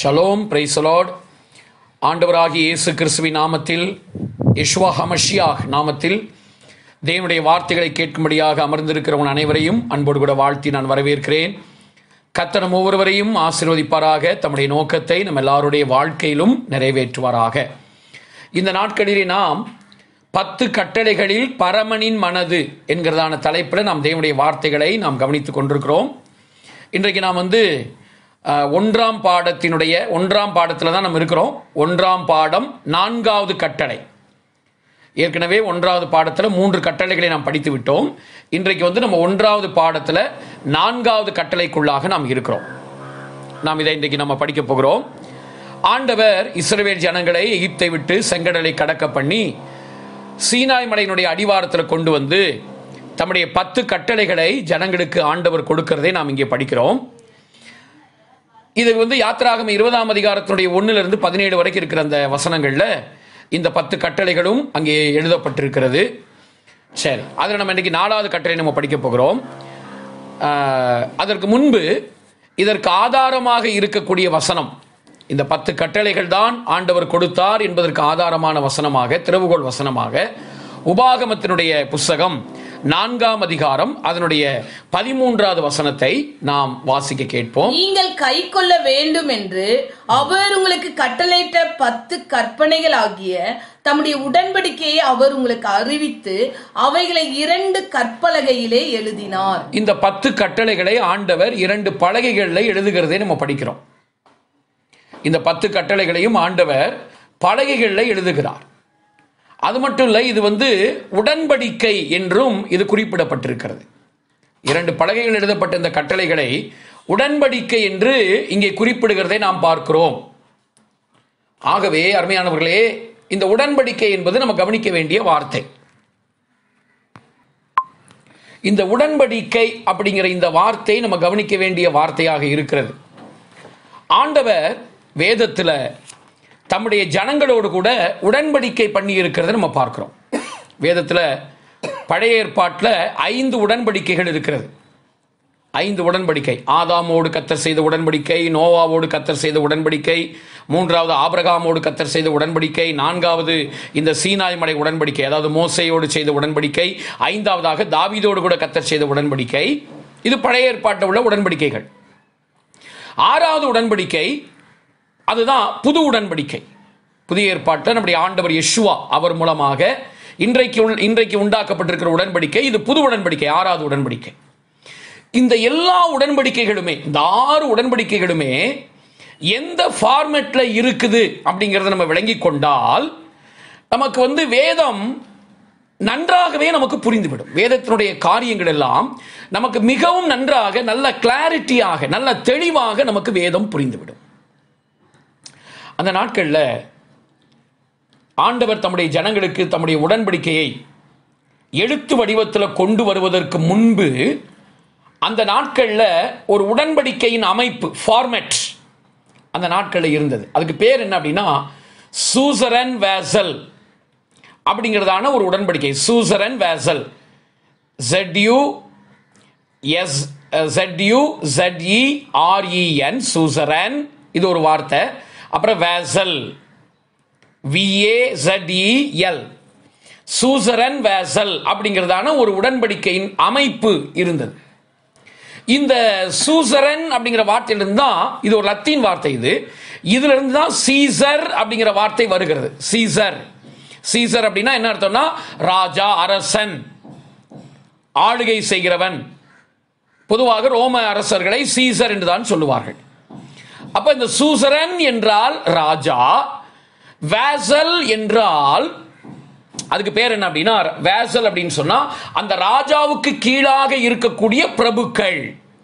Shalom பிரைசலாட் ஆண்டவராகிய இயேசு கிறிஸ்துவின் நாமத்தில் யஷ்வா ஹமஷியாஹ் நாமத்தில் தேவனுடைய வார்த்தைகளை கேட்கும்படியாக அமர்ந்திருக்கிறவன் அனைவரையும் அன்போடு கூட வாழ்த்தி நான் வரவேற்கிறேன் கத்தனம் ஒவ்வொருவரையும் ஆசீர்வதிப்பாராக தம்முடைய நோக்கத்தை நம்ம எல்லாருடைய வாழ்க்கையிலும் நிறைவேற்றுவாராக இந்த நாட்களிலே நாம் பத்து கட்டளைகளில் பரமனின் மனது என்கிறதான தலைப்பில் நாம் தேவனுடைய வார்த்தைகளை நாம் கவனித்துக் கொண்டிருக்கிறோம் இன்றைக்கு நாம் வந்து அஹ், ஒன்றாம் பாடத்தினுடைய ஒன்றாம் பாடத்தில் தான் நம்ம இருக்கிறோம் ஒன்றாம் பாடம் நான்காவது கட்டளை ஏற்கனவே ஒன்றாவது பாடத்தில் மூன்று கட்டளைகளை நாம் படித்து விட்டோம் இன்றைக்கு வந்து நம்ம ஒன்றாவது பாடத்தில் நான்காவது கட்டளைக்குள்ளாக நாம் இருக்கிறோம் நாம் இதை இன்றைக்கு நம்ம படிக்க போகிறோம் ஆண்டவர் இஸ்ரவேல் ஜனங்களை எகிப்தை விட்டு செங்கடலை கடக்க பண்ணி சீனாய் மலையினுடைய அடிவாரத்தில் கொண்டு வந்து தம்முடைய பத்து கட்டளைகளை ஜனங்களுக்கு ஆண்டவர் கொடுக்கிறதை நாம் இங்கே படிக்கிறோம் இது வந்து யாத்திராகம இருபதாம் அதிகாரத்தினுடைய ஒண்ணுல இருந்து பதினேழு வரைக்கும் இருக்கிற அந்த வசனங்கள்ல இந்த பத்து கட்டளைகளும் அங்கே எழுதப்பட்டிருக்கிறது சரி அதில் நம்ம இன்னைக்கு நாலாவது கட்டளை நம்ம படிக்க போகிறோம் ஆஹ், அதற்கு முன்பு இதற்கு ஆதாரமாக இருக்கக்கூடிய வசனம் இந்த பத்து கட்டளைகள் தான் ஆண்டவர் கொடுத்தார் என்பதற்கு ஆதாரமான வசனமாக திறவுகோல் வசனமாக உபாகமத்தினுடைய புஸ்தகம் நான்காம் அதிகாரம் அதனுடைய பதிமூன்றாவது வசனத்தை நாம் வாசிக்க கேட்போம் நீங்கள் கை கொள்ள வேண்டும் என்று அவர் உங்களுக்கு கட்டளையிட்ட பத்து கற்பனைகள் ஆகிய தம்முடைய உடன்படிக்கையை அவர் உங்களுக்கு அறிவித்து அவைகளை இரண்டு கற்பலகையிலே எழுதினார் இந்த பத்து கட்டளைகளை ஆண்டவர் இரண்டு பலகைகளில் எழுதுகிறதை நம்ம படிக்கிறோம் இந்த பத்து கட்டளைகளையும் ஆண்டவர் பலகைகளில் எழுதுகிறார் அது மட்டும் இல்லை இது வந்து உடன்படிக்கை என்றும் இது குறிப்பிடப்பட்டிருக்கிறது இரண்டு பலகைகள் எழுதப்பட்ட இந்த கட்டளைகளை உடன்படிக்கை என்று இங்கே குறிப்பிடுகிறதை நாம் பார்க்கிறோம் ஆகவே அருமையானவர்களே இந்த உடன்படிக்கை என்பது நம்ம கவனிக்க வேண்டிய வார்த்தை இந்த உடன்படிக்கை அப்படிங்கிற இந்த வார்த்தை நம்ம கவனிக்க வேண்டிய வார்த்தையாக இருக்கிறது ஆண்டவர் வேதத்தில் தம்முடைய ஜனங்களோடு கூட உடன்படிக்கை பண்ணி இருக்கிறத நம்ம பார்க்கிறோம் வேதத்தில் பழைய ஏற்பாட்டில் ஐந்து உடன்படிக்கைகள் இருக்கிறது ஐந்து உடன்படிக்கை ஆதாமோடு கத்தர் செய்த உடன்படிக்கை நோவாவோடு கத்தர் செய்த உடன்படிக்கை மூன்றாவது ஆபிரகாமோடு கத்தர் செய்த உடன்படிக்கை நான்காவது இந்த சீனாய் மலை உடன்படிக்கை அதாவது மோசையோடு செய்த உடன்படிக்கை ஐந்தாவதாக தாவீதோடு கூட கத்தர் செய்த உடன்படிக்கை இது பழைய ஏற்பாட்டில் உள்ள உடன்படிக்கைகள் ஆறாவது உடன்படிக்கை அதுதான் புது உடன்படிக்கை புதிய ஏற்பாட்டில் நம்முடைய ஆண்டவர் யெஷுவா அவர் மூலமாக இன்றைக்கு உள்- இன்றைக்கு உண்டாக்கப்பட்டிருக்கிற உடன்படிக்கை இது புது உடன்படிக்கை ஆறாவது உடன்படிக்கை இந்த எல்லா உடன்படிக்கைகளுமே இந்த ஆறு உடன்படிக்கைகளுமே எந்த ஃபார்மேட்ல இருக்குது அப்படிங்கிறத நம்ம விளங்கி கொண்டால் நமக்கு வந்து வேதம் நன்றாகவே நமக்கு புரிந்துவிடும் வேதத்தினுடைய காரியங்கள் எல்லாம் நமக்கு மிகவும் நன்றாக நல்ல கிளாரிட்டியாக நல்ல தெளிவாக நமக்கு வேதம் புரிந்துவிடும் அந்த நாட்களில் ஆண்டவர் தம்முடைய ஜனங்களுக்கு தம்முடைய உடன்படிக்கையை எழுத்து வடிவத்தில் கொண்டு வருவதற்கு முன்பு அந்த நாட்களில் ஒரு உடன்படிக்கையின் அமைப்பு ஃபார்மேட் அந்த நாட்களில் இருந்தது அதுக்கு பேர் என்ன அப்படின்னா சூசரன் வேசல் அப்படிங்கிறதான ஒரு உடன்படிக்கை suzerain vassal ZU S ZU ZE REN suzerain இது ஒரு வார்த்தை அப்புறம் வேசல் விஏஎல் சூசரன் வேசல் அப்படிங்கிறதான ஒரு உடன்படிக்கையின் அமைப்பு இருந்தது இந்த சூசரன் அப்படிங்கிற வார்த்தையிலிருந்து தான் இது ஒரு லத்தீன் வார்த்தை இது இதுல இருந்து தான் சீசர் அப்படிங்கிற வார்த்தை வருகிறது சீசர் சீசர் அப்படின்னா என்ன அர்த்தம்னா ராஜா அரசன் ஆளுகை செய்கிறவன் பொதுவாக ரோம அரசர்களை சீசர் என்று தான் சொல்லுவார்கள் அப்ப இந்த சூசரன் என்றால் ராஜா வேசல் என்றால் அதுக்கு பேர் என்ன அப்படின்னா வேசல் அப்படின்னு சொன்னா அந்த ராஜாவுக்கு கீழாக இருக்கக்கூடிய பிரபுக்கள்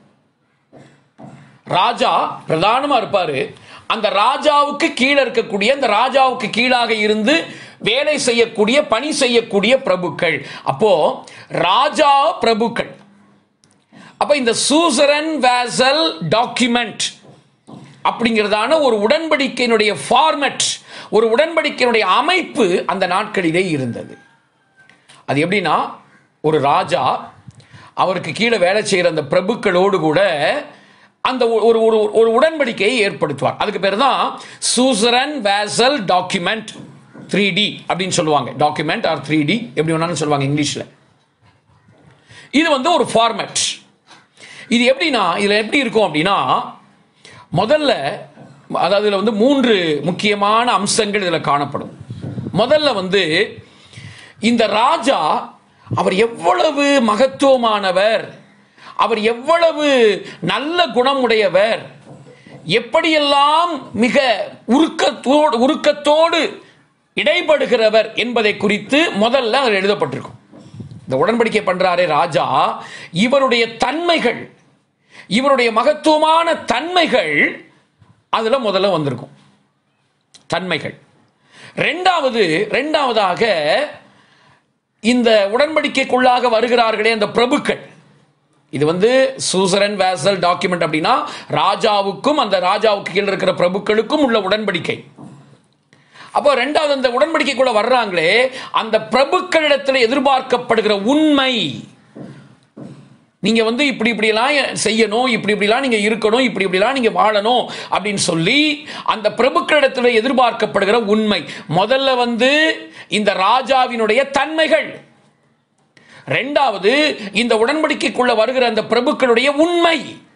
ராஜா பிரதானமா இருப்பாரு அந்த ராஜாவுக்கு கீழே இருக்கக்கூடிய அந்த ராஜாவுக்கு கீழாக இருந்து வேலை செய்யக்கூடிய பணி செய்யக்கூடிய பிரபுக்கள் அப்போ ராஜா பிரபுக்கள் அப்ப இந்த சூசரன் வேசல் டாக்குமெண்ட் அப்படிங்கிறதான ஒரு உடன்படிக்கையினுடைய ஃபார்மட் ஒரு உடன்படிக்கையினுடைய அமைப்பு அந்த நாட்களிலே இருந்தது அது எப்படின்னா ஒரு ராஜா அவருக்கு கீழே வேலை செய்கிற அந்த பிரபுக்களோடு கூட அந்த ஒரு ஒரு ஒரு- ஒரு உடன்படிக்கையை ஏற்படுத்துவார் அதுக்கு பேர் தான் suzerain vassal document three D அப்படின்னு சொல்லுவாங்க டாக்குமெண்ட் ஆர் த்ரீ டி எப்படி வேணாலும் சொல்லுவாங்க இங்கிலீஷில் இது வந்து ஒரு ஃபார்மேட் இது எப்படின்னா இதில் எப்படி இருக்கும் அப்படின்னா முதல்ல அதாவது இதில் வந்து மூன்று முக்கியமான அம்சங்கள் இதில் காணப்படும் முதல்ல வந்து இந்த ராஜா அவர் எவ்வளவு மகத்துவமானவர் அவர் எவ்வளவு நல்ல குணமுடையவர் எப்படியெல்லாம் மிக உருக்கத்தோடு உருக்கத்தோடு இடைப்படுகிறவர் என்பதை குறித்து முதல்ல அதில் எழுதப்பட்டிருக்கும் இந்த உடன்படிக்கை பண்றாரே ராஜா இவருடைய தன்மைகள் இவருடைய மகத்துவமான தன்மைகள் அதுல முதல்ல வந்திருக்கும் தன்மைகள் ரெண்டாவது ரெண்டாவதாக இந்த உடன்படிக்கைக்குள்ளாக வருகிறார்களே அந்த பிரபுக்கள் இது வந்து சூசரன் வேசல் டாக்குமெண்ட் அப்படின்னா ராஜாவுக்கும் அந்த ராஜாவுக்கு கீழே இருக்கிற பிரபுக்களுக்கும் உள்ள உடன்படிக்கை அப்போ ரெண்டாவது அந்த உடன்படிக்கைக்குள்ள வர்றாங்களே அந்த பிரபுக்களிடத்தில் எதிர்பார்க்கப்படுகிற உண்மை நீங்க வந்து இப்படி இப்படிலாம் செய்யணும் இப்படி இப்படிலாம் நீங்க இருக்கணும் இப்படி இப்படிலாம் நீங்க வாழணும் அப்படின்னு சொல்லி அந்த பிரபுக்களிடத்தில் எதிர்பார்க்கப்படுகிற உண்மை முதல்ல வந்து இந்த ராஜாவினுடைய தன்மைகள் ரெண்டாவது இந்த உடன்படிக்கைக்குள்ள வருகிற அந்த பிரபுக்களுடைய உண்மை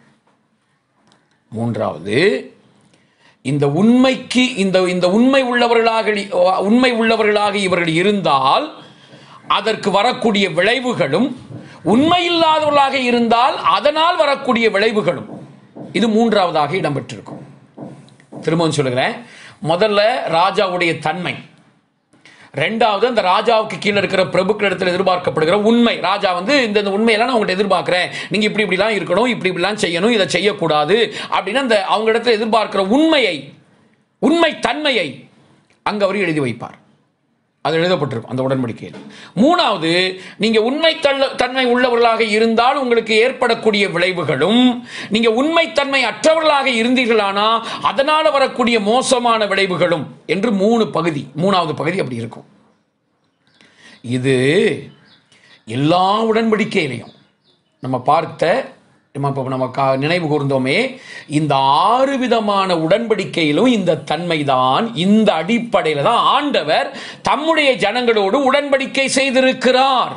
மூன்றாவது இந்த உண்மைக்கு இந்த இந்த உண்மை உள்ளவர்களாக உண்மை உள்ளவர்களாக இவர்கள் இருந்தால் அதற்கு வரக்கூடிய விளைவுகளும் உண்மை இல்லாதவர்களாக இருந்தால் அதனால் வரக்கூடிய விளைவுகளும் இது மூன்றாவதாக இடம்பெற்றிருக்கும் திரும்பவும் சொல்லுகிறேன் முதல்ல ராஜாவுடைய தன்மை ரெண்டாவது அந்த ராஜாவுக்கு கீழே இருக்கிற பிரபுக்களிடத்தில் எதிர்பார்க்கப்படுகிற உண்மை ராஜா வந்து இந்த இந்த உண்மையெல்லாம் நான் உங்கள்கிட்ட எதிர்பார்க்கிறேன் நீங்க இப்படி இப்படிலாம் இருக்கணும் இப்படி இப்படிலாம் செய்யணும் இதை செய்யக்கூடாது அப்படின்னு அந்த அவங்க இடத்துல எதிர்பார்க்கிற உண்மையை உண்மை தன்மையை அங்க அவர் எழுதி வைப்பார் அது எழுதப்பட்டிருக்கும் அந்த உடன்படிக்கையில் மூணாவது நீங்க உண்மை தள்ள- தன்மை உள்ளவர்களாக இருந்தால் உங்களுக்கு ஏற்படக்கூடிய விளைவுகளும் நீங்க உண்மைத்தன்மை அற்றவர்களாக இருந்தீர்களானா அதனால வரக்கூடிய மோசமான விளைவுகளும் என்று மூணு பகுதி மூணாவது பகுதி அப்படி இருக்கும் இது எல்லா உடன்படிக்கையிலையும் நம்ம பார்த்த நம்ம இப்போ நம்ம கா- நினைவு கூர்ந்தோமே இந்த ஆறு விதமான உடன்படிக்கையிலும் இந்த தன்மைதான் இந்த அடிப்படையில் தான் ஆண்டவர் தம்முடைய ஜனங்களோடு உடன்படிக்கை செய்திருக்கிறார்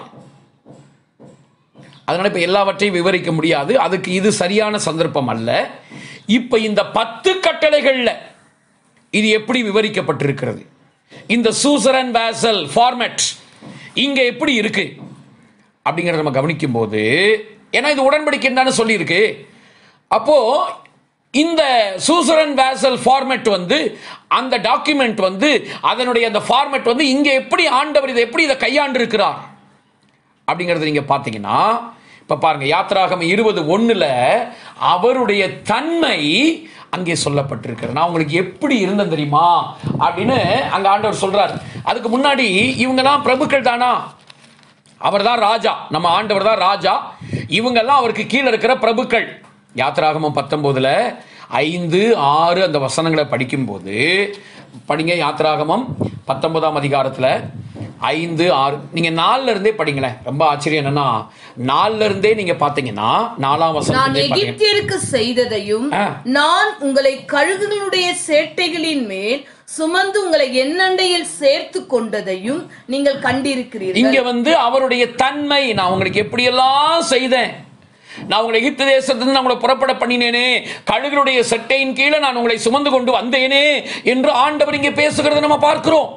அதனால இப்ப எல்லாவற்றையும் விவரிக்க முடியாது அதுக்கு இது சரியான சந்தர்ப்பம் அல்ல இப்ப இந்த பத்து கட்டளைகள்ல இது எப்படி விவரிக்கப்பட்டிருக்கிறது இந்த சூசரன் வேசல் ஃபார்மேட் இங்க எப்படி இருக்கு அப்படிங்கறத நம்ம கவனிக்கும் போது ஏன்னா இது உடன்படிக்கை தானே சொல்லியிருக்கு அப்போ இந்த சூசரன் வேசல் ஃபார்மேட் வந்து அந்த டாக்குமெண்ட் வந்து அதனுடைய அந்த ஃபார்மேட் வந்து இங்க எப்படி ஆண்டவர் இதை எப்படி இதை கையாண்டு இருக்கிறார் அப்படிங்கறத நீங்க பாத்தீங்கன்னா இப்ப பாருங்க யாத்ராகம் இருபது ஒண்ணுல அவருடைய தன்மை அங்கே சொல்லப்பட்டிருக்கிறது நான் உங்களுக்கு எப்படி இருந்தேன் தெரியுமா அப்படின்னு அங்க ஆண்டவர் சொல்றார் அதுக்கு முன்னாடி இவங்கெல்லாம் பிரபுக்கள் தானா அவர்தான் ராஜா நம்ம ஆண்டவர் தான் ராஜா இவங்கெல்லாம் அவருக்கு கீழே இருக்கிற பிரபுக்கள் யாத்திராகமம் பத்தொன்பதுல ஐந்து ஆறு அந்த வசனங்களை படிக்கும்போது படிங்க யாத்திராகமம் பத்தொன்பதாம் அதிகாரத்துல ஐந்து ஆறு நீங்க நாலுல இருந்தே படிங்களேன் ரொம்ப ஆச்சரியம் என்னன்னா நாலுல இருந்தே நீங்க பாத்தீங்கன்னா நாலாம் நான் வசனத்திலே பாத்தீங்கன்னா எகிப்தியருக்கு செய்ததையும் ஆ. நான் உங்களை கழுகுகளுடைய சேட்டைகளின் மேல் சுமந்து உங்களை எண்ணண்டையில் சேர்த்து கொண்டதையும் நீங்கள் கண்டிருக்கிறீர்கள் இங்க வந்து அவருடைய தன்மை நான் உங்களுக்கு எப்படியெல்லாம் செய்தேன் நான் உங்களை எகிப்து தேசத்திலிருந்து நான் உங்களை புறப்பட பண்ணினேனே கழுகளுடைய சட்டையின் கீழே நான் உங்களை சுமந்து கொண்டு வந்தேனே என்று ஆண்டவர் இங்கே பேசுகிறத நம்ம பார்க்கிறோம்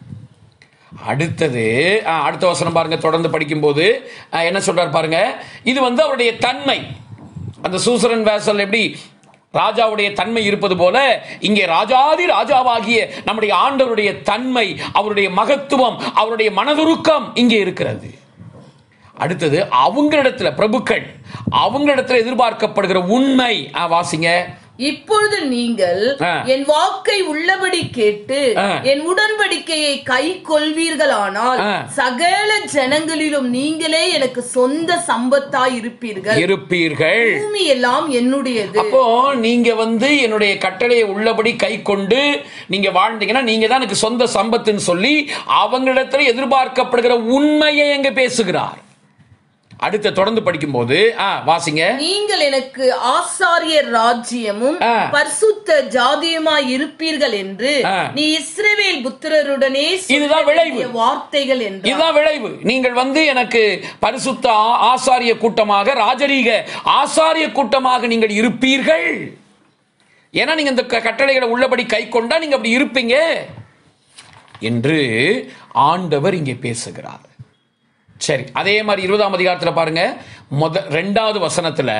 அடுத்தது ஆ, அடுத்த வசனம் பாருங்க தொடர்ந்து படிக்கும்போது ஆ, என்ன சொல்றார் பாருங்க இது வந்து அவருடைய தன்மை அந்த சூசரன் வேசல் எப்படி ராஜாவுடைய தன்மை இருப்பது போல இங்கே ராஜாதி ராஜாவாகிய நம்முடைய ஆண்டவருடைய தன்மை அவருடைய மகத்துவம் அவருடைய மனதுருக்கம் இங்கே இருக்கிறது அடுத்தது அவங்களிடத்துல பிரபுக்கள் அவங்களிடத்துல எதிர்பார்க்கப்படுகிற உண்மை ஆ, வாசிங்க இப்பொழுது நீங்கள் ஆ. என் வாக்கை உள்ளபடி கேட்டு ஆ. என் உடன்படிக்கையை கை கொள்வீர்களானால் ஆ. சகல ஜனங்களிலும் நீங்களே எனக்கு சொந்த சம்பத்தாய் இருப்பீர்கள் இருப்பீர்கள் பூமி எல்லாம் என்னுடையது அப்போ நீங்க வந்து என்னுடைய கட்டளையை உள்ளபடி கை கொண்டு நீங்க வாழ்ந்தீங்கன்னா நீங்க தான் எனக்கு சொந்த சம்பத்துன்னு சொல்லி அவங்களிடத்துல எதிர்பார்க்கப்படுகிற உண்மையை எங்க பேசுகிறார் அடுத்த தொடர்ந்து படிக்கும்போது ஆ வாசிங்க நீங்கள் எனக்கு ஆசாரியர் ராஜ்யமும் ஆ. பரிசுத்த ஜாதியுமாய் இருப்பீர்கள் என்று ஆ. நீ இஸ்ரவேல் புத்திரருடனே இதுதான் விளைவு. சொல்லிய வார்த்தைகள் என்று இதுதான் விளைவு நீங்கள் வந்து எனக்கு பரிசுத்த ஆ- ஆசாரிய கூட்டமாக ராஜரீக ஆசாரிய கூட்டமாக நீங்கள் இருப்பீர்கள் ஏன்னா நீங்க இந்த க- கட்டளைகளை உள்ளபடி கை கொண்டா நீங்க அப்படி இருப்பீங்க என்று ஆண்டவர் இங்கே பேசுகிறார் சரி அதே மாதிரி இருபதாம் அதிகாரத்தில் பாருங்க முத ரெண்டாவது வசனத்துல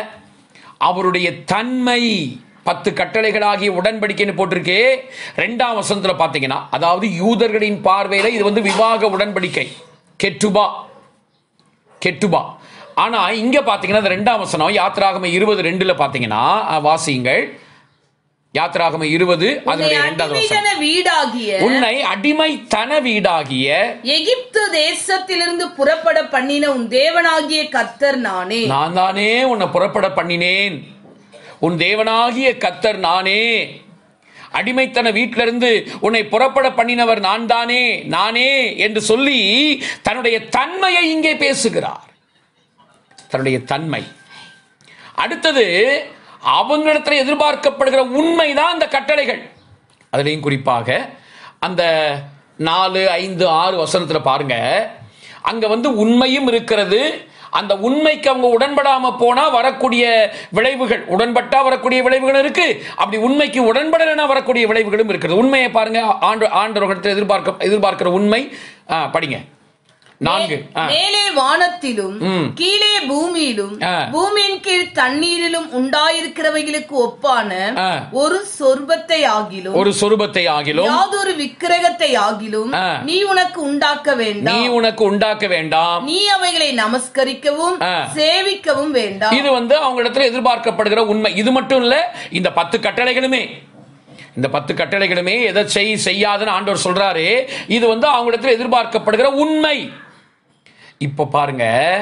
அவருடைய தன்மை பத்து கட்டளைகளாகிய உடன்படிக்கைன்னு போட்டிருக்கே ரெண்டாம் வசனத்துல பாத்தீங்கன்னா அதாவது யூதர்களின் பார்வையில இது வந்து விவாக உடன்படிக்கை கெட்டுபா கெட்டுபா ஆனா இங்க பாத்தீங்கன்னா இந்த ரெண்டாம் வசனம் யாத்திராகம இருபது ரெண்டுல பாத்தீங்கன்னா அஹ், வாசியுங்கள் யாத்திராகம இருபது உன்னை அதனுடைய ரெண்டாவது வசனம் அடிமைதன வீடாகிய உன்னை அடிமைத்தன வீடாகிய எகிப்து தேசத்திலிருந்து புறப்பட பண்ணின உன் தேவனாகிய கர்த்தர் நானே நான் தானே உன்னை புறப்பட பண்ணினேன் உன் தேவனாகிய கத்தர் நானே அடிமைத்தன வீட்டிலிருந்து உன்னை புறப்பட பண்ணினவர் நான் தானே நானே என்று சொல்லி தன்னுடைய தன்மையை இங்கே பேசுகிறார் தன்னுடைய தன்மை அடுத்தது அவங்களிடத்தில் எதிர்பார்க்கப்படுகிற உண்மைதான் அந்த கட்டளைகள் அதுலேயும் குறிப்பாக அந்த நாலு ஐந்து ஆறு வசனத்துல பாருங்க அங்க வந்து உண்மையும் இருக்கிறது அந்த உண்மைக்கு அவங்க உடன்படாம போனா வரக்கூடிய விளைவுகள் உடன்பட்டா வரக்கூடிய விளைவுகள் இருக்கு அப்படி உண்மைக்கு உடன்படலைன்னா வரக்கூடிய விளைவுகளும் இருக்கிறது உண்மையை பாருங்க ஆண்டு ஆண்டவர்களிடத்தில் எதிர்பார்க்க எதிர்பார்க்கிற உண்மை ஆ, படிங்க நான்கு ஆ. மேலே வானத்திலும் கீழே பூமியிலும் ஆ. பூமியின் கீழ் தண்ணீரிலும் உண்டாயிருக்கிறவைகளுக்கு ஒப்பான ஆ. ஒரு சொர்பத்தை ஆகிலும் ஒரு சொரூபத்தை ஆகிலும் யாதொரு விக்கிரகத்தை ஆகிலும் ஆ. நீ உனக்கு உண்டாக்க நீ வேண்டாம் உனக்கு உண்டாக்க வேண்டாம் நீ அவைகளை நமஸ்கரிக்கவும் ஆ. சேவிக்கவும் வேண்டாம் இது வந்து அவங்க இடத்துல எதிர்பார்க்கப்படுகிற உண்மை இது மட்டும் இல்ல இந்த பத்து கட்டளைகளுமே இந்த பத்து கட்டளைகளுமே எதை செய் செய்யாதுன்னு ஆண்டவர் சொல்றாரு இது வந்து அவங்க இடத்துல எதிர்பார்க்கப்படுகிற உண்மை இப்ப பாருங்க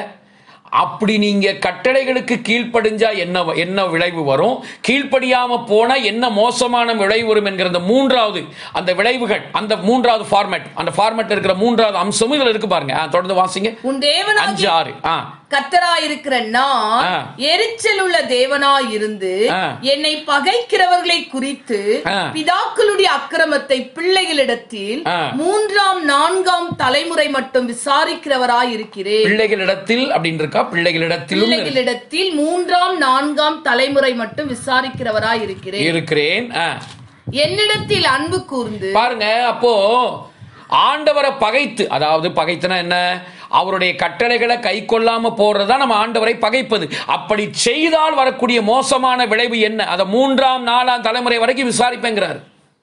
அப்படி நீங்க கட்டளைகளுக்கு கீழ்ப்படிஞ்சா என்ன என்ன விளைவு வரும் கீழ்ப்படியாம போனா என்ன மோசமான விளைவு வரும் என்கிற அந்த மூன்றாவது அந்த விளைவுகள் அந்த மூன்றாவது ஃபார்மேட் அந்த ஃபார்மேட் இருக்கிற மூன்றாவது அம்சமும் இதுல இருக்கு பாருங்க ஆ, தொடர்ந்து வாசிங்க உன் தேவனாகிய அஞ்சு ஆறு ஆ கத்தராயிருக்கிற நான் ஆ. எரிச்சல் உள்ள தேவனாயிருந்து ஆ. என்னை பகைக்கிறவர்களை குறித்து ஆ. பிதாக்களுடைய அக்கிரமத்தை பிள்ளைகளிடத்தில் ஆ. மூன்றாம் நான்காம் தலைமுறை மட்டும் விசாரிக்கிறவராயிருக்கிறேன் பிள்ளைகளிடத்தில் அப்படின்னு இருக்கா பிள்ளைகளிடத்திலும் இரு- பிள்ளைகளிடத்தில் மூன்றாம் நான்காம் தலைமுறை மட்டும் விசாரிக்கிறவராயிருக்கிறேன் இருக்கிறேன் ஆ. என்னிடத்தில் அன்பு கூர்ந்து பாருங்க அப்போ ஆண்டவரை பகைத்து அதாவது பகைத்துனா என்ன அவருடைய கட்டளைகளை கை கொள்ளாம போறதா நம்ம ஆண்டவரை பகைப்பது அப்படி செய்தால் வரக்கூடிய மோசமான விளைவு என்ன அதை மூன்றாம் நாலாம் தலைமுறை வரைக்கும் விசாரிப்பேங்கிறார்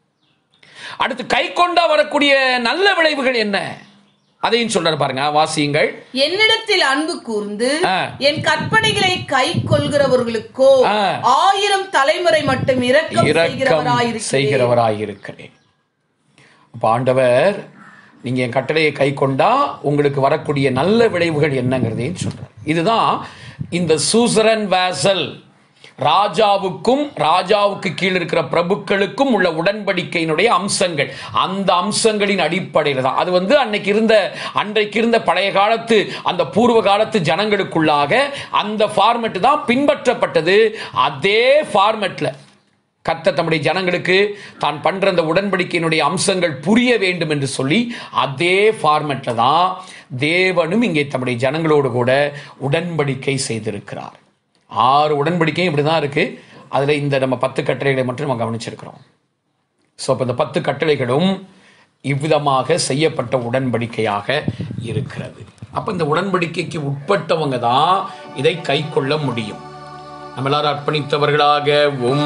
அடுத்து கை கொண்டா வரக்கூடிய நல்ல விளைவுகள் என்ன அதையும் சொல்றாரு பாருங்க வாசியுங்கள் என்னிடத்தில் அன்பு கூர்ந்து ஆ. என் கற்பனைகளை கை கொள்கிறவர்களுக்கோ ஆ. ஆயிரம் தலைமுறை மட்டும் இரக்கம் இரக்கம் செய்கிறவராயிருக்கிறேன் செய்கிறவராயிருக்கிறேன் அப்ப ஆண்டவர் நீங்க என் கட்டளையை கை கொண்டா உங்களுக்கு வரக்கூடிய நல்ல விளைவுகள் என்னங்கிறதையும் சொல்றார் இதுதான் இந்த சூசரன் வேசல் ராஜாவுக்கும் ராஜாவுக்கு கீழ் இருக்கிற பிரபுக்களுக்கும் உள்ள உடன்படிக்கையினுடைய அம்சங்கள் அந்த அம்சங்களின் அடிப்படையில் தான் அது வந்து அன்னைக்கு இருந்த அன்றைக்கு இருந்த பழைய காலத்து அந்த பூர்வ காலத்து ஜனங்களுக்குள்ளாக அந்த ஃபார்மெட் தான் பின்பற்றப்பட்டது அதே ஃபார்மெட்ல கத்த தம்முடைய ஜனங்களுக்கு தான் பண்ற அந்த உடன்படிக்கையினுடைய அம்சங்கள் புரிய வேண்டும் என்று சொல்லி அதே ஃபார்மெட்ல தான் தேவனும் இங்கே தம்முடைய ஜனங்களோடு கூட உடன்படிக்கை செய்திருக்கிறார் ஆறு உடன்படிக்கையும் இப்படி தான் இருக்கு அதில் இந்த நம்ம பத்து கட்டளைகளை மட்டும் நம்ம கவனிச்சிருக்கிறோம் ஸோ அப்போ இந்த பத்து கட்டளைகளும் இவ்விதமாக செய்யப்பட்ட உடன்படிக்கையாக இருக்கிறது அப்போ இந்த உடன்படிக்கைக்கு உட்பட்டவங்க தான் இதை கை கொள்ள முடியும் நம்ம எல்லாரும் அர்ப்பணித்தவர்களாக உம்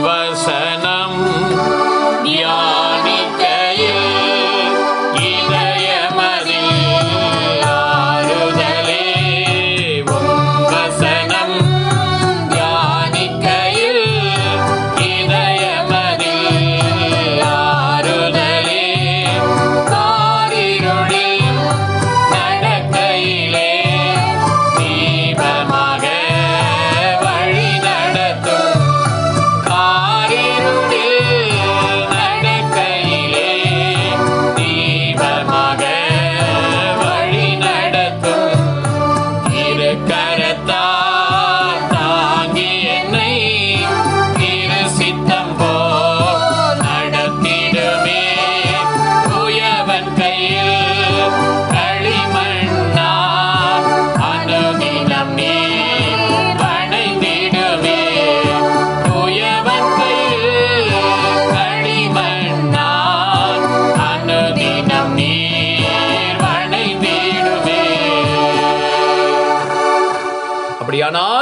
வசனம் தியானிக்கையில் இதயமதில் ஆறுதலே. உம் வசனம் தியானிக்கையில் இதயமதில் ஆறுதலே. காரிருளில் நடக்கையிலே தீபமாக வழி நடத்தும் காரிருளில்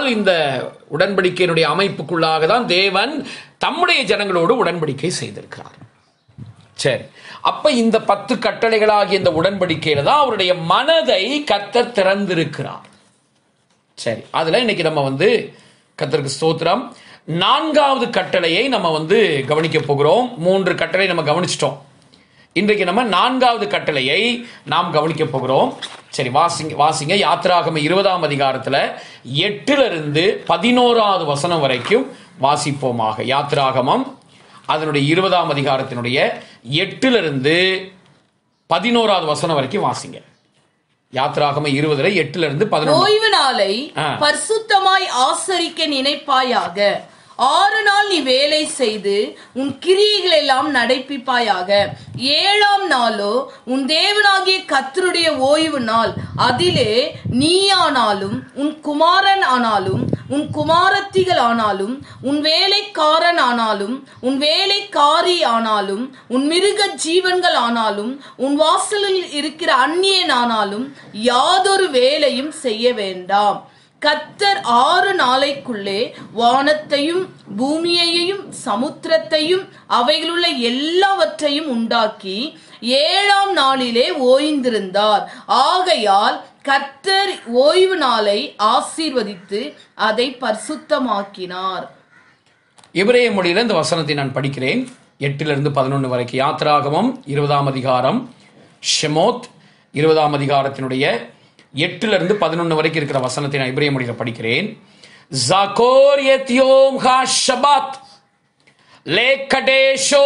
இந்த உடன்படிக்கையினுடைய அமைப்புக்குள்ளாக தான் தேவன் தம்முடைய ஜனங்களோடு உடன்படிக்கை செய்திருக்கிறார் சரி அப்ப இந்த பத்து கட்டளைகளாகிய இந்த உடன்படிக்கையில தான் அவருடைய மனதை கத்தர் திறந்திருக்கிறார் சரி அதுல இன்னைக்கு நம்ம வந்து கத்தருக்கு ஸ்தோத்திரம் நான்காவது கட்டளையை நம்ம வந்து கவனிக்க போகிறோம் மூன்று கட்டளை நம்ம கவனிச்சிட்டோம் இன்றைக்கு நம்ம நான்காவது கட்டளையை நாம் கவனிக்க போகிறோம் சரி வாசிங்க வாசிங்க யாத்திராகம இருபதாம் அதிகாரத்துல எட்டுல இருந்து பதினோராவது வசனம் வரைக்கும் வாசிப்போமாக யாத்திராகமம் அதனுடைய இருபதாம் அதிகாரத்தினுடைய எட்டுல இருந்து பதினோராவது வசனம் வரைக்கும் வாசிங்க யாத்திராகம இருபதுல எட்டுல இருந்து பதினொன்று ஓய்வு நாளை ஆ. பரிசுத்தமாய் ஆசரிக்க நினைப்பாயாக ஆறு நாள் நீ வேலை செய்து உன் கிரியைகள் எல்லாம் நடைப்பிப்பாயாக ஏழாம் நாளோ உன் தேவனாகிய கத்தருடைய ஓய்வு நாள் அதிலே நீயானாலும் உன் குமாரன் ஆனாலும் உன் குமாரத்திகள் ஆனாலும் உன் வேலைக்காரன் ஆனாலும் உன் வேலைக்காரி ஆனாலும் உன் மிருக ஜீவன்கள் ஆனாலும் உன் வாசலில் இருக்கிற அந்நியன் ஆனாலும் யாதொரு வேலையும் செய்ய வேண்டாம் கத்தர் ஆறு நாளைக்குள்ளே வானத்தையும் பூமியையும் சமுத்திரத்தையும் அவைகளுள்ள எல்லாவற்றையும் உண்டாக்கி ஏழாம் நாளிலே ஓய்ந்திருந்தார் ஆகையால் கர்த்தர் ஓய்வு நாளை ஆசீர்வதித்து அதை பரிசுத்தமாக்கினார் எபிரேய மொழியில இந்த வசனத்தை நான் படிக்கிறேன் எட்டிலிருந்து பதினொன்று வரைக்கும் யாத்ராகமம் இருபதாம் அதிகாரம் ஷெமோத் இருபதாம் அதிகாரத்தினுடைய எட்டிலிருந்து பதினொன்று வரைக்கும் இருக்கிற வசனத்தை நான் எபிரேய மொழியில படிக்கிறேன் ஜாகோர் எத் யோம் ஹா ஷபாத் லே கடேஷோ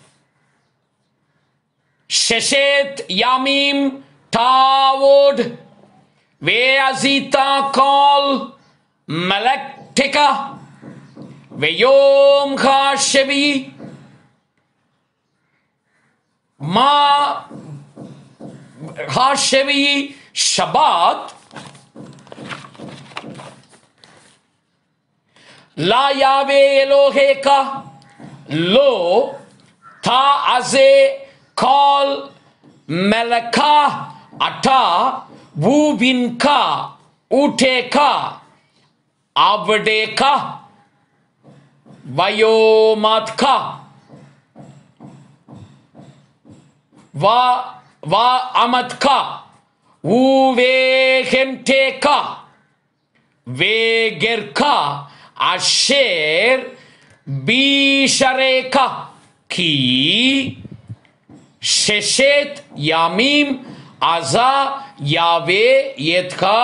ஷெஷேத் யாமீம் டாவோட் வே அசீதா கால் மலக்டிகா ויום השביעי מה השביעי שבת לה יהווה אלוהיך לא תעשה כל מלאכה אתה ובנך ותך עבדך वयोमात्ख वा वा अमत्ख उवेहेमटेक वेगेर्क अशेर बीशरेक की शेषेत यामीम आजा यावे येतका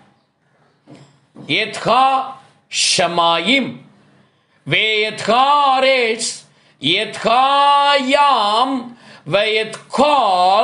येतका शमाइम ויתחרץ יתחיים ויתכל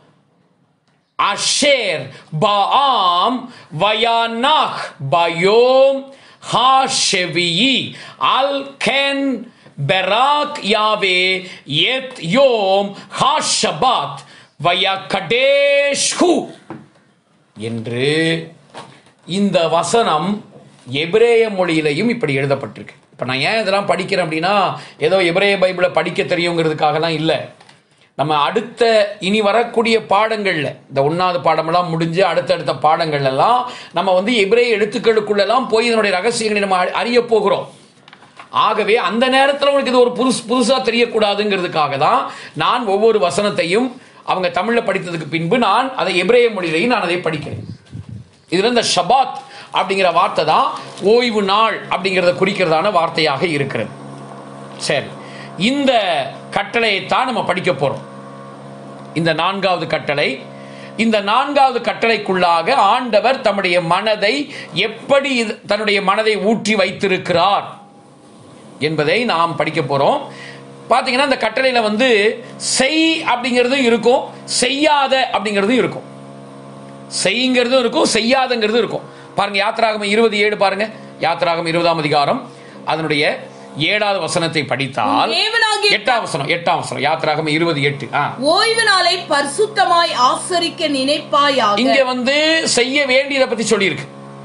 אשר בעם וינח ביום השביעי על כן ברק יהווה את יום השבת ויקדשו என்று இந்த வசனம் எபிரேய மொழியிலையும் இப்படி எழுதப்பட்டிருக்கு இப்போ நான் ஏன் இதெல்லாம் படிக்கிறேன் அப்படின்னா ஏதோ எபிரேய பைபிளை படிக்க தெரியுங்கிறதுக்காகலாம் இல்லை நம்ம அடுத்த இனி வரக்கூடிய பாடங்களில் இந்த ஒன்றாவது பாடமெல்லாம் முடிஞ்சு அடுத்தடுத்த பாடங்கள் எல்லாம் நம்ம வந்து எபிரேய எழுத்துக்களுக்குள்ளெல்லாம் போய் இதனுடைய ரகசியங்களை நம்ம அறி- அறிய போகிறோம் ஆகவே அந்த நேரத்தில் உங்களுக்கு இது ஒரு புதுசு புதுசாக தெரியக்கூடாதுங்கிறதுக்காக தான் நான் ஒவ்வொரு வசனத்தையும் அவங்க தமிழில் படித்ததுக்கு பின்பு நான் அதை எபிரேய மொழியிலையும் நான் அதை படிக்கிறேன் இதுல இந்த ஷபாத் அப்படிங்கிற வார்த்தை தான் ஓய்வு நாள் அப்படிங்கிறத குறிக்கிறதான வார்த்தையாக இருக்கிறது சரி இந்த கட்டளையை தான் நம்ம படிக்க போறோம் இந்த நான்காவது கட்டளை இந்த நான்காவது கட்டளைக்குள்ளாக ஆண்டவர் தம்முடைய மனதை எப்படி இது- தன்னுடைய மனதை ஊற்றி வைத்திருக்கிறார் என்பதை நாம் படிக்க போறோம் பாத்தீங்கன்னா இந்த கட்டளையில வந்து செய் அப்படிங்கிறதும் இருக்கும் செய்யாத அப்படிங்கிறதும் இருக்கும் செய்யுங்கிறதும் இருக்கும் செய்யாதங்கிறதும் இருக்கும் பாருங்க யாத்திராகம் இருபது ஏழு பாருங்க யாத்திராகம் இருபதாம் அதிகாரம் அதனுடைய ஏழாவது வசனத்தை படித்தால் தேவனாகிய எட்டாம் வசனம் எட்டாம் வசனம் யாத்திராகம் இருபது எட்டு ஆ. ஓய்வு நாளை பரிசுத்தமாய் ஆசரிக்க நினைப்பாயாக இங்க வந்து செய்ய வேண்டியதை பத்தி சொல்லியிருக்கு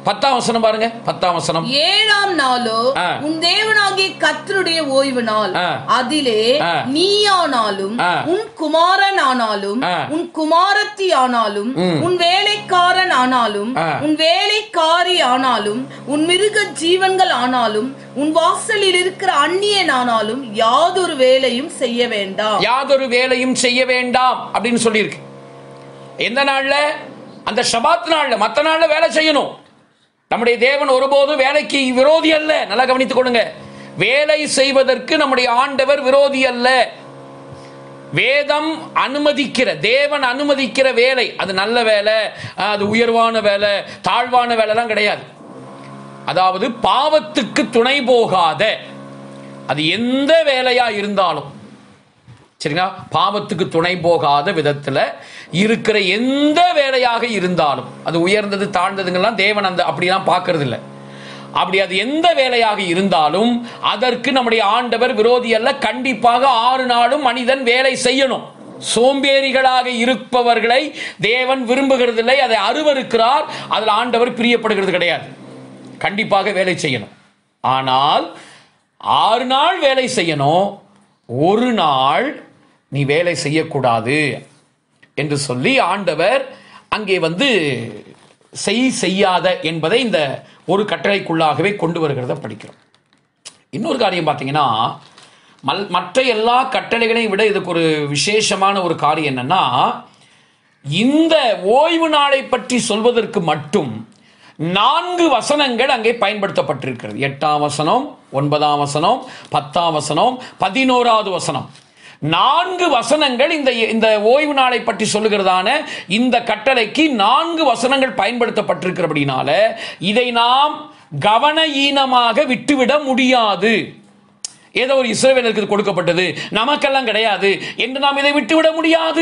பத்தாம் வசனம் பாருங்க பத்தாம் வசனம் ஏழாம் நாளோ ஆ. உன் தேவனாகிய கர்த்தருடைய ஓய்வு நாள் ஆ. அதிலே ஆ. நீயானாலும் ஆ. உன் குமாரன் ஆனாலும் ஆ. உன் குமாரத்தி ஆனாலும் உன் வேலைக்காரன் ஆனாலும் ஆ. உன் வேலைக்காரி ஆனாலும் உன் மிருக ஜீவன்கள் ஆனாலும் உன் வாசலில் இருக்கிற அந்நியன் ஆனாலும் யாதொரு வேலையும் செய்ய வேண்டாம் யாதொரு வேலையும் செய்ய வேண்டாம் அப்படின்னு சொல்லியிருக்கு எந்த நாள்ல அந்த ஷபாத் நாள்ல மற்ற நாள்ல வேலை செய்யணும் நம்முடைய தேவன் ஒருபோதும் வேலைக்கு விரோதி அல்ல நல்லா கவனித்துக் கொள்ளுங்க வேலை செய்வதற்கு நம்முடைய ஆண்டவர் விரோதி அல்ல வேதம் அனுமதிக்கிற தேவன் அனுமதிக்கிற வேலை அது நல்ல வேலை அது உயர்வான வேலை தாழ்வான வேலைலாம் கிடையாது அதாவது பாவத்துக்கு துணை போகாத அது எந்த வேலையா இருந்தாலும் சரிங்களா பாவத்துக்கு துணை போகாத விதத்துல இருக்கிற எந்த வேலையாக இருந்தாலும் அது உயர்ந்தது தாழ்ந்ததுங்கெல்லாம் தேவன் அந்த அப்படிலாம் பார்க்கறது இல்லை அப்படி அது எந்த வேலையாக இருந்தாலும் அதற்கு நம்முடைய ஆண்டவர் விரோதி அல்ல கண்டிப்பாக ஆறு நாளும் மனிதன் வேலை செய்யணும் சோம்பேறிகளாக இருப்பவர்களை தேவன் விரும்புகிறதில்லை அதை அருவருக்கிறார் அதில் ஆண்டவர் பிரியப்படுகிறது கிடையாது கண்டிப்பாக வேலை செய்யணும் ஆனால் ஆறு நாள் வேலை செய்யணும் ஒரு நாள் நீ வேலை செய்யக்கூடாது என்று சொல்லி ஆண்டவர் அங்கே வந்து செய் செய்யாத என்பதை இந்த ஒரு கட்டளைக்குள்ளாகவே கொண்டு வருகிறத படிக்கிறோம் இன்னொரு காரியம் பார்த்தீங்கன்னா மல் மற்ற எல்லா கட்டளைகளையும் விட இதுக்கு ஒரு விசேஷமான ஒரு காரியம் என்னன்னா இந்த ஓய்வு நாளை பற்றி சொல்வதற்கு மட்டும் நான்கு வசனங்கள் அங்கே பயன்படுத்தப்பட்டிருக்கிறது எட்டாம் வசனம் ஒன்பதாம் வசனம் பத்தாம் வசனம் பதினோராவது வசனம் நான்கு வசனங்கள் இந்த இந்த ஓய்வு நாளை பற்றி சொல்லுகிறதான இந்த கட்டளைக்கு நான்கு வசனங்கள் பயன்படுத்தப்பட்டிருக்கிறபடினால இதை நாம் கவன ஈனமாக விட்டுவிட முடியாது ஏதோ ஒரு இஸ்ரவேலருக்கு இது கொடுக்கப்பட்டது நமக்கெல்லாம் கிடையாது என்று நாம் இதை விட்டுவிட முடியாது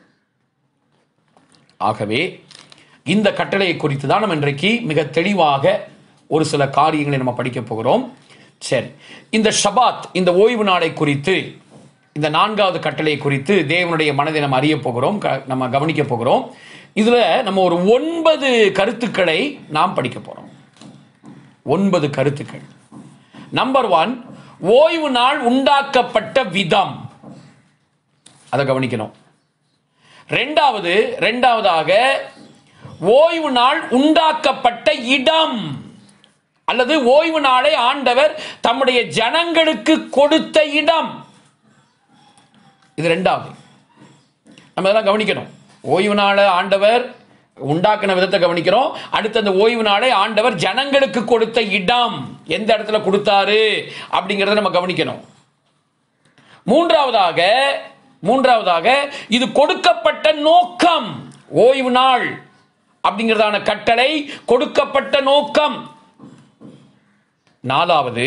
ஆகவே இந்த கட்டளையை குறித்து தான் நம்ம இன்றைக்கு மிக தெளிவாக ஒரு சில காரியங்களை நம்ம படிக்க போகிறோம் சரி இந்த ஷபாத் இந்த ஓய்வு நாளை குறித்து இந்த நான்காவது கட்டளை குறித்து தேவனுடைய மனதை நம்ம அறிய போகிறோம் க- நம்ம கவனிக்க போகிறோம் இதுல நம்ம ஒரு ஒன்பது கருத்துக்களை நாம் படிக்க போறோம் ஒன்பது கருத்துக்கள் நம்பர் ஒன் ஓய்வு நாள் உண்டாக்கப்பட்ட விதம் அதை கவனிக்கணும் ரெண்டாவது ரெண்டாவதாக ஓய்வு நாள் உண்டாக்கப்பட்ட இடம் அல்லது ஓய்வு நாளை ஆண்டவர் தம்முடைய ஜனங்களுக்கு கொடுத்த இடம் இது ரெண்டாவது நம்ம இதெல்லாம் கவனிக்கணும் ஓய்வு நாளை ஆண்டவர் உண்டாக்கின விதத்தை கவனிக்கிறோம் அடுத்து அந்த ஓய்வு நாளை ஆண்டவர் ஜனங்களுக்கு கொடுத்த இடம் எந்த இடத்துல கொடுத்தாரு அப்படிங்கிறத நம்ம கவனிக்கணும் மூன்றாவதாக மூன்றாவதாக இது கொடுக்கப்பட்ட நோக்கம் ஓய்வு நாள் அப்படிங்கிறதான கட்டளை கொடுக்கப்பட்ட நோக்கம் நாலாவது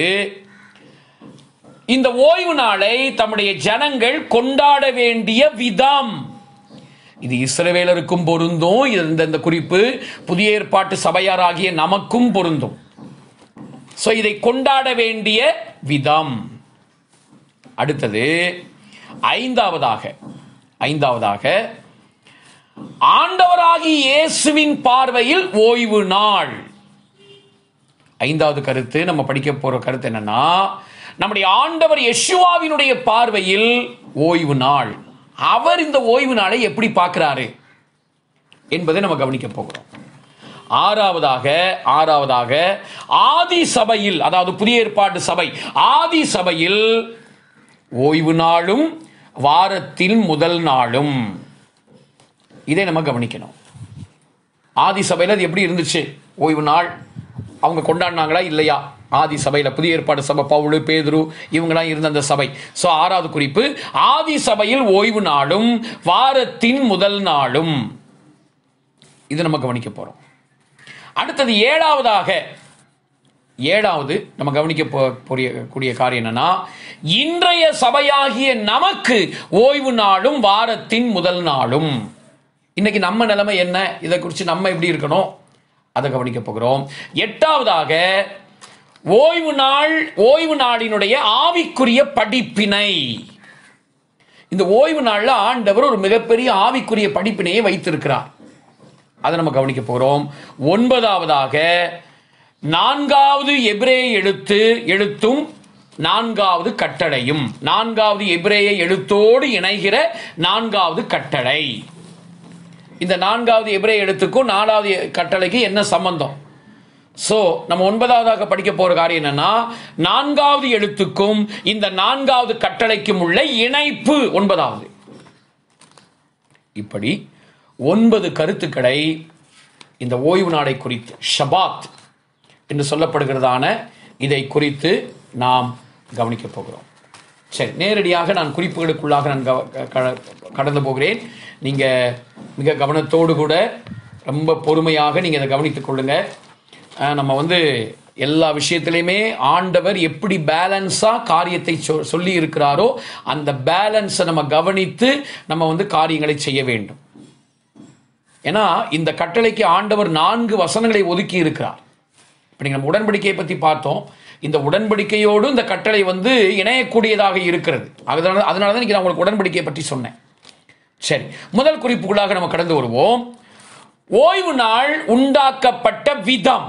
இந்த ஓய்வு நாளை தம்முடைய ஜனங்கள் கொண்டாட வேண்டிய விதம் இது இஸ்ரவேலருக்கும் பொருந்தும் இது இந்த இந்த குறிப்பு புதிய ஏற்பாட்டு சபையாராகிய நமக்கும் பொருந்தும் சோ இதை கொண்டாட வேண்டிய விதம் அடுத்தது ஐந்தாவதாக ஐந்தாவதாக ஆண்டவராகி இயேசுவின் பார்வையில் ஓய்வு நாள் ஐந்தாவது கருத்து நம்ம படிக்க போற கருத்து என்னன்னா நம்முடைய ஆண்டவர் யெஷுவாவினுடைய பார்வையில் ஓய்வு நாள் அவர் இந்த ஓய்வு நாளை எப்படி பார்க்கிறாரு என்பதை நம்ம கவனிக்க போகிறோம் ஆறாவதாக ஆறாவதாக ஆதி சபையில் அதாவது புதிய ஏற்பாட்டு சபை ஆதி சபையில் ஓய்வு நாளும் வாரத்தின் முதல் நாளும் இதை நம்ம கவனிக்கணும் ஆதி சபையில் அது எப்படி இருந்துச்சு ஓய்வு நாள் அவங்க கொண்டாடினாங்களா இல்லையா ஆதி சபையில் புதிய ஏற்பாடு சபை பவுலு பேதுரு இவங்கெல்லாம் இருந்த அந்த சபை ஸோ ஆறாவது குறிப்பு ஆதி சபையில் ஓய்வு நாளும் வாரத்தின் முதல் நாளும் இது நம்ம கவனிக்க போறோம் அடுத்தது ஏழாவதாக ஏழாவது நம்ம கவனிக்க போ- போறிய கூடிய காரியம் என்னன்னா இன்றைய சபையாகிய நமக்கு ஓய்வு நாளும் வாரத்தின் முதல் நாளும் இன்னைக்கு நம்ம நிலைமை என்ன இதை குறித்து நம்ம எப்படி இருக்கணும் அதை கவனிக்க போகிறோம் எட்டாவதாக ஓய்வு நாள் ஓய்வு நாளினுடைய ஆவிக்குரிய படிப்பினை இந்த ஓய்வு நாள்ல ஆண்டவர் ஒரு மிகப்பெரிய ஆவிக்குரிய படிப்பினையை வைத்திருக்கிறார் அதை நம்ம கவனிக்க போகிறோம் ஒன்பதாவதாக நான்காவது எபிரேய எழுத்து எழுத்தும் நான்காவது கட்டளையும் நான்காவது எபிரேய எழுத்தோடு இணைகிற நான்காவது கட்டளை இந்த நான்காவது எபிரேய எழுத்துக்கும் நாலாவது கட்டளைக்கு என்ன சம்பந்தம் ஸோ நம்ம ஒன்பதாவதாக படிக்க போற காரியம் என்னன்னா நான்காவது எழுத்துக்கும் இந்த நான்காவது கட்டளைக்கும் உள்ள இணைப்பு ஒன்பதாவது இப்படி ஒன்பது கருத்துக்களை இந்த ஓய்வு நாளை குறித்து ஷபாத் என்று சொல்லப்படுகிறதான இதை குறித்து நாம் கவனிக்க போகிறோம் சரி நேரடியாக நான் குறிப்புகளுக்குள்ளாக நான் கவ- க- க- கடந்து போகிறேன் நீங்கள் மிக கவனத்தோடு கூட ரொம்ப பொறுமையாக நீங்கள் இதை கவனித்துக் கொள்ளுங்க அஹ், நம்ம வந்து எல்லா விஷயத்திலையுமே ஆண்டவர் எப்படி பேலன்ஸாக காரியத்தை சொ- சொல்லி இருக்கிறாரோ அந்த பேலன்ஸை நம்ம கவனித்து நம்ம வந்து காரியங்களை செய்ய வேண்டும் ஏன்னா இந்த கட்டளைக்கு ஆண்டவர் நான்கு வசனங்களை ஒதுக்கி இருக்கிறார் இப்போ நீங்கள் நம்ம உடன்படிக்கையை பற்றி பார்த்தோம் இந்த உடன்படிக்கையோடு இந்த கட்டளை வந்து இணையக்கூடியதாக இருக்கிறது அதனால அதனால தான் இன்னைக்கு நான் உங்களுக்கு உடன்படிக்கையை பற்றி சொன்னேன் சரி முதல் குறிப்புகளாக நம்ம கடந்து வருவோம் ஓய்வு நாள் உண்டாக்கப்பட்ட விதம்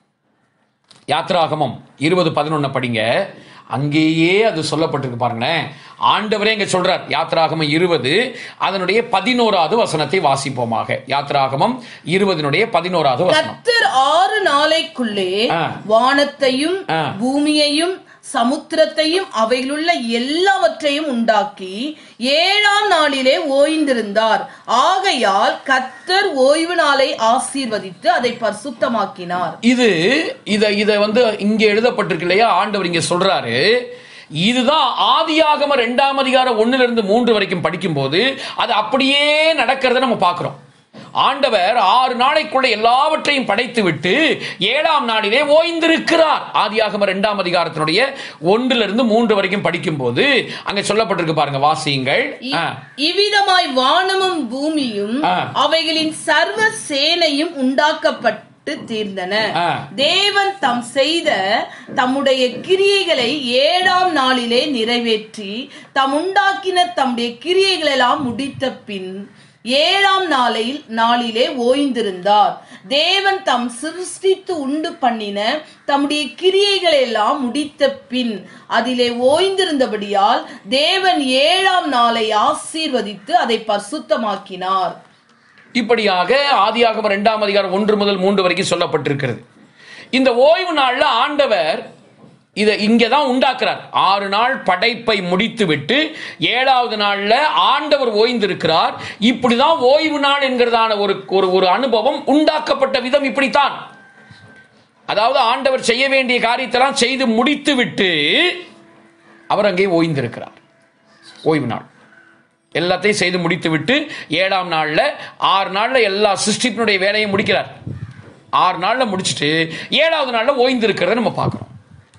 யாத்ராகமம் இருபது பதினொன்னு படிங்க அங்கேயே அது சொல்லப்பட்டிருக்கு பாருங்களேன் ஆண்டவரே இங்க சொல்றார் யாத்ராகமம் இருபது அதனுடைய பதினோராவது வசனத்தை வாசிப்போமாக யாத்ராகமம் இருபதினுடைய பதினோராவது வசனம் கர்த்தர் ஆறு நாளைக்குள்ளே ஆ. வானத்தையும் ஆ. பூமியையும் சமுத்திரத்தையும் அவைகளுள்ள எல்லாவற்றையும் உண்டாக்கி ஏழாம் நாளிலே ஓய்ந்திருந்தார் ஆகையால் கர்த்தர் ஓய்வு நாளை ஆசீர்வதித்து அதை பரிசுத்தமாக்கினார் இது இத இத வந்து இங்க எழுதப்பட்டிருக்கு இல்லையா ஆண்டவர் இங்க சொல்றாரு இதுதான் ஆதியாகம ரெண்டாம் அதிகாரம் ஒண்ணுல இருந்து மூன்று வரைக்கும் படிக்கும்போது அது அப்படியே நடக்கிறத நம்ம பார்க்கிறோம் ஆண்டவர் ஆறு நாளைக்குள்ள எல்லாவற்றையும் படைத்து விட்டு ஏழாம் நாளிலே ஓய்ந்திருக்கிறார் ஆதியாகம ரெண்டாம் அதிகாரத்தினுடைய ஒன்றுல இருந்து மூன்று வரைக்கும் படிக்கும்போது அங்க சொல்லப்பட்டிருக்கு பாருங்க வாசியுங்கள் இ- ஆ. இவ்விதமாய் வானமும் பூமியும் ஆ. அவைகளின் சர்வ சேனையும் உண்டாக்கப்பட்டு தீர்ந்தன ஆ. தேவன் தம் செய்த தம்முடைய கிரியைகளை ஏழாம் நாளிலே நிறைவேற்றி தம் உண்டாக்கின தம்முடைய கிரியைகளெல்லாம் முடித்த பின் ஏழாம் நாளில் நாளிலே ஓய்ந்திருந்தார் தேவன் தம் சிருஷ்டித்து உண்டு பண்ணின தம்முடைய கிரியைகளை எல்லாம் முடித்த பின் அதிலே ஓய்ந்திருந்தபடியால் தேவன் ஏழாம் நாளை ஆசீர்வதித்து அதை பரிசுத்தமாக்கினார் இப்படியாக ஆதியாகம ரெண்டாம் அதிகாரம் ஒன்று முதல் மூன்று வரைக்கும் சொல்லப்பட்டிருக்கிறது இந்த ஓய்வு நாள்ல ஆண்டவர் இதை இங்கே தான் உண்டாக்குறார் ஆறு நாள் படைப்பை முடித்துவிட்டு ஏழாவது நாள்ல ஆண்டவர் ஓய்ந்திருக்கிறார் இப்படிதான் ஓய்வு நாள் என்கிறதான ஒரு ஒரு ஒரு அனுபவம் உண்டாக்கப்பட்ட விதம் இப்படித்தான் அதாவது ஆண்டவர் செய்ய வேண்டிய காரியத்தெல்லாம் செய்து முடித்துவிட்டு அவர் அங்கே ஓய்ந்திருக்கிறார் ஓய்வு நாள் எல்லாத்தையும் செய்து முடித்துவிட்டு ஏழாம் நாளில் ஆறு நாளில் எல்லா சிஸ்டிப்பினுடைய வேலையை முடிக்கிறார் ஆறு நாளில் முடிச்சுட்டு ஏழாவது நாளில் ஓய்ந்திருக்கிறத நம்ம பார்க்குறோம்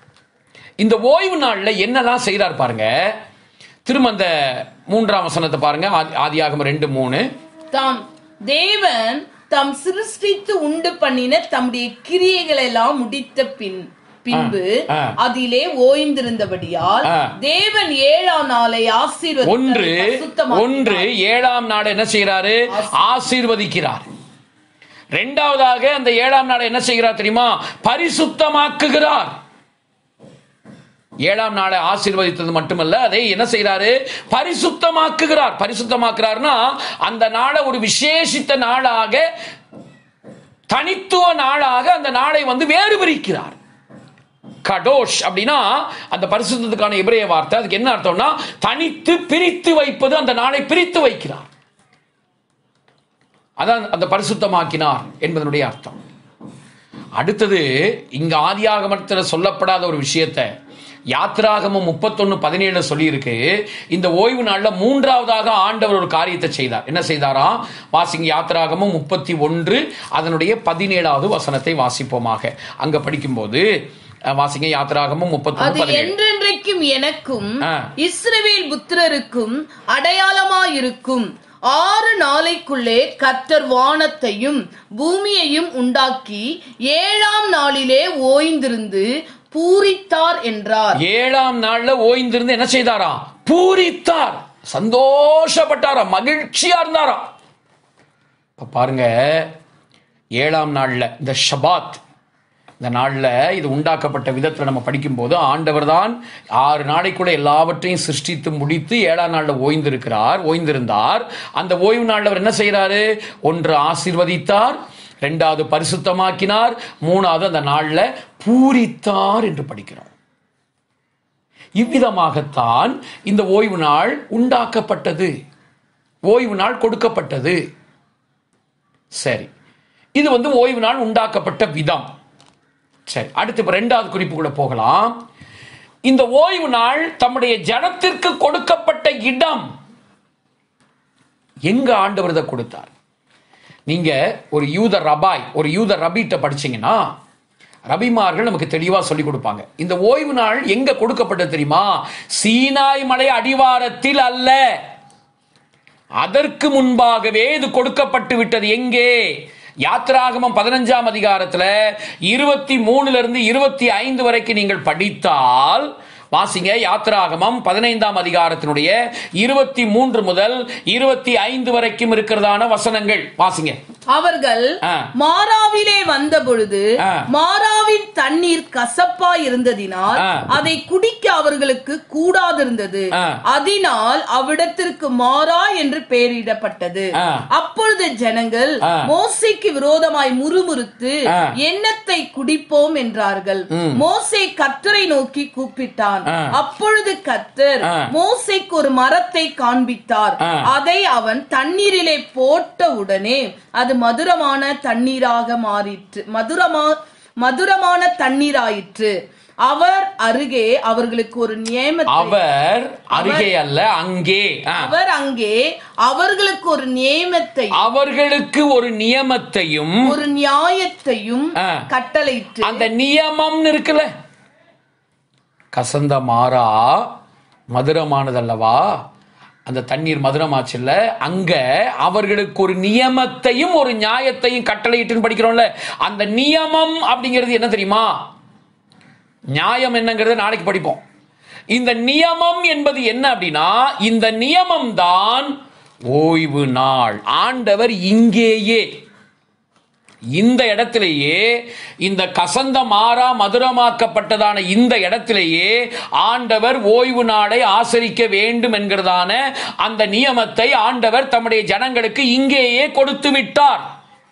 இந்த ஓய்வு நாளில் என்னெல்லாம் செய்கிறார் பாருங்க திரும்ப அந்த மூன்றாம் வசனத்தை பாருங்க ஆதி- ஆதியாகமம் ரெண்டு மூணு தாம் தேவன் தாம் சிருஷ்டித்து உண்டு பண்ணின தம்முடைய கிரியைகளை எல்லாம் முடித்த பின் பின்பு ஆ. அதிலே ஓய்ந்திருந்தபடியால் ஆ. தேவன் ஏழாம் நாளை ஆசீர்வதித்து ஒன்று அதை பரிசுத்தமாக்கினார். ஒன்று ஏழாம் நாள் என்ன செய்கிறாரு ஆசீர்வதிக்கிறார் ரெண்டாவதாக அந்த ஏழாம் நாளை என்ன செய்கிறார் தெரியுமா பரிசுத்தமாக்குகிறார் ஏழாம் நாளை ஆசீர்வதித்தது மட்டுமல்ல அதை என்ன செய்கிறாரு பரிசுத்தமாக்குகிறார் பரிசுத்தமாக்குறார்னா அந்த நாளை ஒரு விசேஷித்த நாளாக தனித்துவ நாளாக அந்த நாளை வந்து வேறு பிரிக்கிறார் கடோஷ் அப்படின்னா அந்த பரிசுத்தத்துக்கான எபிரேய வார்த்தை அதுக்கு என்ன அர்த்தம்னா தனித்து பிரித்து வைப்பது அந்த நாளை பிரித்து வைக்கிறார் அதான் அந்த பரிசுத்தமாக்கினார் என்பதனுடைய அர்த்தம் அடுத்தது இங்க ஆதியாகமத்தில் சொல்லப்படாத ஒரு விஷயத்தை யாத்ராகமம் முப்பத்தொன்னு பதினேழு சொல்லியிருக்கு இந்த ஓய்வு நாள்ல மூன்றாவதாக ஆண்டவர் ஒரு காரியத்தை செய்தார் என்ன செய்தாராம் வாசிங்க யாத்ராகமம் முப்பத்தி ஒன்று அதனுடைய பதினேழாவது வசனத்தை வாசிப்போமாக அங்க படிக்கும்போது அஹ், வாசிங்க யாத்ராகமம் முப்பத்தொன்னு அது பதினேழு என்றென்றைக்கும் எனக்கும் ஆ. இஸ்ரவேல் புத்திரருக்கும் அடையாளமாயிருக்கும் ஆறு நாளைக்குள்ளே கர்த்தர் வானத்தையும் பூமியையும் உண்டாக்கி ஏழாம் நாளிலே ஓய்ந்திருந்து பூரித்தார் என்றார் ஏழாம் நாள்ல ஓய்ந்திருந்து என்ன செய்தாராம் பூரித்தார் சந்தோஷப்பட்டாராம் மகிழ்ச்சியா இருந்தாராம் இப்ப பாருங்க ஏழாம் நாள்ல இந்த ஷபாத் இந்த நாள்ல இது உண்டாக்கப்பட்ட விதத்துல நம்ம படிக்கும்போது ஆண்டவர் தான் ஆறு நாளைக்குள்ள எல்லாவற்றையும் சிருஷ்டித்து முடித்து ஏழாம் நாள்ல ஓய்ந்திருக்கிறார் ஓய்ந்திருந்தார் அந்த ஓய்வு நாள்ல அவர் என்ன செய்யறாரு ஒன்று ஆசீர்வதித்தார் ரெண்டாவது பரிசுத்தமாக்கினார் மூணாவது அந்த நாள்ல பூரித்தார் என்று படிக்கிறோம் இவ்விதமாகத்தான் இந்த ஓய்வு நாள் உண்டாக்கப்பட்டது ஓய்வு நாள் கொடுக்கப்பட்டது சரி இது வந்து ஓய்வு நாள் உண்டாக்கப்பட்ட விதம் சரி அடுத்து இப்ப ரெண்டாவது குறிப்பு கூட போகலாம் இந்த ஓய்வு நாள் தம்முடைய ஜனத்திற்கு கொடுக்கப்பட்ட இடம் எங்க ஆண்டவர் இதை கொடுத்தார் நீங்க ஒரு யூத ரபாய் ஒரு யூத ரபிட்ட படிச்சீங்கன்னா ரபிமார்கள் நமக்கு தெளிவா சொல்லி கொடுப்பாங்க இந்த ஓய்வு நாள் எங்க கொடுக்கப்பட்டது தெரியுமா சீனாய் மலை அடிவாரத்தில் அல்ல அதற்கு முன்பாகவே இது கொடுக்கப்பட்டு விட்டது எங்கே யாத்ராகமம் பதினஞ்சாம் அதிகாரத்துல இருபத்தி மூணுல இருந்து இருபத்தி ஐந்து வரைக்கும் நீங்கள் படித்தால் வாசிங்க யாத்ராகமம் பதினைந்தாம் அதிகாரத்தினுடைய இருபத்தி மூன்று முதல் இருபத்தி ஐந்து வரைக்கும் இருக்கிறதான வசனங்கள் வாசிங்க அவர்கள் ஆ. மாறாவிலே வந்த பொழுது ஆ. மாறாவின் தண்ணீர் கசப்பா இருந்ததினால் ஆ. அதை குடிக்க அவர்களுக்கு கூடாதிருந்தது ஆ. அதனால் அவ்விடத்திற்கு மாறா என்று பெயரிடப்பட்டது ஆ. அப்பொழுது ஜனங்கள் ஆ. மோசேக்கு விரோதமாய் முறுமுறுத்து ஆ. எண்ணத்தை குடிப்போம் என்றார்கள் மோசே கத்தரை நோக்கி கூப்பிட்டான் ஆ. அப்பொழுது கத்தர் ஆ. மோசேக்கு ஒரு மரத்தை காண்பித்தார் ஆ. அதை அவன் தண்ணீரிலே போட்ட உடனே அது மதுரமான தண்ணீராக மாறிற்று மதுரமா மதுரமான தண்ணீராயிற்று அவர் அருகே அவர்களுக்கு ஒரு நியமத்தை அவர் அருகே அல்ல அங்கே ஆ. அவர் அங்கே அவர்களுக்கு ஒரு நியமத்தை அவர்களுக்கு ஒரு நியமத்தையும் ஒரு நியாயத்தையும் ஆ. கட்டளையிட்டு அந்த நியமம்னு இருக்குல்ல கசந்த மாறா மதுரமானதல்லவா அந்த தண்ணீர் மதுரமாச்சுல்ல அங்க அவர்களுக்கு ஒரு நியமத்தையும் ஒரு நியாயத்தையும் கட்டளையிட்டுன்னு படிக்கிறோம்ல அந்த நியமம் அப்படிங்கிறது என்ன தெரியுமா நியாயம் என்னங்கிறத நாளைக்கு படிப்போம் இந்த நியமம் என்பது என்ன அப்படின்னா இந்த நியமம் தான் ஓய்வு நாள் ஆண்டவர் இங்கேயே இந்த இடத்திலேயே இந்த கசந்த மாறா மதுரமாக்கப்பட்டதான இந்த இடத்திலேயே ஆண்டவர் ஓய்வு நாளை ஆசரிக்க வேண்டும் என்கிறதான அந்த நியமத்தை ஆண்டவர் தம்முடைய ஜனங்களுக்கு இங்கேயே கொடுத்து விட்டார்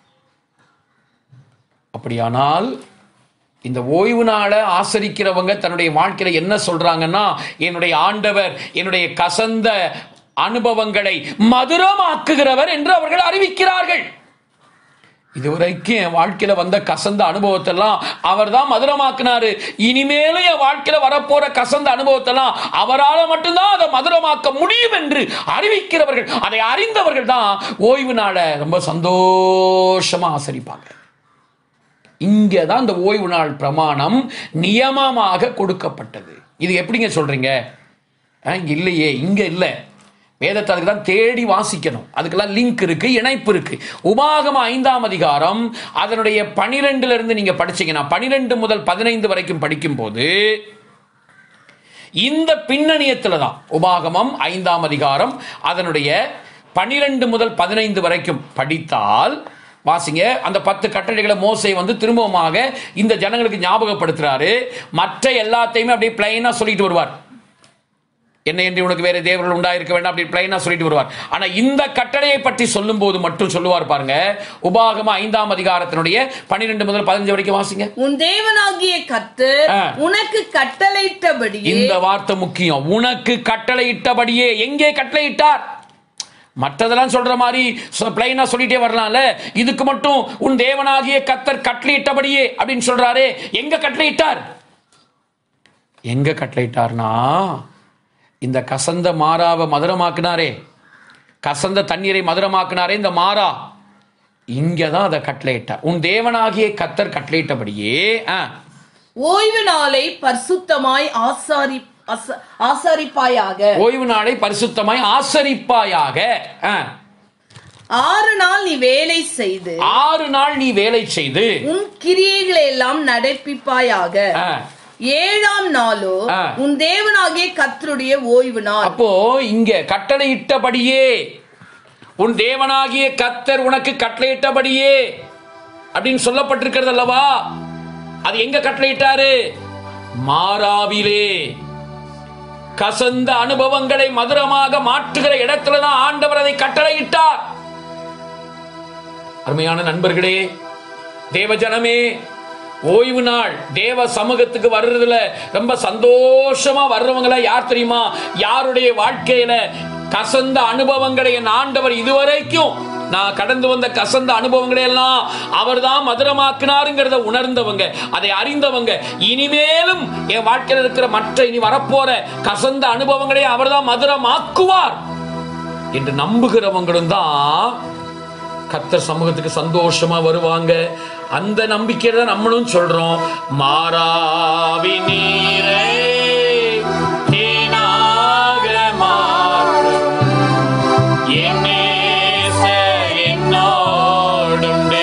அப்படியானால் இந்த ஓய்வு நாளை ஆசரிக்கிறவங்க தன்னுடைய வாழ்க்கையில என்ன சொல்றாங்கன்னா என்னுடைய ஆண்டவர் என்னுடைய கசந்த அனுபவங்களை மதுரமாக்குகிறவர் என்று அவர்கள் அறிவிக்கிறார்கள் இதுவரைக்கும் என் வாழ்க்கையில வந்த கசந்த அனுபவத்தெல்லாம் அவர் தான் மதுரமாக்குனாரு இனிமேலும் என் வாழ்க்கையில வரப்போற கசந்த அனுபவத்தெல்லாம் அவரால் மட்டும்தான் அதை மதுரமாக்க முடியும் என்று அறிவிக்கிறவர்கள் அதை அறிந்தவர்கள் தான் ஓய்வு நாளை ரொம்ப சந்தோஷமா ஆசரிப்பாங்க இங்கே தான் இந்த ஓய்வு நாள் பிரமாணம் நியமமாக கொடுக்கப்பட்டது இது எப்படிங்க சொல்றீங்க ஆ, இங்க இல்லையே இங்க இல்லை வேதத்தை அதுக்கு தான் தேடி வாசிக்கணும் அதுக்கெல்லாம் லிங்க் இருக்கு இணைப்பு இருக்கு உபாகம ஐந்தாம் அதிகாரம் அதனுடைய பனிரெண்டுல இருந்து நீங்க படிச்சீங்கன்னா பனிரெண்டு முதல் பதினைந்து வரைக்கும் படிக்கும்போது இந்த பின்னணியத்தில் தான் உபாகமம் ஐந்தாம் அதிகாரம் அதனுடைய பனிரெண்டு முதல் பதினைந்து வரைக்கும் படித்தால் வாசிங்க அந்த பத்து கட்டளைகளை மோசை வந்து திரும்பவுமாக இந்த ஜனங்களுக்கு ஞாபகப்படுத்துறாரு மற்ற எல்லாத்தையுமே அப்படியே பிளைனா சொல்லிட்டு வருவார் என்ன என்று உனக்கு வேற தேவர்கள் உண்டாயிருக்க வேண்டாம் அப்படி பிளைனா சொல்லிட்டு வருவார் ஆனா இந்த கட்டளையை பற்றி சொல்லும்போது மட்டும் சொல்லுவார் பாருங்க உபாகம ஐந்தாம் அதிகாரத்தினுடைய பன்னிரெண்டு முதல் பதினஞ்சு வரைக்கும் வாசிங்க உன் தேவனாகிய கர்த்தர் ஆ. உனக்கு கட்டளையிட்டபடியே இந்த வார்த்தை முக்கியம் உனக்கு கட்டளையிட்டபடியே எங்கே கட்டளையிட்டார் மற்றதெல்லாம் சொல்ற மாதிரி பிளைனா சொல்லிட்டே வரலாம்ல இதுக்கு மட்டும் உன் தேவனாகிய கத்தர் கட்டளையிட்டபடியே அப்படின்னு சொல்றாரு எங்க கட்டளையிட்டார் எங்க கட்டளையிட்டார்னா இந்த கசந்த மாறாவை மதுரமாக்குனாரே கசந்த தண்ணீரை மதுரமாக்குனாரே இந்த மாறா இங்க தான் அதை கட்டளையிட்டார் உன் தேவனாகிய கத்தர் கட்டளையிட்டபடியே ஆ ஓய்வு நாளை பரிசுத்தமாய் ஆசாரி அச- ஆசாரிப்பாயாக ஓய்வு நாளை பரிசுத்தமாய் ஆசரிப்பாயாக ஆ. ஆறு நாள் நீ வேலை செய்து ஆறு நாள் நீ வேலை செய்து உன் கிரியைகளை எல்லாம் நடப்பிப்பாயாக ஆ. ஏழாம் நாளோ ஆ. உன் தேவனாகிய கர்த்தருடைய ஓய்வு நாள் அப்போ இங்க கட்டளையிட்டபடியே உன் தேவனாகிய கத்தர் உனக்கு கட்டளையிட்டபடியே அப்படின்னு சொல்லப்பட்டிருக்கிறது அல்லவா அது எங்க கட்டளையிட்டாரு மாறாவிலே கசந்த அனுபவங்களை மதுரமாக மாற்றுகிற இடத்துல தான் ஆண்டவர் அதை கட்டளையிட்டார் அருமையான நண்பர்களே தேவ ஜனமே ஓய்வு நாள் தேவ சமூகத்துக்கு வர்றதுல ரொம்ப சந்தோஷமா வர்றவங்கள யார் தெரியுமா யாருடைய வாழ்க்கையில கசந்த அனுபவங்களை என் ஆண்டவர் இதுவரைக்கும் நான் கடந்து வந்த கசந்த அனுபவங்களை எல்லாம் அவர் தான் மதுரமாக்கினாருங்கிறத உணர்ந்தவங்க அதை அறிந்தவங்க இனிமேலும் என் வாழ்க்கையில் இருக்கிற மற்ற இனி வரப்போற கசந்த அனுபவங்களை அவர் தான் மதுரமாக்குவார் என்று நம்புகிறவங்களும் தான் கத்தர் சமூகத்துக்கு சந்தோஷமா வருவாங்க அந்த நம்பிக்கையில தான் நம்மளும் சொல்றோம் மாறாவி நீரே தேனாக மாற்றும் என் நேசர் என்னோடுண்டு.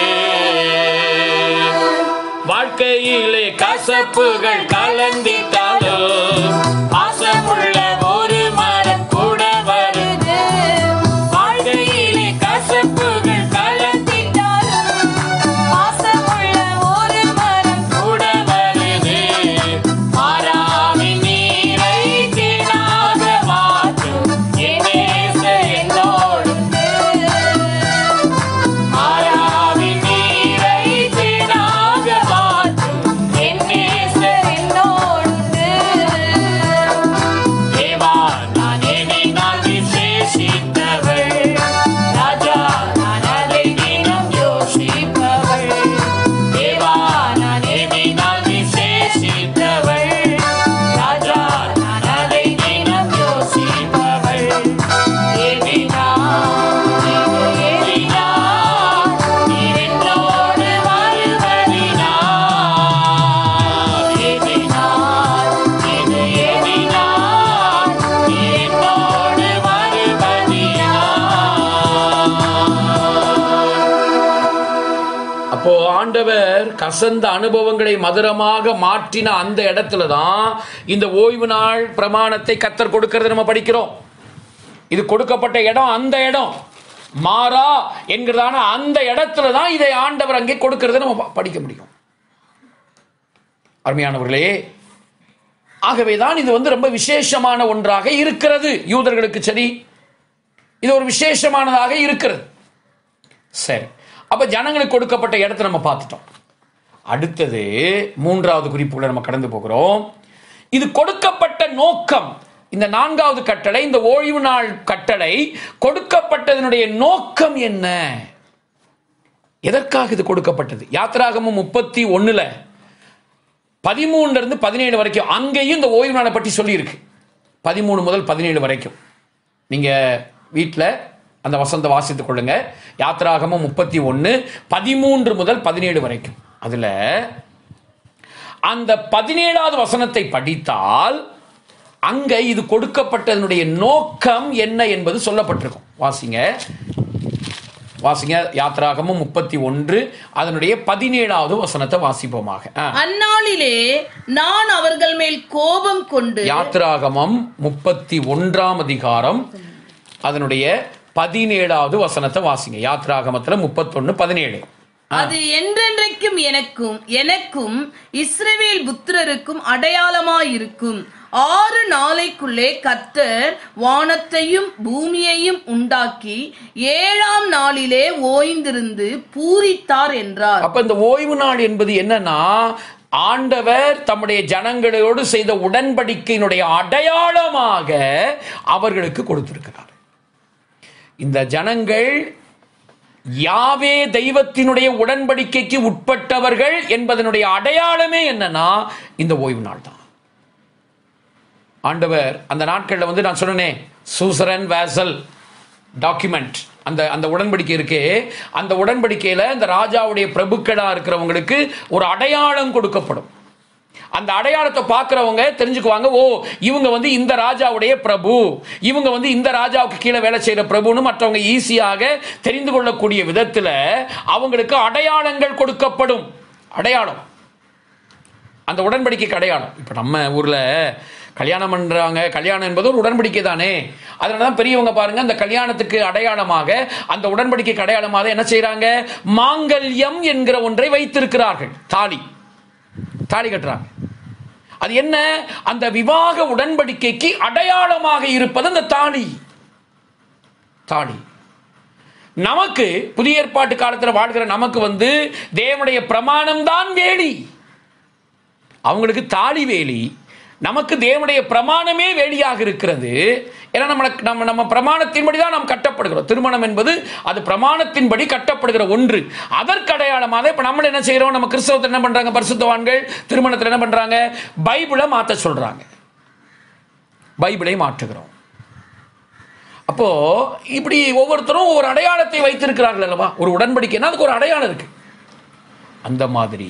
வாழ்க்கையிலே கசப்புகள் கலந்திட்டாலும் பாசமுள்ள ஒரு மரம் கூட வருது வாழ்க்கையிலே கசப்புகள் கலந்திட்டாலும் பாசமுள்ள ஒரு மரம் கூட வருது மாறாவி நீரை தேனாக மாற்றும் என் நேசர் என்னோடுண்டு. மாறாவி நீரை தேனாக மாற்றும் என் நேசர் தேவா நான் என்னை நான் விசேஷித்தவள் ராஜா நான் அதை தினம் யோசிப்பவள் தேவா நான் என்னை நான் விசேஷித்தவள் ராஜா நான் அதை தினம் யோசிப்பவள் ஏதினார், ஏதினார், நீர் என்னோடு வாழ்வதினார். ஏதினார், இது ஏதினார், நீர் என்னோடு வாழ்வதினார். அப்போ ஆண்டவர் கசந்த அனுபவங்களை மதுரமாக மாற்றின அந்த இடத்துல தான் இந்த ஓய்வு நாள் பிரமாணத்தை கத்தர் கொடுக்கறத நம்ம படிக்கிறோம் இது கொடுக்கப்பட்ட இடம் அந்த இடம் மாறா என்கிறதான அந்த இடத்துல தான் இதை ஆண்டவர் அங்கே கொடுக்கறத நம்ம ப- படிக்க முடியும் அருமையானவர்களே ஆகவே தான் இது வந்து ரொம்ப விசேஷமான ஒன்றாக இருக்கிறது யூதர்களுக்கு சரி இது ஒரு விசேஷமானதாக இருக்கிறது சரி அப்ப ஜனங்களுக்கு கொடுக்கப்பட்ட இடத்தை நம்ம பார்த்துட்டோம் அடுத்தது மூன்றாவது குறிப்புகளை நம்ம கடந்து போகிறோம் இது கொடுக்கப்பட்ட நோக்கம் இந்த நான்காவது கட்டளை இந்த ஓய்வு நாள் கட்டளை கொடுக்கப்பட்டதனுடைய நோக்கம் என்ன எதற்காக இது கொடுக்கப்பட்டது யாத்திராகமம் முப்பத்தி ஒண்ணுல பதிமூணுல இருந்து பதினேழு வரைக்கும் அங்கேயும் இந்த ஓய்வு நாளை பற்றி சொல்லியிருக்கு பதிமூணு முதல் பதினேழு வரைக்கும் நீங்க வீட்டில் அந்த வசந்த வாசித்துக் கொள்ளுங்க யாத்திராகமம் முப்பத்தி ஒன்று பதிமூன்று முதல் பதினேழு வரைக்கும் அதுல அந்த பதினேழாவது வசனத்தை படித்தால் அங்க இது கொடுக்கப்பட்டதனுடைய நோக்கம் என்ன என்பது சொல்லப்பட்டிருக்கும் வாசிங்க வாசிங்க யாத்திராகமும் முப்பத்தி ஒன்று அதனுடைய பதினேழாவது வசனத்தை வாசிப்போமாக ஆ. அந்நாளிலே நான் அவர்கள் மேல் கோபம் கொண்டு யாத்திராகமம் முப்பத்தி ஒன்றாம் அதிகாரம் அதனுடைய பதினேழாவது வசனத்தை வாசிங்க யாத்திராகமத்துல முப்பத்தொன்னு பதினேழு அது என்றென்றைக்கும் எனக்கும் எனக்கும் இஸ்ரவேல் புத்திரருக்கும் அடையாளமாயிருக்கும் ஆறு நாளைக்குள்ளே கர்த்தர் வானத்தையும் பூமியையும் உண்டாக்கி ஏழாம் நாளிலே ஓய்ந்திருந்து பூரித்தார் என்றார் அப்ப இந்த ஓய்வு நாள் என்பது என்னன்னா ஆண்டவர் தம்முடைய ஜனங்களோடு செய்த உடன்படிக்கையினுடைய அடையாளமாக அவர்களுக்கு கொடுத்திருக்கிறார் இந்த ஜனங்கள் யாவே தெய்வத்தினுடைய உடன்படிக்கைக்கு உட்பட்டவர்கள் என்பதனுடைய அடையாளமே என்னன்னா இந்த ஓய்வு நாள் தான் ஆண்டவர் அந்த நாட்களில் வந்து நான் சொன்னேன் சூசரன் வேசல் டாக்குமெண்ட் அந்த அந்த உடன்படிக்கை இருக்கே அந்த உடன்படிக்கையில் இந்த ராஜாவுடைய பிரபுக்களா இருக்கிறவங்களுக்கு ஒரு அடையாளம் கொடுக்கப்படும் அந்த அடையாளத்தை பார்க்குறவங்க தெரிஞ்சுக்குவாங்க ஓ இவங்க வந்து இந்த ராஜாவுடைய பிரபு இவங்க வந்து இந்த ராஜாவுக்கு கீழே வேலை செய்கிற பிரபுன்னு மற்றவங்க ஈஸியாக தெரிந்து கொள்ளக்கூடிய விதத்தில் அவங்களுக்கு அடையாளங்கள் கொடுக்கப்படும் அடையாளம் அந்த உடன்படிக்கைக்கு அடையாளம் இப்போ நம்ம ஊரில் கல்யாணம் பண்றாங்க கல்யாணம் என்பது ஒரு உடன்படிக்கை தானே அதனால தான் பெரியவங்க பாருங்க அந்த கல்யாணத்துக்கு அடையாளமாக அந்த உடன்படிக்கைக்கு அடையாளமாக என்ன செய்றாங்க மாங்கல்யம் என்கிற ஒன்றை வைத்திருக்கிறார்கள் தாலி தாலி கட்டுறாங்க அது என்ன அந்த விவாக உடன்படிக்கைக்கு அடையாளமாக இருப்பது அந்த தாலி தாலி நமக்கு புதிய ஏற்பாட்டு காலத்தில் வாழ்கிற நமக்கு வந்து தேவனுடைய பிரமாணம் தான் வேலி அவங்களுக்கு தாலி வேலி நமக்கு தேவனுடைய பிரமாணமே வேலியாக இருக்கிறது ஏன்னா நம்ம நம்ம நம்ம பிரமாணத்தின்படி தான் நாம் கட்டப்படுகிறோம் திருமணம் என்பது அது பிரமாணத்தின்படி கட்டப்படுகிற ஒன்று அதற்கு அடையாளமாக இப்போ நம்ம என்ன செய்கிறோம் நம்ம கிறிஸ்தவத்தில் என்ன பண்ணுறாங்க பரிசுத்தவான்கள் திருமணத்தில் என்ன பண்ணுறாங்க பைபிளை மாற்ற சொல்கிறாங்க பைபிளை மாற்றுகிறோம் அப்போ இப்படி ஒவ்வொருத்தரும் ஒவ்வொரு அடையாளத்தை வைத்திருக்கிறார்கள் அல்லவா ஒரு உடன்படிக்கைன்னா அதுக்கு ஒரு அடையாளம் இருக்கு அந்த மாதிரி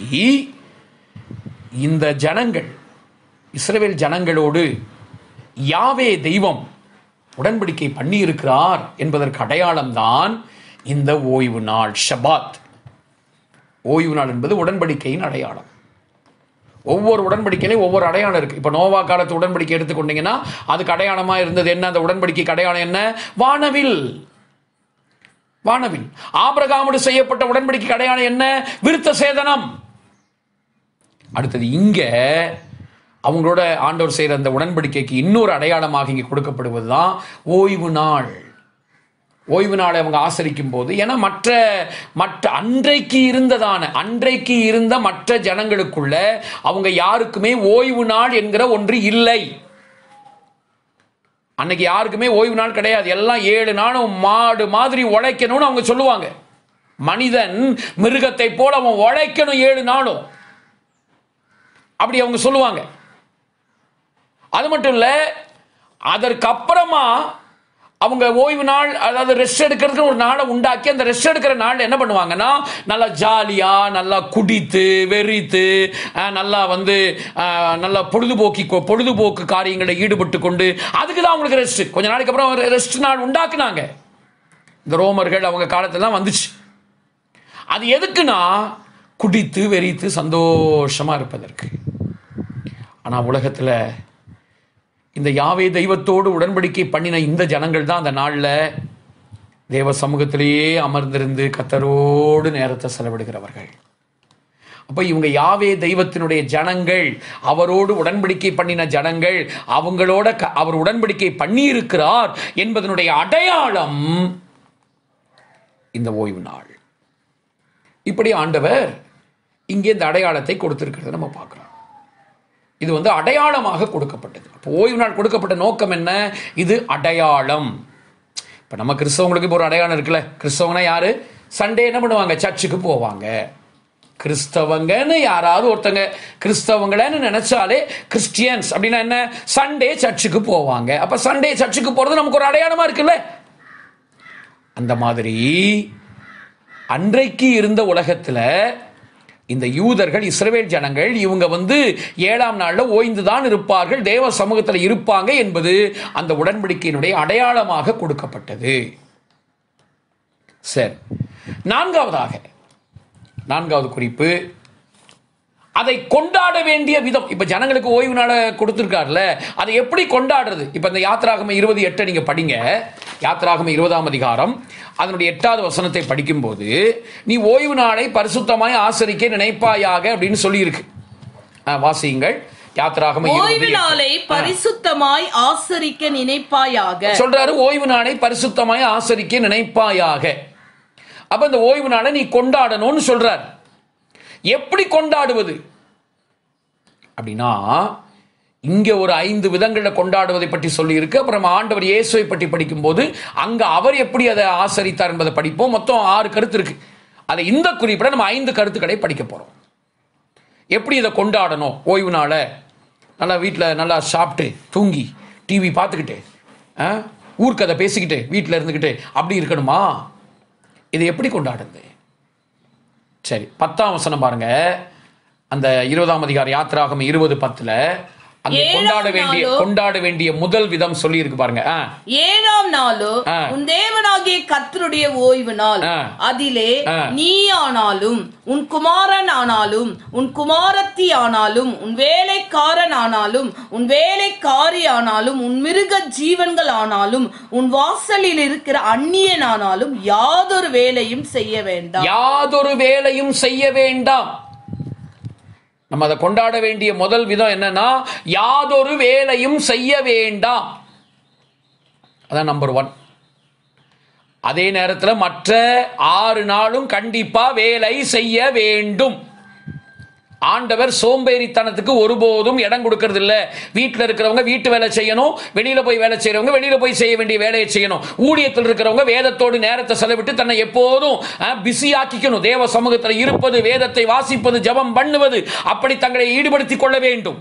இந்த ஜனங்கள் இஸ்ரவேல் ஜனங்களோடு யாவே தெய்வம் உடன்படிக்கை பண்ணியிருக்கிறார் என்பதற்கு அடையாளம்தான் இந்த ஓய்வு நாள் ஷபாத் ஓய்வு நாள் என்பது உடன்படிக்கையின் அடையாளம் ஒவ்வொரு உடன்படிக்கையிலையும் ஒவ்வொரு அடையாளம் இருக்கு இப்போ நோவா காலத்து உடன்படிக்கை எடுத்துக்கொண்டீங்கன்னா அதுக்கு அடையாளமா இருந்தது என்ன அந்த உடன்படிக்கைக்கு அடையாளம் என்ன வானவில் வானவில் ஆபிரகாமோடு செய்யப்பட்ட உடன்படிக்கை அடையாளம் என்ன விருத்த சேதனம் அடுத்தது இங்க அவங்களோட ஆண்டவர் செய்கிற அந்த உடன்படிக்கைக்கு இன்னொரு அடையாளமாக இங்கே கொடுக்கப்படுவது தான் ஓய்வு நாள் ஓய்வு நாளை அவங்க ஆசரிக்கும் போது ஏன்னா மற்ற மற்ற அன்றைக்கு இருந்ததான அன்றைக்கு இருந்த மற்ற ஜனங்களுக்குள்ள அவங்க யாருக்குமே ஓய்வு நாள் என்கிற ஒன்று இல்லை அன்னைக்கு யாருக்குமே ஓய்வு நாள் கிடையாது எல்லாம் ஏழு நாளும் மாடு மாதிரி உழைக்கணும்னு அவங்க சொல்லுவாங்க மனிதன் மிருகத்தை போல அவன் உழைக்கணும் ஏழு நாளும் அப்படி அவங்க சொல்லுவாங்க அது மட்டும் இல்ல அதற்கு அப்புறமா அவங்க ஓய்வு நாள் அதாவது ரெஸ்ட் எடுக்கிறதுக்கு ஒரு நாளை உண்டாக்கி அந்த ரெஸ்ட் எடுக்கிற நாள் என்ன பண்ணுவாங்கன்னா நல்லா ஜாலியா நல்லா குடித்து வெறித்து அஹ், நல்லா வந்து அஹ், நல்லா பொழுதுபோக்கி பொழுதுபோக்கு காரியங்களில் ஈடுபட்டு கொண்டு அதுக்கு தான் அவங்களுக்கு ரெஸ்ட் கொஞ்ச நாளைக்கு அப்புறம் ரெஸ்ட் நாள் உண்டாக்குனாங்க இந்த ரோமர்கள் அவங்க காலத்துல வந்துச்சு அது எதுக்குன்னா குடித்து வெறித்து சந்தோஷமா இருப்பதற்கு ஆனா உலகத்துல இந்த யாவே தெய்வத்தோடு உடன்படிக்கை பண்ணின இந்த ஜனங்கள் தான் அந்த நாள்ல தேவ சமூகத்திலேயே அமர்ந்திருந்து கத்தரோடு நேரத்தை செலவிடுகிறவர்கள் அப்ப இவங்க யாவே தெய்வத்தினுடைய ஜனங்கள் அவரோடு உடன்படிக்கை பண்ணின ஜனங்கள் அவங்களோட க- அவர் உடன்படிக்கை பண்ணியிருக்கிறார் என்பதனுடைய அடையாளம் இந்த ஓய்வு நாள் இப்படி ஆண்டவர் இங்கே இந்த அடையாளத்தை கொடுத்திருக்கிறத நம்ம பார்க்கிறோம் இது வந்து அடையாளமாக கொடுக்கப்பட்டது அப்போ ஓய்வு நாள் கொடுக்கப்பட்ட நோக்கம் என்ன இது அடையாளம் இப்போ நம்ம கிறிஸ்தவங்களுக்கு இப்போ ஒரு அடையாளம் இருக்குல்ல கிறிஸ்தவங்கன்னா யாரு சண்டே என்ன பண்ணுவாங்க சர்ச்சுக்கு போவாங்க கிறிஸ்தவங்கன்னு யாராவது ஒருத்தங்க கிறிஸ்தவங்களன்னு நினைச்சாலே கிறிஸ்டியன்ஸ் அப்படின்னா என்ன சண்டே சர்ச்சுக்கு போவாங்க அப்ப சண்டே சர்ச்சுக்கு போறது நமக்கு ஒரு அடையாளமா இருக்குல்ல அந்த மாதிரி அன்றைக்கு இருந்த உலகத்துல இந்த யூதர்கள் இஸ்ரவேல் ஜனங்கள் இவங்க வந்து ஏழாம் நாள்ல ஓய்ந்து தான் இருப்பார்கள் தேவ சமூகத்தில் இருப்பாங்க என்பது அந்த உடன்படிக்கையினுடைய அடையாளமாக கொடுக்கப்பட்டது சரி நான்காவதாக நான்காவது குறிப்பு அதை கொண்டாட வேண்டிய விதம் இப்ப ஜனங்களுக்கு ஓய்வு நாளை கொடுத்திருக்காருல அதை எப்படி கொண்டாடுறது இப்ப இந்த யாத்ராகம இருபது எட்டை நீங்க படிங்க யாத்ராகம இருபதாம் அதிகாரம் அதனுடைய எட்டாவது வசனத்தை படிக்கும்போது நீ ஓய்வு நாளை பரிசுத்தமாய் ஆசரிக்க நினைப்பாயாக அப்படின்னு சொல்லியிருக்கு அஹ், வாசியுங்கள் யாத்ராகம ஓய்வு இருபது எட்டு. நாளை பரிசுத்தமாய் ஆசரிக்க நினைப்பாயாக சொல்றாரு ஓய்வு நாளை பரிசுத்தமாய் ஆசரிக்க நினைப்பாயாக அப்ப இந்த ஓய்வு நாளை நீ கொண்டாடணும்னு சொல்றார் எப்படி கொண்டாடுவது அப்படின்னா இங்க ஒரு ஐந்து விதங்களில் கொண்டாடுவதை பற்றி சொல்லி இருக்கு அப்புறம் ஆண்டவர் இயேசுவை பற்றி படிக்கும்போது அங்க அவர் எப்படி அதை ஆசரித்தார் என்பதை படிப்போம் மொத்தம் ஆறு கருத்து இருக்கு அதை இந்த குறிப்பிட நம்ம ஐந்து கருத்துக்களை படிக்க போறோம் எப்படி இதை கொண்டாடணும் ஓய்வு நாளை நல்லா வீட்டில் நல்லா சாப்பிட்டு தூங்கி டிவி பார்த்துக்கிட்டு ஆ, ஊர்க்கதை பேசிக்கிட்டு வீட்டில் இருந்துக்கிட்டு அப்படி இருக்கணுமா இதை எப்படி கொண்டாடுறது சரி பத்தாம் வசனம் பாருங்க அந்த இருபதாம் அதிகார யாத்திராகம் இருபது பத்தில் அங்கே ஏழாம் கொண்டாட வேண்டிய நாளோ- கொண்டாட வேண்டிய முதல் விதம் சொல்லி இருக்கு பாருங்க ஆ, ஏழாம் நாளோ ஆ. உன் தேவனாகிய கர்த்தருடைய ஓய்வு நாள் ஆ. அதிலே ஆ. நீ ஆனாலும் உன் குமாரன் ஆனாலும் உன் குமாரத்தி ஆனாலும் உன் வேலைக்காரன் ஆனாலும் உன் வேலைக்காரி ஆனாலும் உன் மிருக ஜீவன்கள் ஆனாலும் உன் வாசலில் இருக்கிற அந்நியன் ஆனாலும் யாதொரு வேலையும் செய்ய வேண்டாம் யாதொரு வேலையும் செய்ய வேண்டாம் நம்ம அதை கொண்டாட வேண்டிய முதல் விதம் என்னன்னா யாதொரு வேலையும் செய்ய வேண்டாம் அதான் நம்பர் ஒன் அதே நேரத்தில் மற்ற ஆறு நாளும் கண்டிப்பா வேலை செய்ய வேண்டும் ஆண்டவர் சோம்பேறித்தனத்துக்கு ஒருபோதும் இடம் கொடுக்கறது இல்ல வீட்டில் இருக்கிறவங்க வீட்டு வேலை செய்யணும் வெளியில போய் வேலை செய்யறவங்க வெளியில போய் செய்ய வேண்டிய வேலையை செய்யணும் ஊழியத்தில் இருக்கிறவங்க வேதத்தோடு நேரத்தை செலவிட்டு தன்னை எப்போதும் பிஸி ஆக்கிக்கணும் தேவ சமூகத்தில் இருப்பது வேதத்தை வாசிப்பது ஜெபம் பண்ணுவது அப்படி தங்களை ஈடுபடுத்திக் கொள்ள வேண்டும்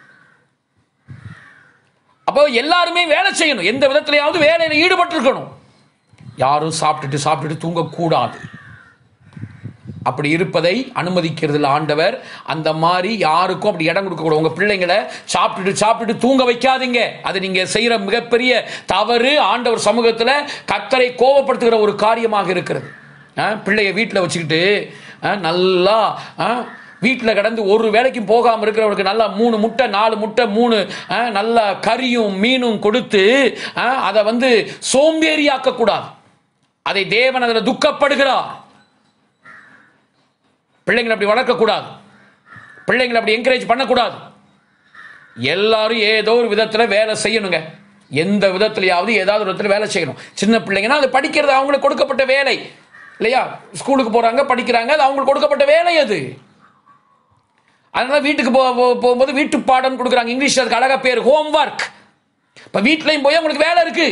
அப்போ எல்லாருமே வேலை செய்யணும் எந்த விதத்திலையாவது வேலையில ஈடுபட்டு இருக்கணும் யாரும் சாப்பிட்டுட்டு சாப்பிட்டுட்டு தூங்கக்கூடாது அப்படி இருப்பதை அனுமதிக்கிறதுல ஆண்டவர் அந்த மாதிரி யாருக்கும் அப்படி இடம் கொடுக்கக்கூடாது உங்க பிள்ளைங்களை சாப்பிட்டுட்டு சாப்பிட்டுட்டு தூங்க வைக்காதீங்க அது நீங்க செய்யற மிகப்பெரிய தவறு ஆண்டவர் சமூகத்தில் கத்தரை கோபப்படுத்துகிற ஒரு காரியமாக இருக்கிறது ஆ, பிள்ளைய வீட்டில் வச்சுக்கிட்டு ஆ, நல்லா வீட்டில் கிடந்து ஒரு வேலைக்கும் போகாமல் இருக்கிறவனுக்கு நல்லா மூணு முட்டை நாலு முட்டை மூணு ஆ, நல்லா கறியும் மீனும் கொடுத்து ஆ, அதை வந்து சோம்பேறியாக்கக்கூடாது அதை தேவன் அதில் துக்கப்படுகிறார் பிள்ளைங்களை அப்படி வளர்க்கக்கூடாது பிள்ளைங்களை அப்படி என்கரேஜ் பண்ணக்கூடாது எல்லாரும் ஏதோ ஒரு விதத்தில் வேலை செய்யணுங்க எந்த விதத்திலையாவது ஏதாவது ஒரு விதத்தில் வேலை செய்யணும் சின்ன பிள்ளைங்கன்னா அது படிக்கிறது அவங்களுக்கு கொடுக்கப்பட்ட வேலை இல்லையா ஸ்கூலுக்கு போகிறாங்க படிக்கிறாங்க அது அவங்களுக்கு கொடுக்கப்பட்ட வேலை அது அதனால வீட்டுக்கு போ போ- போகும்போது வீட்டு பாடம் கொடுக்குறாங்க இங்கிலீஷ் அதுக்கு அழகா பேர் ஹோம் ஒர்க் இப்போ வீட்லையும் போய் அவங்களுக்கு வேலை இருக்கு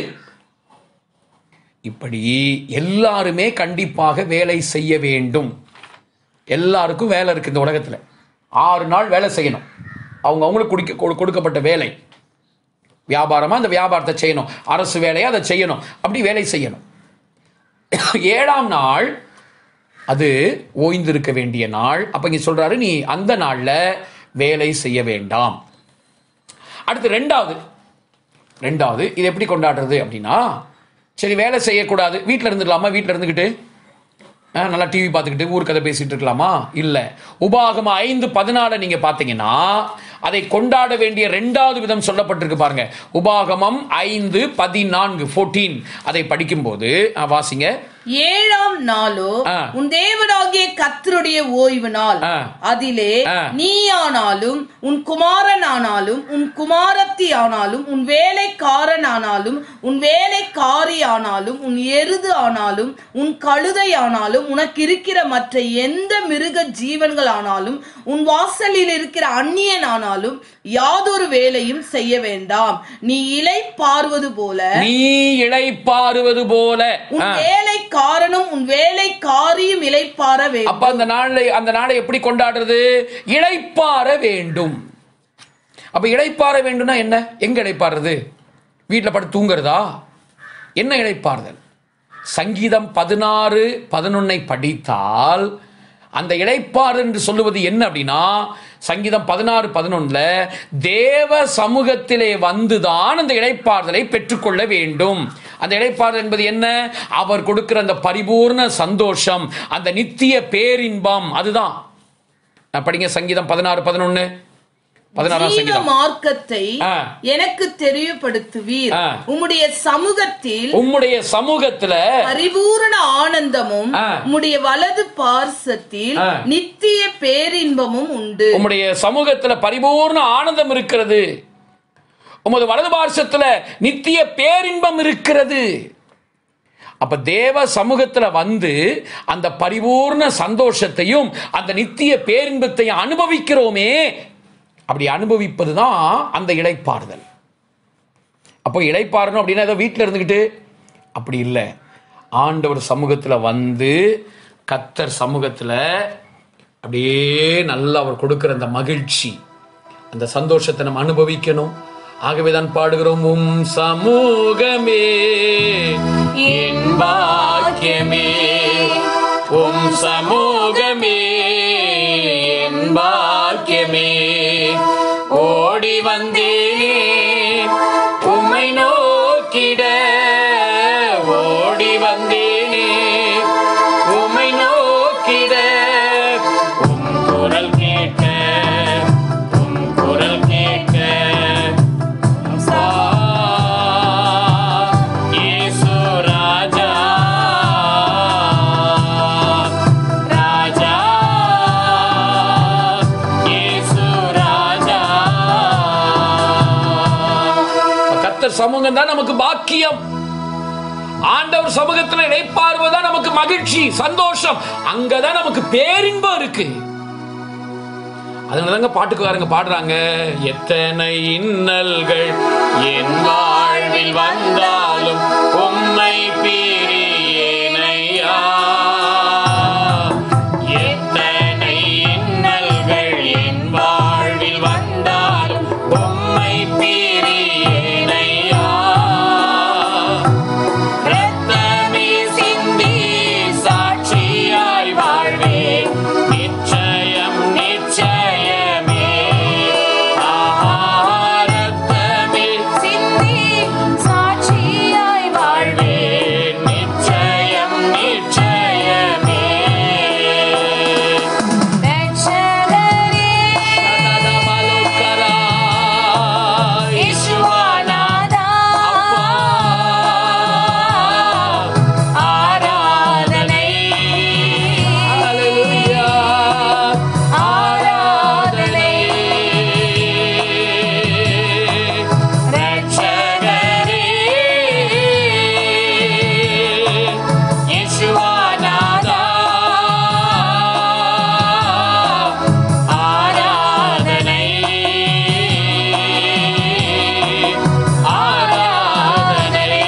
இப்படி எல்லாருமே கண்டிப்பாக வேலை செய்ய வேண்டும் எல்லாருக்கும் வேலை இருக்கு இந்த உலகத்தில் ஆறு நாள் வேலை செய்யணும் அவங்க அவங்களுக்கு குடிக்க கொடு- கொடுக்கப்பட்ட வேலை வியாபாரமா அந்த வியாபாரத்தை செய்யணும் அரசு வேலையை அதை செய்யணும் அப்படி வேலை செய்யணும் ஏழாம் நாள் அது ஓய்ந்திருக்க வேண்டிய நாள் அப்ப இங்க சொல்றாரு நீ அந்த நாள்ல வேலை செய்ய வேண்டாம் அடுத்து ரெண்டாவது ரெண்டாவது இது எப்படி கொண்டாடுறது அப்படின்னா சரி வேலை செய்யக்கூடாது வீட்டில் இருந்துக்கலாமா வீட்டில் இருந்துக்கிட்டு ஆ, நல்லா டிவி பார்த்துக்கிட்டு ஊர் கதை பேசிட்டு இருக்கலாமா இல்லை உபாகம ஐந்து பதினாலு நீங்க பார்த்தீங்கன்னா அதை கொண்டாட வேண்டிய ரெண்டாவது விதம் சொல்லப்பட்டிருக்கு பாருங்க உபாகமம் ஐந்து பதினான்கு ஃபோர்டீன் அதை படிக்கும்போது ஆ, வாசிங்க ஏழாம் நாளோ ஆ. உன் தேவனாகிய கர்த்தருடைய ஓய்வு நாள் ஆ. அதிலே ஆ. நீ ஆனாலும் உன் குமாரன் ஆனாலும் உன் குமாரத்தி ஆனாலும் உன் வேலைக்காரன் ஆனாலும் உன் வேலைக்காரி ஆனாலும் உன் எருது ஆனாலும் உன் கழுதை ஆனாலும் உனக்கு இருக்கிற மற்ற எந்த மிருக ஜீவன்கள் ஆனாலும் உன் வாசலில் இருக்கிற அந்நியன் ஆனாலும் யாதொரு வேலையும் செய்ய வேண்டாம் நீ இலை பார்வது போல நீ இளைப்பாறுவது போல உன் ஆ. வேலைக்காரனும் உன் வேலைக்காரியும் இலைப்பார வேண்டும் அப்ப அந்த நாளை அந்த நாளை எப்படி கொண்டாடுறது இளைப்பாற வேண்டும் அப்ப இளைப்பாற வேண்டும்னா என்ன எங்க இளைப்பாறுறது வீட்டில் படுத்து தூங்குறதா என்ன இளைப்பாறுதல் சங்கீதம் பதினாறு பதினொன்னை படித்தால் அந்த இளைப்பாறு என்று சொல்லுவது என்ன அப்படின்னா சங்கீதம் பதினாறு பதினொன்னுல தேவ சமூகத்திலே வந்துதான் அந்த இளைப்பாறுதலை பெற்றுக்கொள்ள வேண்டும் அந்த இளைப்பாறுதல் என்பது என்ன அவர் கொடுக்கிற அந்த பரிபூர்ண சந்தோஷம் அந்த நித்திய பேரின்பம் அதுதான் நான் படிங்க சங்கீதம் பதினாறு பதினொன்னு பதினாறாம் ஜீவ சங்கீதம் மார்க்கத்தை ஆ. எனக்கு தெரியப்படுத்துவீர் ஆ. உம்முடைய சமூகத்தில் உம்முடைய சமூகத்துல பரிபூரண ஆனந்தமும் ஆ. உம்முடைய வலது பார்சத்தில் ஆ. நித்திய பேரின்பமும் உண்டு உம்முடைய சமூகத்துல பரிபூர்ண ஆனந்தம் இருக்கிறது உமது வலது பார்சத்துல நித்திய பேரின்பம் இருக்கிறது அப்ப தேவ சமூகத்துல வந்து அந்த பரிபூர்ண சந்தோஷத்தையும் அந்த நித்திய பேரின்பத்தையும் அனுபவிக்கிறோமே அப்படி அனுபவிப்பது தான் அந்த இளைப்பாறுதல் அப்போ இளைப்பாறணும் அப்படின்னா ஏதோ வீட்டில் இருந்துக்கிட்டு அப்படி இல்லை ஆண்டவர் சமூகத்தில் வந்து கத்தர் சமூகத்தில் அப்படியே நல்லா அவர் கொடுக்கிற அந்த மகிழ்ச்சி அந்த சந்தோஷத்தை நம்ம அனுபவிக்கணும் ஆகவே தான் பாடுகிறோம் உம் சமூகமே என் பாக்கியமே உம் சமூகமே என் பாக்கியமே ஓடி வந்தே சமூகம் தான் நமக்கு பாக்கியம் ஆண்டவர் சமூகத்துல இணைப்பார்வதான் நமக்கு மகிழ்ச்சி சந்தோஷம் அங்கதான் நமக்கு பேரின்பம் இருக்கு அதனாலதாங்க பாட்டுக்காரங்க பாடுறாங்க எத்தனை இன்னல்கள் என் வாழ்வில் வந்தாலும் உம்மை பிரியேனையா எத்தனை இன்னல்கள் என் வாழ்வில் வந்தாலும் உம்மை பிரியேனையா ரத்தமே சிந்தி சாட்சியாய் வாழ்வேன் நிச்சயம் நிச்சயமே ஆஹா, ரத்தமே சிந்தி சாட்சியாய் வாழ்வேன் நிச்சயம் நிச்சயமே ரட்சகரே சததமலுக்கரா, ஈஸ்வரநாதா ஆராதனை ஹalleluya ஆராதனை ரட்சகரே ஈஸ்வரநாதா ஆராதனை ஆராதனை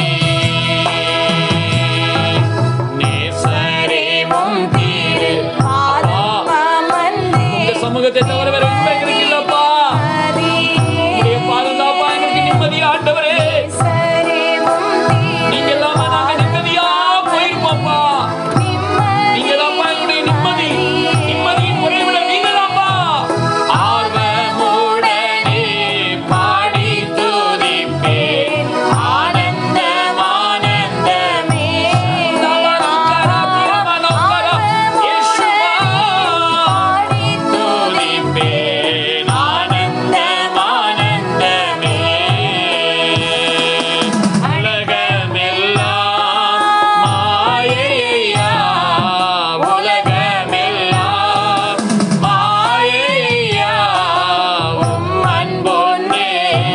நேசரேவும் தீரு ஆத்மமந்தே இந்த சமூகத்தை தவிர வேற ஒன்றுமே எங்களுக்கு இல்லப்பா உடைய பாதுகாப்பா எங்களுக்கு நிம்மதி ஆண்டவரே நீங்க இல்லாம நாங்க நிம்மதியா போயிருப்போம்ப்பா நீங்க தான்ப்பா எங்களுடைய நிம்மதி நிம்மதியின் உறைவிட நீங்க தான்ப்பா ஆர்வமுடனே பாடி துதிப்பேன் ஆனந்தம் ஆனந்தமே நவரக்கரா பிரமணக்கரா இயேசுவா துதிப்பேன் ஆனந்தம் ஆனந்தமே உலகமெல்லாம் மாயையா உலகமெல்லாம் மாயையா உம் அன்பொன்னே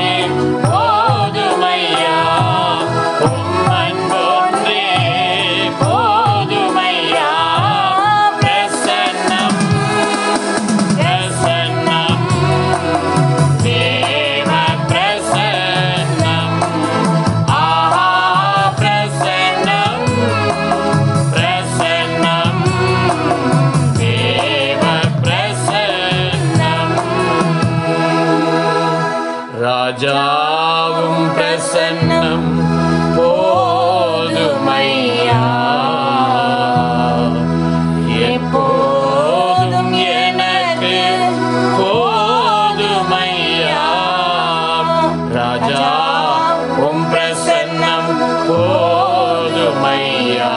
போதுமையா உம் அன்பொன்னே போதுமையா பிரசன்னம் பிரசன்னம் தேவ பிரசன்னம் ஆஹா பிரசன்னம் பிரசன்னம் தேவ பிரசன்னம் ராஜாவும் பிரசன்னம் போதுமையா எப்போதும் எனக்கு போதுமையா ராஜா உம் பிரசன்னம் போதுமையா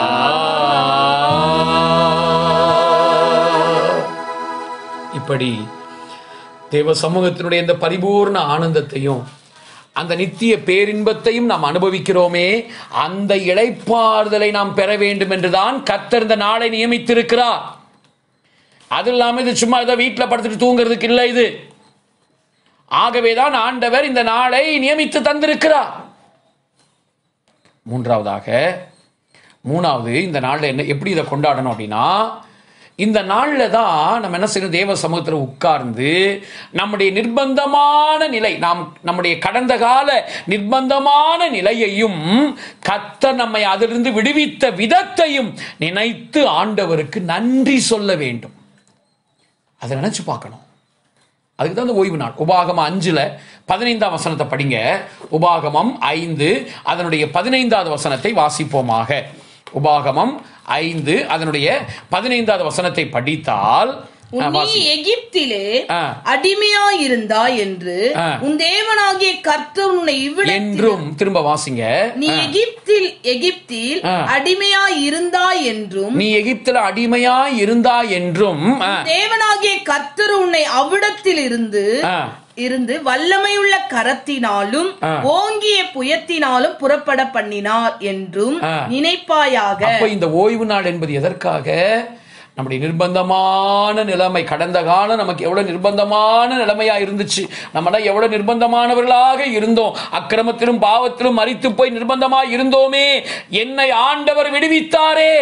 இப்படி தேவ சமூகத்தினுடைய இந்த பரிபூர்ண ஆனந்தத்தையும் அந்த நித்திய பேரின்பத்தையும் நாம் அனுபவிக்கிறோமே அந்த இளைப்பாறுதலை நாம் பெற வேண்டும் என்றுதான் கர்த்தர் இந்த நாளை நியமித்திருக்கிறார் அது இல்லாமல் இது சும்மா ஏதோ வீட்டில் படுத்துட்டு தூங்குறதுக்கு இல்லை இது ஆகவேதான் ஆண்டவர் இந்த நாளை நியமித்து தந்திருக்கிறார் மூன்றாவதாக மூணாவது இந்த நாளில் என்ன எப்படி இதை கொண்டாடணும் அப்படின்னா இந்த நாளில் தான் நம்ம என்ன செய்யணும் தேவ சமூகத்தில் உட்கார்ந்து நம்முடைய நிர்பந்தமான நிலை நாம் நம்முடைய கடந்த கால நிர்பந்தமான நிலையையும் கர்த்தர் நம்மை அதிலிருந்து விடுவித்த விதத்தையும் நினைத்து ஆண்டவருக்கு நன்றி சொல்ல வேண்டும் அதை நினைச்சு பார்க்கணும் அதுக்கு தான் இந்த ஓய்வு நாள் உபாகமம் அஞ்சுல பதினைந்தாம் வசனத்தை படிங்க உபாகமம் ஐந்து அதனுடைய பதினைந்தாவது வசனத்தை வாசிப்போமாக உபாகமம் ஐந்து அதனுடைய பதினைந்தாவது வசனத்தை படித்தால் ஆ, நீ வாசி. எகிப்திலே ஆ. அடிமையாயிருந்தாய் என்று ஆ. உன் தேவனாகிய கர்த்தர் உன்னை இவ்விடத்தில் என்றும் திரும்ப வாசிங்க நீ எகிப்தில் எகிப்தில் ஆ. அடிமையாய் இருந்தாய் என்றும் நீ எகிப்தில் அடிமையாய் இருந்தாய் என்றும் ஆ, தேவனாகிய கர்த்தர் உன்னை அவ்விடத்தில் இருந்து ஆ, இருந்து வல்லமையுள்ள கரத்தினாலும் ஆ. ஓங்கிய புயத்தினாலும் புறப்பட பண்ணினார் என்றும் ஆ. நினைப்பாயாக அப்ப இந்த ஓய்வு நாள் என்பது எதற்காக நம்முடைய நிர்பந்தமான நிலைமை கடந்த காலம் நமக்கு எவ்வளவு நிர்பந்தமான நிலைமையா இருந்துச்சு நம்மளாம் எவ்வளவு நிர்பந்தமானவர்களாக இருந்தோம் அக்கிரமத்திலும் பாவத்திலும் மறித்து போய் நிர்பந்தமாய் இருந்தோமே என்னை ஆண்டவர் விடுவித்தாரே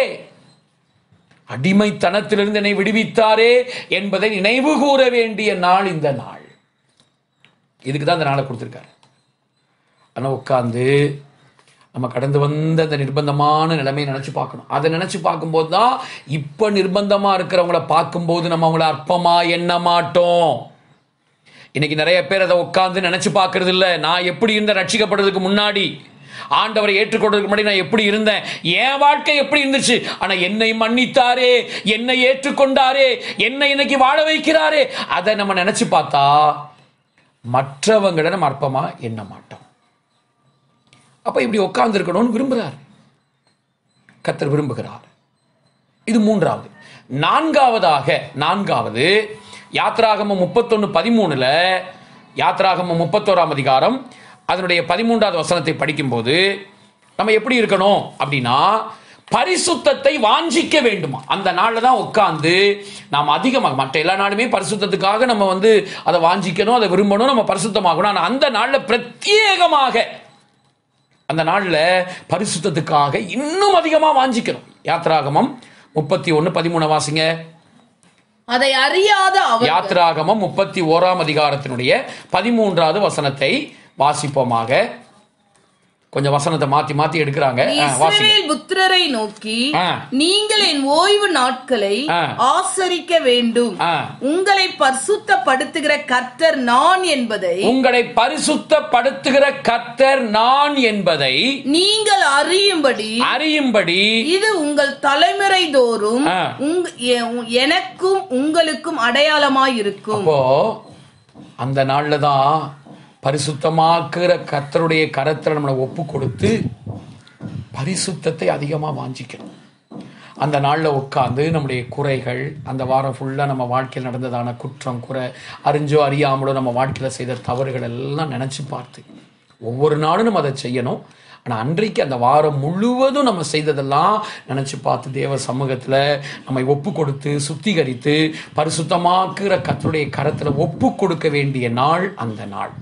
அடிமைத்தனத்திலிருந்து என்னை விடுவித்தாரே என்பதை நினைவு கூற வேண்டிய நாள் இந்த நாள் இதுக்கு தான் இந்த நாளை கொடுத்துருக்காரு ஆனால் உட்காந்து நம்ம கடந்து வந்த அந்த நிர்பந்தமான நிலைமையை நினைச்சு பார்க்கணும் அதை நினைச்சு பார்க்கும்போது தான் இப்போ நிர்பந்தமா இருக்கிறவங்கள பார்க்கும்போது நம்ம அவங்கள அற்பமா எண்ண மாட்டோம் இன்னைக்கு நிறைய பேர் அதை உட்காந்து நினைச்சு பார்க்கறது இல்ல நான் எப்படி இருந்த ரட்சிக்கப்படுறதுக்கு முன்னாடி ஆண்டவரை ஏற்றுக்கொண்டதுக்கு முன்னாடி நான் எப்படி இருந்தேன் என் வாழ்க்கை எப்படி இருந்துச்சு ஆனா என்னை மன்னித்தாரே என்னை ஏற்றுக்கொண்டாரே என்னை இன்னைக்கு வாழ வைக்கிறாரே அதை நம்ம நினைச்சு பார்த்தா மற்றவங்களை நம்ம அற்பமா எண்ண மாட்டோம் அப்ப இப்படி உட்கார்ந்து இருக்கணும்னு விரும்புகிறார் கத்தர் விரும்புகிறார் இது மூன்றாவது நான்காவதாக நான்காவது யாத்ராகமம் முப்பத்தொன்னு பதிமூணுல யாத்ராகமம் முப்பத்தோராம் அதிகாரம் அதனுடைய பதிமூன்றாவது வசனத்தை படிக்கும்போது நம்ம எப்படி இருக்கணும் அப்படின்னா பரிசுத்தத்தை வாஞ்சிக்க வேண்டுமா அந்த நாளில் தான் உட்காந்து நாம் அதிகமாக மற்ற எல்லா நாளுமே பரிசுத்தத்துக்காக நம்ம வந்து அதை வாஞ்சிக்கணும் அதை விரும்பணும் நம்ம பரிசுத்தமாகணும் ஆனால் அந்த நாளில் பிரத்யேகமாக அந்த நாளில் பரிசுத்தத்துக்காக இன்னும் அதிகமாக வாஞ்சிக்கணும் யாத்ராகமம் முப்பத்தி ஒன்று பதிமூணு வாசிங்க அதை அறியாத அவர் யாத்ராகமம் முப்பத்தி ஓராம் அதிகாரத்தினுடைய பதிமூன்றாவது வசனத்தை வாசிப்போமாக கொஞ்சம் வசனத்தை மாத்தி மாத்தி எடுக்கிறாங்க ஆ, வாசிங்க இஸ்ரவேல் புத்திரரை நோக்கி ஆ. நீங்கள் என் ஓய்வு நாட்களை ஆ. ஆசரிக்க வேண்டும் ஆ. உங்களை பரிசுத்தப்படுத்துகிற கர்த்தர் நான் என்பதை உங்களை பரிசுத்தப்படுத்துகிற கர்த்தர் நான் என்பதை நீங்கள் அறியும்படி அறியும்படி இது உங்கள் தலைமுறை தோறும் ஆ. உங்க- எ- எனக்கும் உங்களுக்கும் அடையாளமாயிருக்கும் அப்போ அந்த நாள்ல தான் பரிசுத்தமாக்குற கர்த்தருடைய கரத்தில் நம்மளை ஒப்பு கொடுத்து பரிசுத்தத்தை அதிகமாக வாஞ்சிக்கணும் அந்த நாளில் உட்காந்து நம்முடைய குறைகள் அந்த வாரம் ஃபுல்லாக நம்ம வாழ்க்கையில் நடந்ததான குற்றம் குறை அறிஞ்சோ அறியாமலோ நம்ம வாழ்க்கையில் செய்த தவறுகள் எல்லாம் நினச்சி பார்த்து ஒவ்வொரு நாளும் நம்ம அதை செய்யணும் ஆனால் அன்றைக்கு அந்த வாரம் முழுவதும் நம்ம செய்ததெல்லாம் நினச்சி பார்த்து தேவ சமூகத்தில் நம்மை ஒப்பு கொடுத்து சுத்திகரித்து பரிசுத்தமாக்குற கர்த்தருடைய கரத்தில் ஒப்பு கொடுக்க வேண்டிய நாள் அந்த நாள்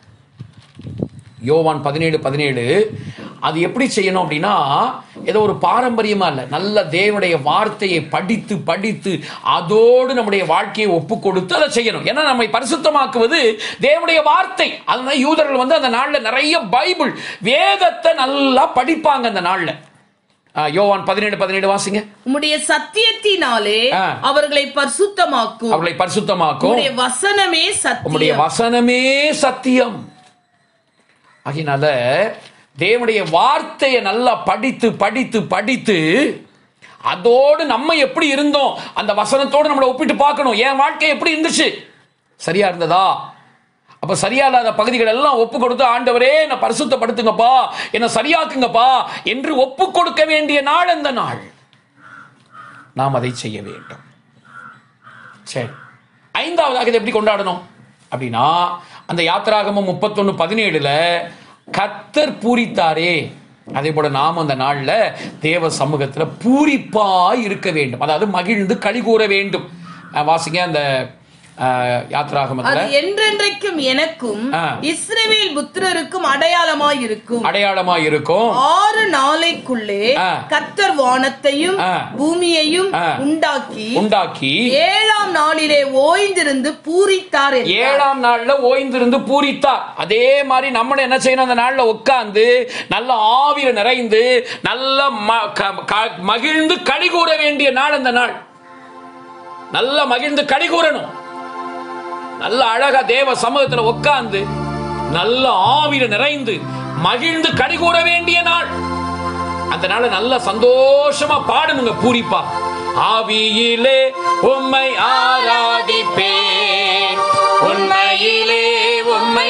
யோவான் பதினேழு பதினேழு அது எப்படி செய்யணும் அப்படின்னா ஏதோ ஒரு பாரம்பரியமா இல்லை நல்ல தேவனுடைய வார்த்தையை படித்து படித்து அதோடு நம்முடைய வாழ்க்கையை ஒப்பு கொடுத்து அதை செய்யணும் ஏன்னா நம்மை பரிசுத்தமாக்குவது தேவனுடைய வார்த்தை அதனால யூதர்கள் வந்து அந்த நாளில் நிறைய பைபிள் வேதத்தை நல்லா படிப்பாங்க அந்த நாளில் யோவான் பதினேழு பதினேழு வாசிங்க உம்முடைய சத்தியத்தினாலே ஆ. அவர்களை பரிசுத்தமாக்கும் அவர்களை பரிசுத்தமாக்கும் உம்முடைய வசனமே உம்முடைய சத்தியம் வசனமே சத்தியம் ஆகினால தேவனுடைய வார்த்தையை நல்லா படித்து படித்து படித்து அதோடு நம்ம எப்படி இருந்தோம் அந்த வசனத்தோடு நம்மளை ஒப்பிட்டு பார்க்கணும் என் வாழ்க்கை எப்படி இருந்துச்சு சரியா இருந்ததா அப்ப சரியா இல்லாத பகுதிகள் எல்லாம் ஒப்பு கொடுத்து ஆண்டவரே என்னை பரிசுத்தப்படுத்துங்கப்பா என்னை சரியாக்குங்கப்பா என்று ஒப்பு கொடுக்க வேண்டிய நாள் அந்த நாள் நாம் அதை செய்ய வேண்டும் சரி ஐந்தாவதாக இதை எப்படி கொண்டாடணும் அப்படின்னா அந்த யாத்திராகமம் முப்பத்தொன்னு பதினேழுல கத்தர் பூரித்தாரே அதே போல நாம் அந்த நாள்ல தேவ சமூகத்துல பூரிப்பா இருக்க வேண்டும் அதாவது மகிழ்ந்து களி கூற வேண்டும் அஹ் வாசிங்க அந்த அஹ், யாத்திராகமத்துல அது என்றென்றைக்கும் எனக்கும் ஆ. இஸ்ரவேல் புத்திரருக்கும் அடையாளமாய் இருக்கும் அடையாளமா இருக்கும் ஆறு நாளைக்குள்ளே ஆ. கர்த்தர் வானத்தையும் ஆ. பூமியையும் ஆ. உண்டாக்கி உண்டாக்கி ஏழாம் நாளிலே ஓய்ந்திருந்து பூரித்தார் என்றார். ஏழாம் நாள்ல ஓய்ந்திருந்து பூரித்தார் அதே மாதிரி நம்மளும் என்ன செய்யணும் அந்த நாள்ல உட்கார்ந்து நல்ல ஆவியில நிறைந்து நல்ல ம- க- க- மகிழ்ந்து களி கூற வேண்டிய நாள் அந்த நாள் நல்ல மகிழ்ந்து களி கூறணும் நல்ல அழகா தேவ சமூகத்துல உட்கார்ந்து நல்ல ஆவியில நிறைந்து மகிழ்ந்து களி கூற வேண்டிய நாள் அந்த நாளை நல்ல சந்தோஷமா பாடணுங்க பூரிப்பா ஆவியிலே உம்மை ஆராதிப்பேன் உண்மையிலே உம்மை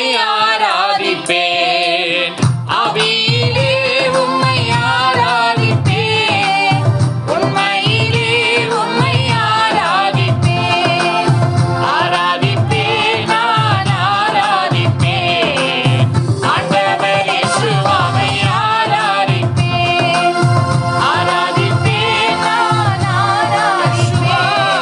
ஆராதிப்பேன் ஆவியிலே உம்மை ஆராதிப்பேன் உண்மையிலே உம்மை ஆராதிப்பேன் ஆராதிப்பேன் நான் ஆராதிப்பேன் ஆண்டவர் இயேசுவை ஆராதிப்பேன் ஆராதிப்பேன் நான் ஆராதிப்பேன்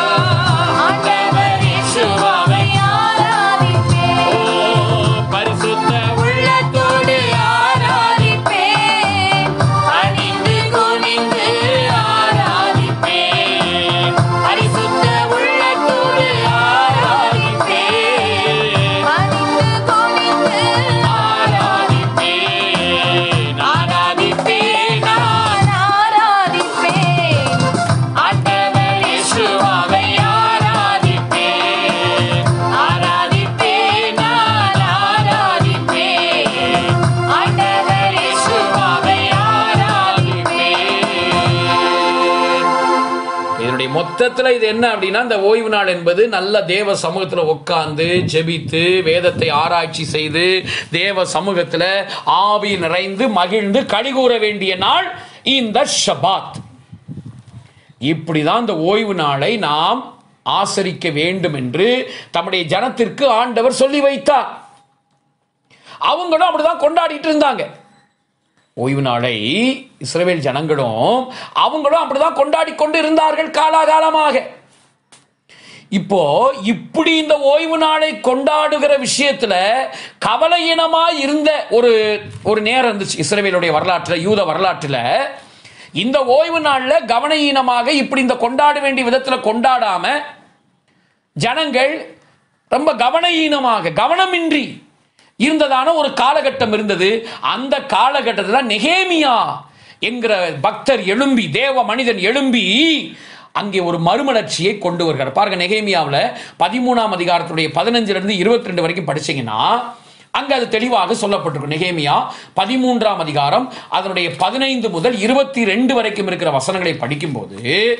மொத்தத்துல இது என்ன அப்படின்னா இந்த ஓய்வு நாள் என்பது நல்ல தேவ சமூகத்துல உட்கார்ந்து ஜெபித்து வேதத்தை ஆராய்ச்சி செய்து தேவ சமூகத்துல ஆவி நிறைந்து மகிழ்ந்து கடிகூற வேண்டிய நாள் இந்த ஷபாத் இப்படிதான் இந்த ஓய்வு நாளை நாம் ஆசரிக்க வேண்டும் என்று தம்முடைய ஜனத்திற்கு ஆண்டவர் சொல்லி வைத்தார் அவங்களும் அப்படிதான் கொண்டாடிட்டு இருந்தாங்க ஓய்வு நாளை இஸ்ரவேல் ஜனங்களும் அவங்களும் அப்படிதான் கொண்டாடி கொண்டு இருந்தார்கள் காலாகாலமாக இப்போ இப்படி இந்த ஓய்வு நாளை கொண்டாடுகிற விஷயத்துல கவலையினமா இருந்த ஒரு ஒரு நேரம் இருந்துச்சு இஸ்ரவேலுடைய வரலாற்றுல யூத வரலாற்றுல இந்த ஓய்வு நாள்ல கவனஈனமாக இப்படி இந்த கொண்டாட வேண்டிய விதத்துல கொண்டாடாம ஜனங்கள் ரொம்ப கவனஈனமாக கவனமின்றி இருந்ததான ஒரு காலகட்டம் இருந்தது அந்த காலகட்டத்தில் நெகேமியா என்கிற பக்தர் எழும்பி தேவ மனிதன் எழும்பி அங்கே ஒரு மறுமலர்ச்சியை கொண்டு வருகிறார் பாருங்க நெகேமியாவில் பதிமூணாம் அதிகாரத்துடைய பதினஞ்சுல இருந்து இருபத்தி ரெண்டு வரைக்கும் படிச்சீங்கன்னா அங்க அது தெளிவாக சொல்லப்பட்டிருக்கும் நெகேமியா பதிமூன்றாம் அதிகாரம் அதனுடைய பதினைந்து முதல் இருபத்தி ரெண்டு வரைக்கும் இருக்கிற வசனங்களை படிக்கும்போது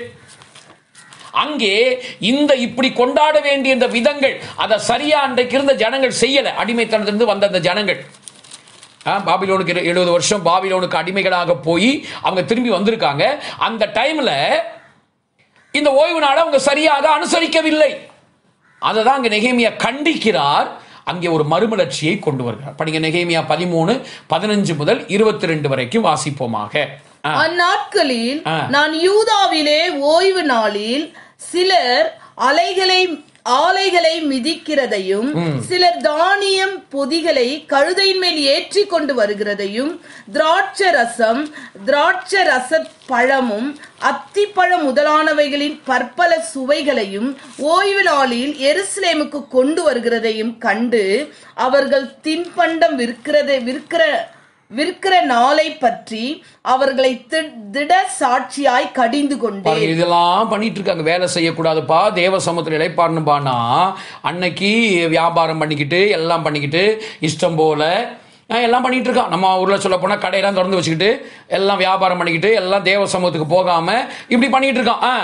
அங்கே இந்த இப்படி கொண்டாட வேண்டிய இந்த விதங்கள் அதை சரியா அன்றைக்கு இருந்த ஜனங்கள் செய்யல அடிமைத்தனத்திலிருந்து வந்த அந்த ஜனங்கள் ஆ, பாபிலோனுக்கு இரு- எழுபது வருஷம் பாபிலோனுக்கு அடிமைகளாக போய் அவங்க திரும்பி வந்திருக்காங்க அந்த டைம்ல இந்த ஓய்வு நாளை அவங்க சரியாக அனுசரிக்கவில்லை அதை தான் அங்கே நெகேமியா கண்டிக்கிறார் அங்கே ஒரு மறுமலர்ச்சியை கொண்டு வருகிறார் படிங்க நெகேமியா பதிமூணு பதினஞ்சு முதல் இருபத்தி ரெண்டு வரைக்கும் வாசிப்போமாக ஆ. அந்நாட்களில் ஆ. நான் யூதாவிலே ஓய்வு நாளில் சிலர் அலைகளை ஆலைகளை மிதிக்கிறதையும் சிலர் தானியம் பொதிகளை கழுதையின் மேல் ஏற்றி கொண்டு வருகிறதையும் திராட்ச ரசம் திராட்ச ரச பழமும் அத்திப்பழம் முதலானவைகளின் பற்பல சுவைகளையும் ஓய்வு நாளில் எருசலேமுக்கு கொண்டு வருகிறதையும் கண்டு அவர்கள் தின்பண்டம் விற்கிறதை விற்கிற விற்கிற நாளை பற்றி அவர்களை தி- திட சாட்சியாய் கடிந்து கொண்டேன் பாருங்க இதெல்லாம் பண்ணிட்டு இருக்காங்க வேலை செய்யக்கூடாதுப்பா தேவ சமூகத்தில் இழைப்பாருன்னுபானா அன்னைக்கு வியாபாரம் பண்ணிக்கிட்டு எல்லாம் பண்ணிக்கிட்டு இஷ்டம் போல அஹ், எல்லாம் பண்ணிட்டு இருக்கான் நம்ம ஊர்ல சொல்ல போனா கடையெல்லாம் திறந்து வச்சுக்கிட்டு எல்லாம் வியாபாரம் பண்ணிக்கிட்டு எல்லாம் தேவ சமூகத்துக்கு போகாம இப்படி பண்ணிட்டு இருக்கான் ஆ.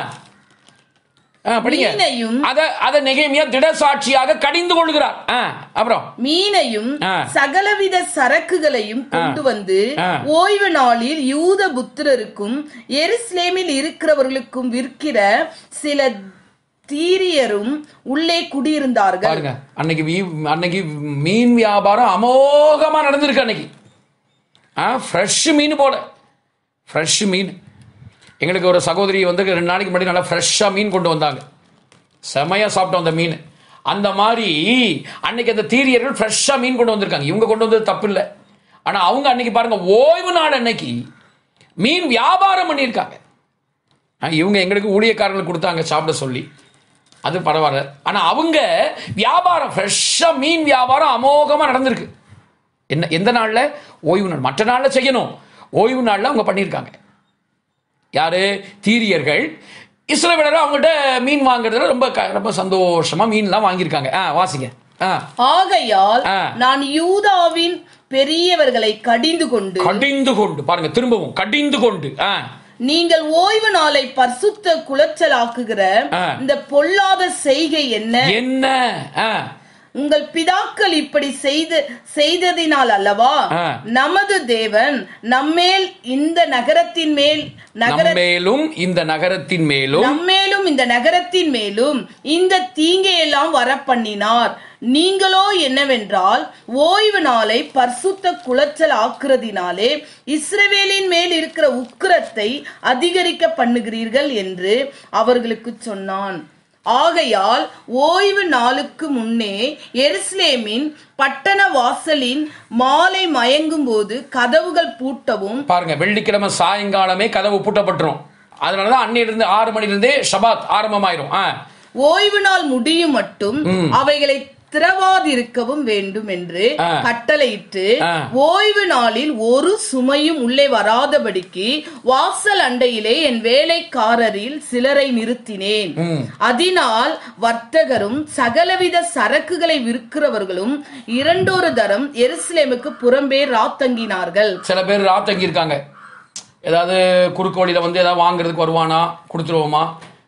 ஆ, படிங்க மீனையும் அத அத நெகேமியா திட சாட்சியாக கடிந்து கொள்கிறார் ஆ, அப்புறம் மீனையும் ஆ. சகலவித சரக்குகளையும் கொண்டு வந்து ஆ. ஓய்வு நாளில் யூத புத்திரருக்கும் எருசலேமில் இருக்கிறவர்களுக்கும் விற்கிற சில தீரியரும் உள்ளே குடியிருந்தார்கள் பாருங்க அன்னைக்கு வீ- அன்னைக்கு மீன் வியாபாரம் அமோகமா நடந்திருக்கு அன்னைக்கு ஆ ஃப்ரெஷ் மீன் போல ஃப்ரெஷ் மீன் எங்களுக்கு ஒரு சகோதரி வந்து ரெண்டு நாளைக்கு முன்னாடி நல்லா ஃப்ரெஷ்ஷாக மீன் கொண்டு வந்தாங்க செமையாக சாப்பிட்டோம் அந்த மீன் அந்த மாதிரி அன்னைக்கு அந்த தீரியர்கள் ஃப்ரெஷ்ஷாக மீன் கொண்டு வந்திருக்காங்க இவங்க கொண்டு வந்தது தப்பு இல்லை ஆனால் அவங்க அன்னைக்கு பாருங்க ஓய்வு நாள் அன்னைக்கு மீன் வியாபாரம் பண்ணியிருக்காங்க ஆ, இவங்க எங்களுக்கு ஊழியக்காரங்களுக்கு கொடுத்தாங்க சாப்பிட சொல்லி அது பரவாயில்ல ஆனால் அவங்க வியாபாரம் ஃப்ரெஷ்ஷாக மீன் வியாபாரம் அமோகமாக நடந்திருக்கு என்ன எந்த நாளில் ஓய்வு நாள் மற்ற நாளில் செய்யணும் ஓய்வு நாளில் அவங்க பண்ணியிருக்காங்க யாரு தீரியர்கள் இஸ்ரவேலர் அவங்கள்ட்ட மீன் வாங்குறதுல ரொம்ப க- ரொம்ப சந்தோஷமா மீன்லாம் வாங்கியிருக்காங்க ஆ வாசிங்க ஆ ஆகையால் ஆ. நான் யூதாவின் பெரியவர்களை கடிந்து கொண்டு கடிந்து கொண்டு பாருங்க திரும்பவும் கடிந்து கொண்டு ஆ நீங்கள் ஓய்வு நாளை பரிசுத்த குலைச்சலாக்குகிற ஆ. இந்த பொல்லாத செய்கை என்ன என்ன ஆ உங்கள் பிதாக்கள் இப்படி செய்து செய்ததினால் அல்லவா ஆ. நமது தேவன் நம்மேல் இந்த நகரத்தின் மேல் நகர நம்மேலும் இந்த நகரத்தின் மேலும் நம்மேலும் இந்த நகரத்தின் மேலும் இந்த தீங்கையெல்லாம் வர பண்ணினார் நீங்களோ என்னவென்றால் ஓய்வு நாளை பரிசுத்த குலைச்சல் ஆக்குறதினாலே இஸ்ரவேலின் மேல் இருக்கிற உக்கிரத்தை அதிகரிக்க பண்ணுகிறீர்கள் என்று அவர்களுக்கு சொன்னான் ஆகையால் ஓய்வு நாளுக்கு முன்னே எருசலேமின் பட்டண வாசலின் மாலை மயங்கும் போது கதவுகள் பூட்டவும் பாருங்க வெள்ளிக்கிழமை சாயங்காலமே கதவு பூட்டப்பட்டுரும் அதனாலதான் அன்னையிலிருந்து ஆறு மணிலிருந்தே ஷபாத் ஆரம்பமாயிரும் ஆ ஓய்வு நாள் முடியும் மட்டும் அவைகளை திறவாதிருக்கவும் வேண்டும் என்று ஆ. கட்டளையிட்டு ஆ. ஓய்வு நாளில் ஒரு சுமையும் உள்ளே வராதபடிக்கு வாசல் அண்டையிலே என் வேலைக்காரரில் சிலரை நிறுத்தினேன் அதனால் வர்த்தகரும் சகலவித சரக்குகளை விற்கிறவர்களும் இரண்டொரு தரம் எருசலேமுக்கு புறம்பே ராத்தங்கினார்கள் சில பேர் ராத்தங்கி இருக்காங்க ஏதாவது குறுக்கு வழியில வந்து ஏதாவது வாங்குறதுக்கு வருவானா கொடுத்துருவோமா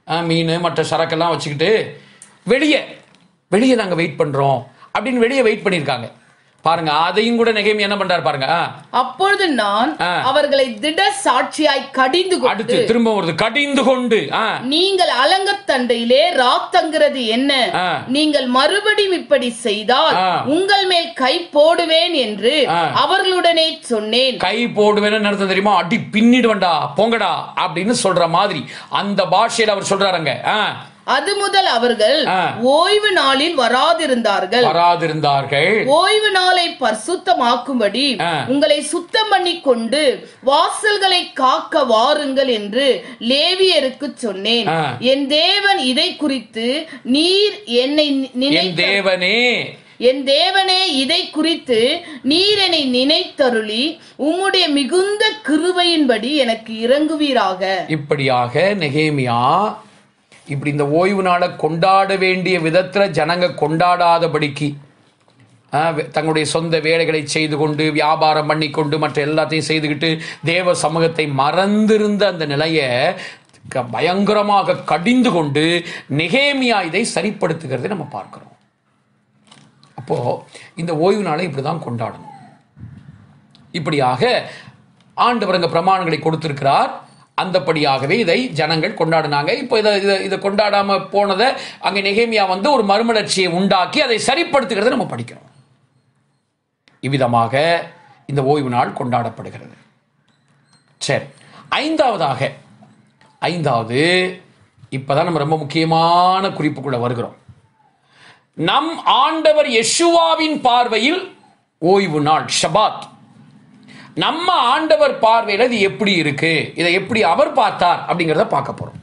அஹ், மீன் மற்ற சரக்கெல்லாம் வச்சுக்கிட்டு வெளியே வெளியே நாங்கள் வெயிட் பண்ணுறோம் அப்படின்னு வெளியே வெயிட் பண்ணியிருக்காங்க பாருங்க அதையும் கூட நெகேமி என்ன பண்றாரு பாருங்க ஆ. அப்பொழுது நான் ஆ. அவர்களை திட சாட்சியாய் கடிந்து அடுத்து கொண்டு திரும்ப வருது கடிந்து கொண்டு ஆ. நீங்கள் அலங்கத்தண்டையிலே ராத்தங்கிறது என்ன ஆ. நீங்கள் மறுபடியும் இப்படி செய்தால் ஆ. உங்கள் மேல் கை போடுவேன் என்று ஆ. அவர்களுடனே சொன்னேன் கை போடுவேன்னு அர்த்தம் தெரியுமா அடி பின்னிடுவேன்டா போங்கடா அப்படின்னு சொல்ற மாதிரி அந்த பாஷையில அவர் சொல்றாருங்க ஆ. அது முதல் அவர்கள் ஆ. ஓய்வு நாளில் வராதிருந்தார்கள் வராதிருந்தார்கள் ஓய்வு நாளை பரிசுத்தமாக்கும்படி ஆ. உங்களை சுத்தம் பண்ணி கொண்டு வாசல்களை காக்க வாருங்கள் என்று லேவியருக்கு சொன்னேன் ஆ. என் தேவன் இதை குறித்து நீர் என்னை என் நினைத்த தேவனே என் தேவனே இதை குறித்து நீர் என்னை நினைத்தருளி உம்முடைய மிகுந்த கிருபையின்படி எனக்கு இறங்குவீராக இப்படியாக நெகேமியா இப்படி இந்த ஓய்வு நாளை கொண்டாட வேண்டிய விதத்துல ஜனங்க கொண்டாடாதபடிக்கு ஆ, வே- தங்களுடைய சொந்த வேலைகளை செய்து கொண்டு வியாபாரம் பண்ணி கொண்டு மற்ற எல்லாத்தையும் செய்துக்கிட்டு தேவ சமூகத்தை மறந்திருந்த அந்த நிலையை க- பயங்கரமாக கடிந்து கொண்டு நெகேமியா இதை சரிப்படுத்துகிறதை நம்ம பார்க்கிறோம் அப்போ இந்த ஓய்வு நாளை இப்படி தான் கொண்டாடணும் இப்படியாக ஆண்டவர் அங்க பிரமாணங்களை கொடுத்திருக்கிறார் அந்தப்படியாகவே இதை ஜனங்கள் கொண்டாடினாங்க இப்போ இதை இதை இதை கொண்டாடாம போனதை அங்கே நெகேமியா வந்து ஒரு மறுமலர்ச்சியை உண்டாக்கி அதை சரிப்படுத்துகிறதை நம்ம படிக்கிறோம் இவ்விதமாக இந்த ஓய்வு நாள் கொண்டாடப்படுகிறது சரி ஐந்தாவதாக ஐந்தாவது இப்பதான் நம்ம ரொம்ப முக்கியமான குறிப்புக்குள்ள வருகிறோம் நம் ஆண்டவர் யெஷுவாவின் பார்வையில் ஓய்வு நாள் ஷபாத் நம்ம ஆண்டவர் பார்வையில் இது எப்படி இருக்கு இதை எப்படி அவர் பார்த்தார் அப்படிங்கிறத பார்க்க போறோம்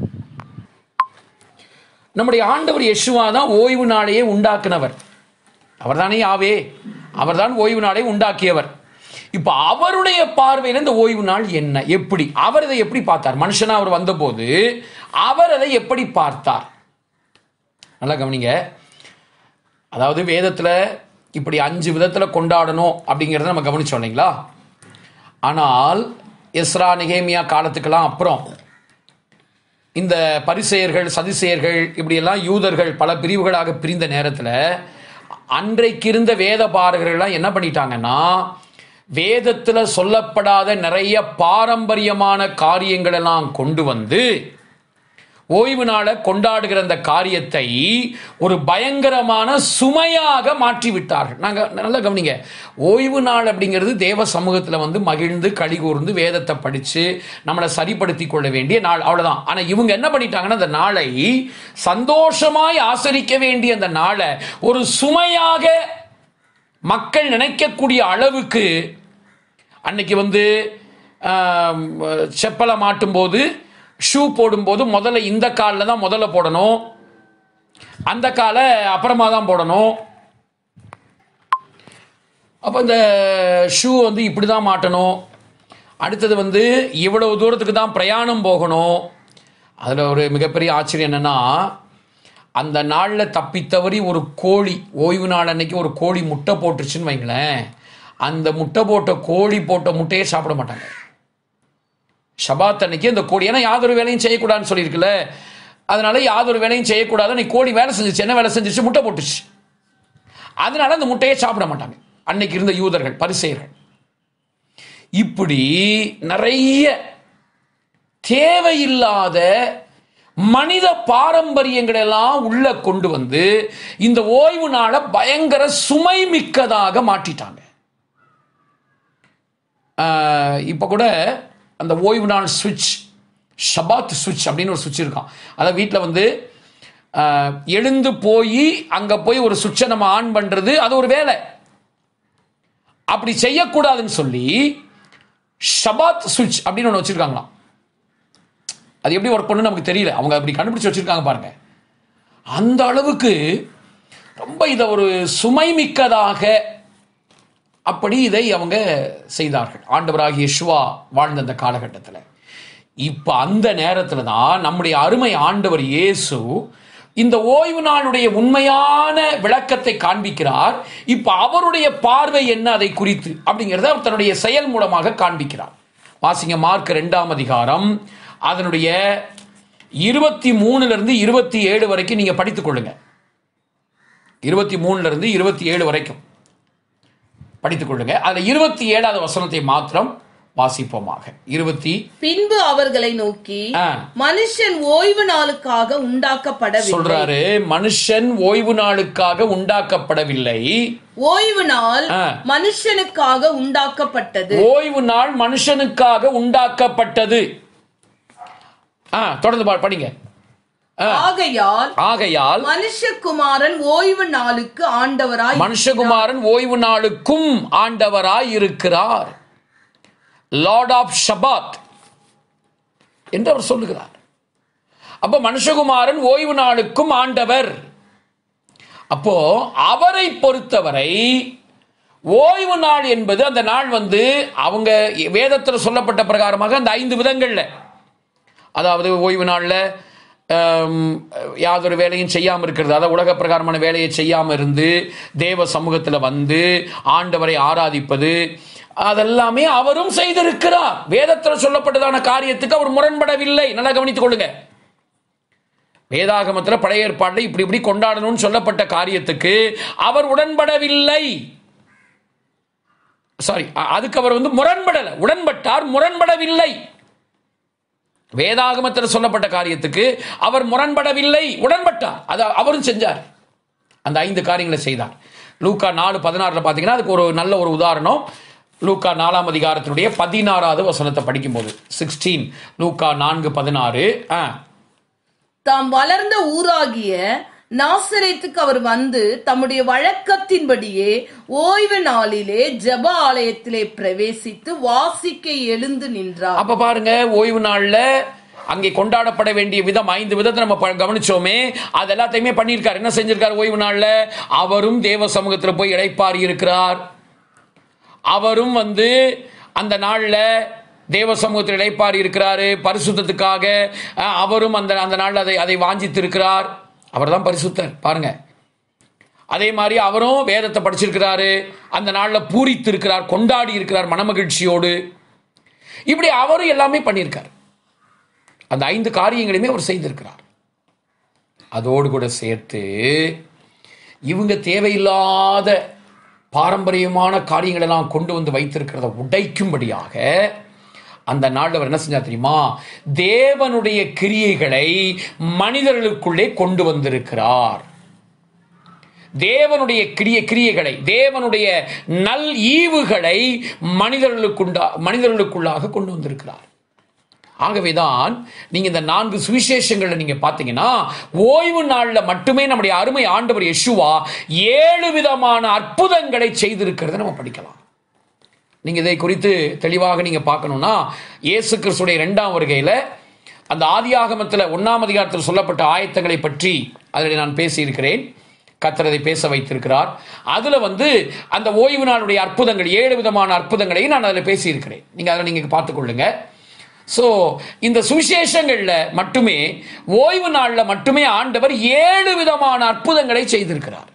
நம்முடைய ஆண்டவர் யெஷுவா தான் ஓய்வு நாளையே உண்டாக்குனவர் அவர்தானே யாவே அவர்தான் ஓய்வு நாளை உண்டாக்கியவர் இப்போ அவருடைய பார்வையில் இந்த ஓய்வு நாள் என்ன எப்படி அவர் இதை எப்படி பார்த்தார் மனுஷனா அவர் வந்தபோது அவர் அதை எப்படி பார்த்தார் நல்லா கவனிங்க அதாவது வேதத்தில் இப்படி அஞ்சு விதத்தில் கொண்டாடணும் அப்படிங்கிறத நம்ம கவனிச்சோம் இல்லைங்களா ஆனால் எஸ்ரா நிகேமியா காலத்துக்கெல்லாம் அப்புறம் இந்த பரிசெயர்கள் சதிசெயர்கள் இப்படியெல்லாம் யூதர்கள் பல பிரிவுகளாக பிரிந்த நேரத்தில் அன்றைக்கு இருந்த வேத பாரகர்கள்லாம் என்ன பண்ணிட்டாங்கன்னா வேதத்தில் சொல்லப்படாத நிறைய பாரம்பரியமான காரியங்கள் எல்லாம் கொண்டு வந்து ஓய்வு நாளை கொண்டாடுகிற அந்த காரியத்தை ஒரு பயங்கரமான சுமையாக மாற்றி விட்டார்கள் நாங்கள் நல்லா கவனிங்க ஓய்வு நாள் அப்படிங்கிறது தேவ சமூகத்தில் வந்து மகிழ்ந்து களி கூர்ந்து வேதத்தை படித்து நம்மளை சரிப்படுத்தி கொள்ள வேண்டிய நாள் அவ்வளோதான் ஆனால் இவங்க என்ன பண்ணிட்டாங்கன்னா அந்த நாளை சந்தோஷமாய் ஆசரிக்க வேண்டிய அந்த நாளை ஒரு சுமையாக மக்கள் நினைக்கக்கூடிய அளவுக்கு அன்னைக்கு வந்து ஆம், செப்பலை மாட்டும்போது ஷூ போடும்போது முதல்ல இந்த காலில் தான் முதல்ல போடணும் அந்த காலை அப்புறமா தான் போடணும் அப்போ இந்த ஷூ வந்து இப்படி தான் மாட்டணும் அடுத்தது வந்து இவ்வளவு தூரத்துக்கு தான் பிரயாணம் போகணும் அதில் ஒரு மிகப்பெரிய ஆச்சரியம் என்னன்னா அந்த நாளில் தப்பித்தவறி ஒரு கோழி ஓய்வு நாள் அன்னைக்கு ஒரு கோழி முட்டை போட்டுருச்சுன்னு வைங்களேன் அந்த முட்டை போட்ட கோழி போட்ட முட்டையே சாப்பிட மாட்டாங்க ஷபாத் அன்னைக்கு அந்த கோழி ஏன்னா யாதொரு வேலையும் செய்யக்கூடாதுன்னு சொல்லியிருக்குல்ல அதனால யாதொரு வேலையும் செய்யக்கூடாது அன்னைக்கு கோழி வேலை செஞ்சுச்சு என்ன வேலை செஞ்சுச்சு முட்டை போட்டுச்சு அதனால அந்த முட்டையை சாப்பிட மாட்டாங்க அன்னைக்கு இருந்த யூதர்கள் பரிசெயர்கள் இப்படி நிறைய தேவையில்லாத மனித பாரம்பரியங்களை எல்லாம் உள்ள கொண்டு வந்து இந்த ஓய்வு நாளை பயங்கர சுமை மிக்கதாக மாற்றிட்டாங்க ஆஹ் இப்ப கூட அந்த ஓய்வு நாள் சுவிட்ச் ஷபாத் சுவிட்ச் அப்படின்னு ஒரு சுவிட்ச் இருக்கான் அதாவது வீட்டில் வந்து ஆஹ் எழுந்து போய் அங்கே போய் ஒரு சுவிட்சை நம்ம ஆன் பண்ணுறது அது ஒரு வேலை அப்படி செய்யக்கூடாதுன்னு சொல்லி ஷபாத் சுவிட்ச் அப்படின்னு ஒன்று வச்சுருக்காங்களாம் அது எப்படி ஒர்க் பண்ணு நமக்கு தெரியல அவங்க அப்படி கண்டுபிடிச்சு வச்சிருக்காங்க பாருங்க அந்த அளவுக்கு ரொம்ப இதை ஒரு சுமை மிக்கதாக அப்படி இதை அவங்க செய்தார்கள் ஆண்டவராகிய யெஷுவா வாழ்ந்த அந்த காலகட்டத்தில் இப்போ அந்த நேரத்தில் தான் நம்முடைய அருமை ஆண்டவர் இயேசு இந்த ஓய்வு நாளுடைய உண்மையான விளக்கத்தை காண்பிக்கிறார் இப்போ அவருடைய பார்வை என்ன அதை குறித்து அப்படிங்கிறத அவர் தன்னுடைய செயல் மூலமாக காண்பிக்கிறார் வாசிங்க மார்க் ரெண்டாம் அதிகாரம் அதனுடைய இருபத்தி மூணுல இருந்து இருபத்தி ஏழு வரைக்கும் நீங்க படித்துக் கொள்ளுங்க இருபத்தி மூணுல இருந்து இருபத்தி ஏழு வரைக்கும் படித்துக் கொள்ளுங்க அதுல இருபத்தி ஏழாவது வசனத்தை மாத்திரம் வாசிப்போமாக இருபத்தி பின்பு அவர்களை நோக்கி ஆ. மனுஷன் ஓய்வு நாளுக்காக உண்டாக்கப்படவில்லை சொல்றாரு மனுஷன் ஓய்வு நாளுக்காக உண்டாக்கப்படவில்லை ஓய்வு நாள் ஆ. மனுஷனுக்காக உண்டாக்கப்பட்டது ஓய்வு நாள் மனுஷனுக்காக உண்டாக்கப்பட்டது ஆ தொடர்ந்து பா- படிங்க ஆ, ஆகையால் ஆகையால் மனுஷகுமாரன் ஓய்வு நாளுக்கு ஆண்டவராய் மனுஷகுமாரன் ஓய்வு நாளுக்கும் ஆண்டவராய் இருக்கிறார் லார்ட் ஆஃப் ஷபாத் என்று அவர் சொல்லுகிறார் அப்ப மனுஷகுமாரன் ஓய்வு நாளுக்கும் ஆண்டவர் அப்போ அவரை பொறுத்தவரை ஓய்வு நாள் என்பது அந்த நாள் வந்து அவங்க வேதத்தில் சொல்லப்பட்ட பிரகாரமாக அந்த ஐந்து விதங்கள்ல அதாவது ஓய்வு நாளில் யாதொரு வேலையும் செய்யாமல் இருக்கிறது அதாவது உலக பிரகாரமான வேலையை செய்யாமல் இருந்து தேவ சமூகத்தில் வந்து ஆண்டவரை ஆராதிப்பது அதெல்லாமே அவரும் செய்திருக்கிறார் வேதத்தில் சொல்லப்பட்டதான காரியத்துக்கு அவர் முரண்படவில்லை நல்லா கவனித்துக் கொள்ளுங்க வேதாகமத்தில் பழைய ஏற்பாட்டில் இப்படி இப்படி கொண்டாடணும்னு சொல்லப்பட்ட காரியத்துக்கு அவர் உடன்படவில்லை சாரி அதுக்கு அவர் வந்து முரண்படல உடன்பட்டார் முரண்படவில்லை வேதாகமத்தில் சொல்லப்பட்ட காரியத்துக்கு அவர் முரண்படவில்லை உடன்பட்டார் அதை அவரும் செஞ்சார் அந்த ஐந்து காரியங்களை செய்தார் லூக்கா நாலு பதினாறுல பார்த்தீங்கன்னா அதுக்கு ஒரு நல்ல ஒரு உதாரணம் லூக்கா நாலாம் அதிகாரத்தினுடைய பதினாறாவது வசனத்தை படிக்கும்போது சிக்ஸ்டீன் லூக்கா நான்கு பதினாறு ஆ தாம் வளர்ந்த ஊராகிய நாசரேத்துக்கு அவர் வந்து தம்முடைய வழக்கத்தின்படியே ஓய்வு நாளிலே ஜெப ஆலயத்திலே பிரவேசித்து வாசிக்க எழுந்து நின்றார் அப்ப பாருங்க ஓய்வு நாள்ல அங்கே கொண்டாடப்பட வேண்டிய விதம் ஐந்து விதத்தை நம்ம ப- கவனிச்சோமே அது எல்லாத்தையுமே பண்ணியிருக்காரு என்ன செஞ்சிருக்காரு ஓய்வு நாள்ல அவரும் தேவ சமூகத்துல போய் இளைப்பாரி இருக்கிறார் அவரும் வந்து அந்த நாள்ல தேவ சமூகத்தில் இளைப்பாரி இருக்கிறாரு பரிசுத்தத்துக்காக அஹ், அவரும் அந்த அந்த நாள்ல அதை அதை வாஞ்சித்து இருக்கிறார் அவர் தான் பரிசுத்தர் பாருங்க அதே மாதிரி அவரும் வேதத்தை படிச்சிருக்கிறாரு அந்த நாள்ல பூரித்து இருக்கிறார் கொண்டாடி இருக்கிறார் மனமகிழ்ச்சியோடு இப்படி அவரும் எல்லாமே பண்ணியிருக்கார் அந்த ஐந்து காரியங்களையுமே அவர் செய்திருக்கிறார் அதோடு கூட சேர்த்து இவங்க தேவையில்லாத பாரம்பரியமான காரியங்கள் எல்லாம் கொண்டு வந்து வைத்திருக்கிறத உடைக்கும்படியாக அந்த நாளில் அவர் என்ன செஞ்சா தெரியுமா தேவனுடைய கிரியைகளை மனிதர்களுக்குள்ளே கொண்டு வந்திருக்கிறார் தேவனுடைய கிரிய கிரியைகளை தேவனுடைய நல் ஈவுகளை மனிதர்களுக்குண்டா மனிதர்களுக்குள்ளாக கொண்டு வந்திருக்கிறார் ஆகவேதான் நீங்க இந்த நான்கு சுவிசேஷங்களை நீங்க பார்த்தீங்கன்னா ஓய்வு நாள்ல மட்டுமே நம்முடைய அருமை ஆண்டவர் யெஷுவா ஏழு விதமான அற்புதங்களை செய்திருக்கிறத நம்ம படிக்கலாம் நீங்க இதை குறித்து தெளிவாக நீங்க பார்க்கணும்னா இயேசு கிறிஸ்துடைய இரண்டாம் வருகையில அந்த ஆதியாகமத்தில் ஒன்னாம் அதிகாரத்தில் சொல்லப்பட்ட ஆயத்தங்களை பற்றி அதில் நான் பேசியிருக்கிறேன் கத்தரதை பேச வைத்திருக்கிறார் அதுல வந்து அந்த ஓய்வு நாளுடைய அற்புதங்கள் ஏழு விதமான அற்புதங்களையும் நான் அதில் பேசியிருக்கிறேன் நீங்க அதில் நீங்க பார்த்துக்கொள்ளுங்க ஸோ இந்த சுவிசேஷங்கள்ல மட்டுமே ஓய்வு நாளில் மட்டுமே ஆண்டவர் ஏழு விதமான அற்புதங்களை செய்திருக்கிறார்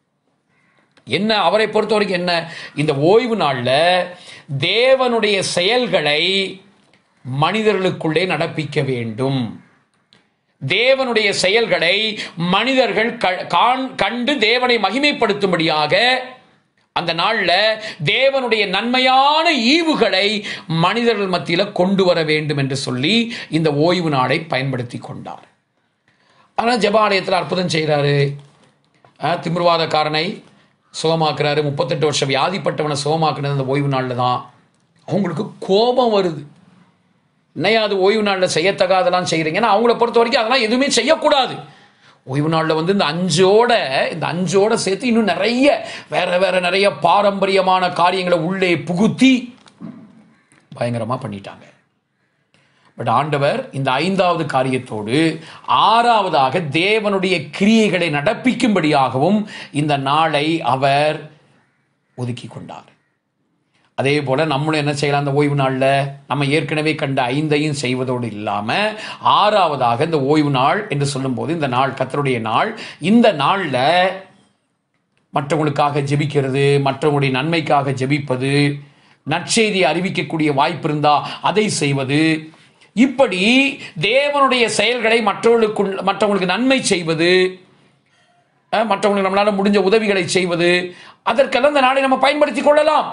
என்ன அவரை பொறுத்த வரைக்கும் என்ன இந்த ஓய்வு நாள்ல தேவனுடைய செயல்களை மனிதர்களுக்குள்ளே நடப்பிக்க வேண்டும் தேவனுடைய செயல்களை மனிதர்கள் க- காண்- கண்டு தேவனை மகிமைப்படுத்தும்படியாக அந்த நாள்ல தேவனுடைய நன்மையான ஈவுகளை மனிதர்கள் மத்தியில கொண்டு வர வேண்டும் என்று சொல்லி இந்த ஓய்வு நாளை பயன்படுத்தி கொண்டார் ஆனால் ஜெபாலயத்தில் அற்புதம் செய்கிறாரு திமிர்வாதக்காரனை சுகமாக்குறாரு முப்பத்தெட்டு வருஷம் வியாதிப்பட்டவனை சுகமாக்குனது அந்த ஓய்வு நாளில் தான் அவங்களுக்கு கோபம் வருது என்னையா அது ஓய்வு நாளில் செய்யத்தகாதெல்லாம் செய்கிறீங்க ஏன்னா அவங்கள பொறுத்த வரைக்கும் அதெல்லாம் எதுவுமே செய்யக்கூடாது ஓய்வு நாளில் வந்து இந்த அஞ்சோட இந்த அஞ்சோட சேர்த்து இன்னும் நிறைய வேற வேற நிறைய பாரம்பரியமான காரியங்களை உள்ளே புகுத்தி பயங்கரமாக பண்ணிட்டாங்க பட் ஆண்டவர் இந்த ஐந்தாவது காரியத்தோடு ஆறாவதாக தேவனுடைய கிரியைகளை நடப்பிக்கும்படியாகவும் இந்த நாளை அவர் ஒதுக்கி கொண்டார் அதே போல நம்மளும் என்ன செய்யலாம் அந்த ஓய்வு நாளில் நம்ம ஏற்கனவே கண்ட ஐந்தையும் செய்வதோடு இல்லாமல் ஆறாவதாக இந்த ஓய்வு நாள் என்று சொல்லும்போது இந்த நாள் கத்தருடைய நாள் இந்த நாளில் மற்றவங்களுக்காக ஜெபிக்கிறது மற்றவங்களுடைய நன்மைக்காக ஜெபிப்பது நற்செய்தியை அறிவிக்கக்கூடிய வாய்ப்பு இருந்தால் அதை செய்வது இப்படி தேவனுடைய செயல்களை மற்றவர்களுக்கு மற்றவங்களுக்கு நன்மை செய்வது அஹ், மற்றவங்களுக்கு நம்மளால முடிஞ்ச உதவிகளை செய்வது அதற்கெல்லாம் இந்த நாளை நம்ம பயன்படுத்திக் கொள்ளலாம்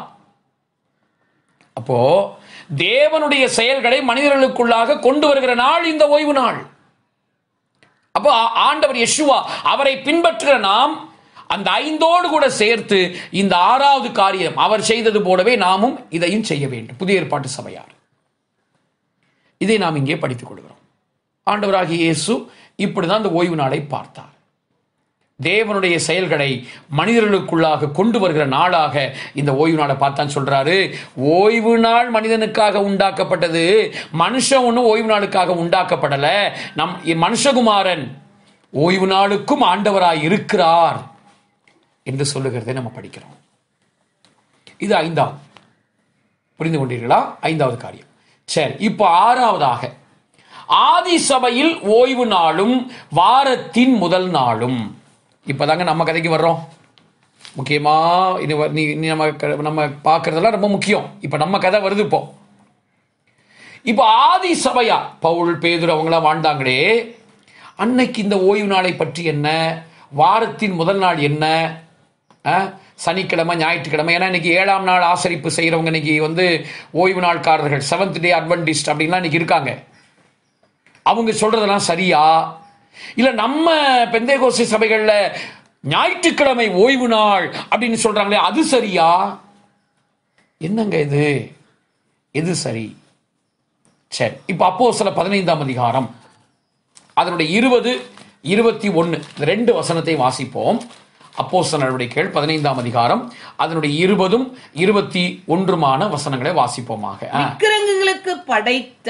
அப்போ தேவனுடைய செயல்களை மனிதர்களுக்குள்ளாக கொண்டு வருகிற நாள் இந்த ஓய்வு நாள் அப்போ ஆ- ஆண்டவர் யெஷுவா அவரை பின்பற்றுகிற நாம் அந்த ஐந்தோடு கூட சேர்த்து இந்த ஆறாவது காரியம் அவர் செய்தது போலவே நாமும் இதையும் செய்ய வேண்டும் புதிய ஏற்பாட்டு சபையார் இதை நாம் இங்கே படித்துக் கொள்கிறோம் ஆண்டவராகிய இயேசு இப்படிதான் இந்த ஓய்வு நாளை பார்த்தார் தேவனுடைய செயல்களை மனிதர்களுக்குள்ளாக கொண்டு வருகிற நாளாக இந்த ஓய்வு நாளை பார்த்தான்னு சொல்றாரு ஓய்வு நாள் மனிதனுக்காக உண்டாக்கப்பட்டது மனுஷன் ஒன்றும் ஓய்வு நாளுக்காக உண்டாக்கப்படல நம் மனுஷகுமாரன் ஓய்வு நாளுக்கும் ஆண்டவராய் இருக்கிறார் என்று சொல்லுகிறதை நம்ம படிக்கிறோம் இது ஐந்தாவது புரிந்து கொண்டீர்களா ஐந்தாவது காரியம் சரி இப்போ ஆறாவதாக ஆதி சபையில் ஓய்வு நாளும் வாரத்தின் முதல் நாளும் இப்போதாங்க நம்ம கதைக்கு வர்றோம் முக்கியமா இது வ- நீ நீ நம்ம க- நம்ம பார்க்கறதெல்லாம் ரொம்ப முக்கியம் இப்போ நம்ம கதை வருது இப்போ இப்போ ஆதி சபையா பவுல் பேதுரு அவங்களாம் வாழ்ந்தாங்களே அன்னைக்கு இந்த ஓய்வு நாளை பற்றி என்ன வாரத்தின் முதல் நாள் என்ன ஆ? சனிக்கிழமை ஞாயிற்றுக்கிழமை ஏன்னா இன்னைக்கு ஏழாம் நாள் ஆசரிப்பு செய்கிறவங்க இன்னைக்கு வந்து ஓய்வு நாள்காரர்கள் செவன்த் டே அட்வென்டிஸ்ட் அப்படின்லாம் இன்னைக்கு இருக்காங்க அவங்க சொல்றதெல்லாம் சரியா இல்ல நம்ம பெந்தேகோசி சபைகள்ல ஞாயிற்றுக்கிழமை ஓய்வு நாள் அப்படின்னு சொல்றாங்களே அது சரியா என்னங்க இது எது சரி சரி இப்போ அப்போ சில பதினைந்தாம் அதிகாரம் அதனுடைய இருபது இருபத்தி ஒன்று ரெண்டு வசனத்தை வாசிப்போம் அப்போஸ்தலர் நடவடிக்கைகள் பதினைந்தாம் அதிகாரம் அதனுடைய இருபதும் இருபத்தி ஒன்றுமான வசனங்களை வாசிப்போமாக ஆ. விக்கிரகங்களுக்கு படைத்த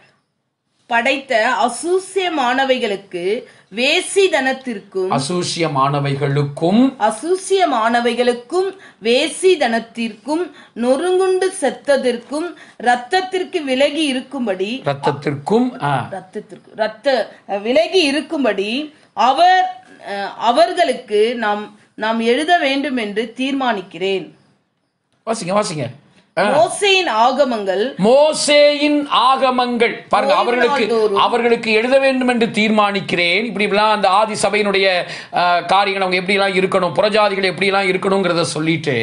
படைத்த அசூசியமானவைகளுக்கு வேசிதனத்திற்கும் அசூசியமானவைகளுக்கும் அசூசியமானவைகளுக்கும் வேசிதனத்திற்கும் நொறுங்குண்டு செத்ததற்கும் இரத்தத்திற்கு விலகி இருக்கும்படி ரத்தத்திற்கும் ஆ, ரத்தத்திற்கு ரத்த விலகி இருக்கும்படி அவர் அஹ், அவர்களுக்கு நாம் நாம் எழுத வேண்டும் என்று தீர்மானிக்கிறேன் வாசிங்க வாசிங்க ஆ. மோசேயின் ஆகமங்கள் மோசேயின் ஆகமங்கள் பாருங்க ஓய்வு அவர்களுக்கு நாள்தோறும். அவர்களுக்கு எழுத வேண்டும் என்று தீர்மானிக்கிறேன் இப்படி இப்படிலாம் அந்த ஆதி சபையினுடைய ஆ, காரியங்கள் அவங்க எப்படிலாம் இருக்கணும் புறஜாதிகள் எப்படிலாம் இருக்கணுங்கிறத சொல்லிட்டு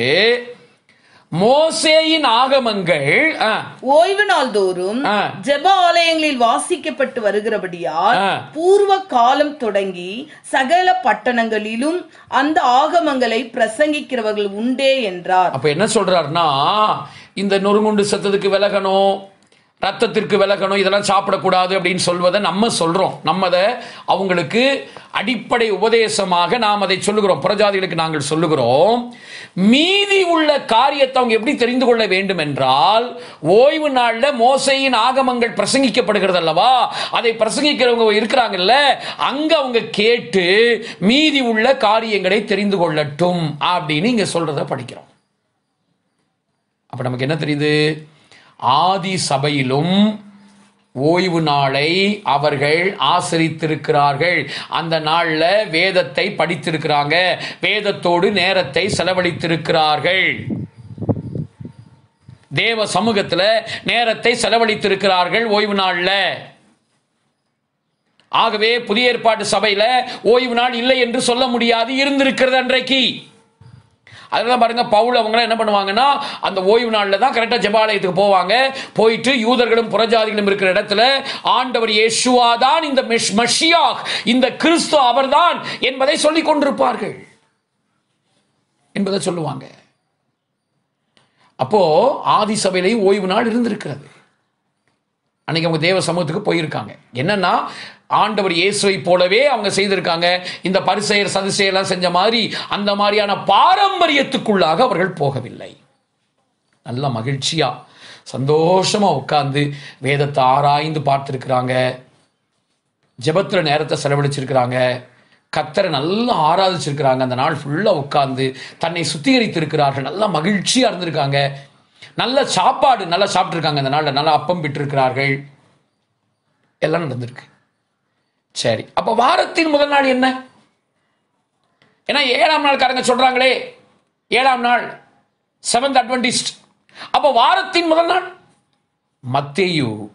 மோசேயின் ஆகமங்கள் ஆ, ஓய்வு நாள் தோறும் ஆ. ஜெப ஆலயங்களில் வாசிக்கப்பட்டு வருகிறபடியால் ஆ. பூர்வ காலம் தொடங்கி சகல பட்டணங்களிலும் அந்த ஆகமங்களை பிரசங்கிக்கிறவர்கள் உண்டே என்றார் அப்ப என்ன சொல்றாருன்னா இந்த நொறுங்குண்டு சத்தத்துக்கு விலகணும் ரத்தத்திற்கு விலகணும் இதெல்லாம் சாப்பிடக்கூடாது அப்படின்னு சொல்வதை நம்ம சொல்றோம் நம்ம அதை அவங்களுக்கு அடிப்படை உபதேசமாக நாம் அதை சொல்லுகிறோம் புறஜாதிகளுக்கு நாங்கள் சொல்லுகிறோம் மீதி உள்ள காரியத்தை அவங்க எப்படி தெரிந்து கொள்ள வேண்டும் என்றால் ஓய்வு நாள்ல மோசையின் ஆகமங்கள் பிரசங்கிக்கப்படுகிறது அல்லவா அதை பிரசங்கிக்கிறவங்க இருக்கிறாங்கல்ல அங்க அவங்க கேட்டு மீதி உள்ள காரியங்களை தெரிந்து கொள்ளட்டும் அப்படின்னு இங்க சொல்றத படிக்கிறோம் அப்ப நமக்கு என்ன தெரியுது ஆதி சபையிலும் ஓய்வு நாளை அவர்கள் ஆசரித்திருக்கிறார்கள் அந்த நாள்ல வேதத்தை படித்திருக்கிறாங்க வேதத்தோடு நேரத்தை செலவழித்திருக்கிறார்கள் தேவ சமூகத்துல நேரத்தை செலவழித்திருக்கிறார்கள் ஓய்வு நாள்ல ஆகவே புதிய ஏற்பாட்டு சபையில ஓய்வு நாள் இல்லை என்று சொல்ல முடியாது இருந்திருக்கிறது அன்றைக்கு அதெல்லாம் பாருங்க பவுல் அவங்களாம் என்ன பண்ணுவாங்கன்னா அந்த ஓய்வு நாளில் தான் கரெக்டாக ஜெபாலயத்துக்கு போவாங்க போயிட்டு யூதர்களும் புறஜாதிகளும் இருக்கிற இடத்துல ஆண்டவர் இயேசுவா தான் இந்த மெஷ் மஷியாக் இந்த கிறிஸ்து அவர்தான் என்பதை சொல்லிக் கொண்டிருப்பார்கள் என்பதை சொல்லுவாங்க அப்போ ஆதி சபையிலேயும் ஓய்வு நாள் இருந்திருக்கிறது அன்னைக்கு அவங்க தேவ சமூகத்துக்கு போயிருக்காங்க என்னன்னா ஆண்டவர் இயேசுவை போலவே அவங்க செய்திருக்காங்க இந்த பரிசெயர் சதுசெயர்லாம் செஞ்ச மாதிரி அந்த மாதிரியான பாரம்பரியத்துக்குள்ளாக அவர்கள் போகவில்லை நல்ல மகிழ்ச்சியா சந்தோஷமா உட்கார்ந்து வேதத்தை ஆராய்ந்து பார்த்துருக்குறாங்க ஜெபத்துல நேரத்தை செலவழிச்சிருக்கிறாங்க கத்தரை நல்லா ஆராதிச்சிருக்கிறாங்க அந்த நாள் ஃபுல்லாக உட்கார்ந்து தன்னை சுத்திகரித்திருக்கிறார்கள் நல்லா மகிழ்ச்சியாக இருந்திருக்காங்க நல்ல சாப்பாடு நல்லா சாப்பிட்ருக்காங்க அந்த நாளில் நல்லா அப்பம் விட்டிருக்கிறார்கள் எல்லாம் நடந்திருக்கு சரி அப்போ வாரத்தின் முதல் நாள் என்ன ஏன்னா ஏழாம் நாள்காரங்க சொல்றாங்களே ஏழாம் நாள் செவன்த் அட்வென்டிஸ்ட் அப்போ வாரத்தின் முதல் நாள் மத்தேயு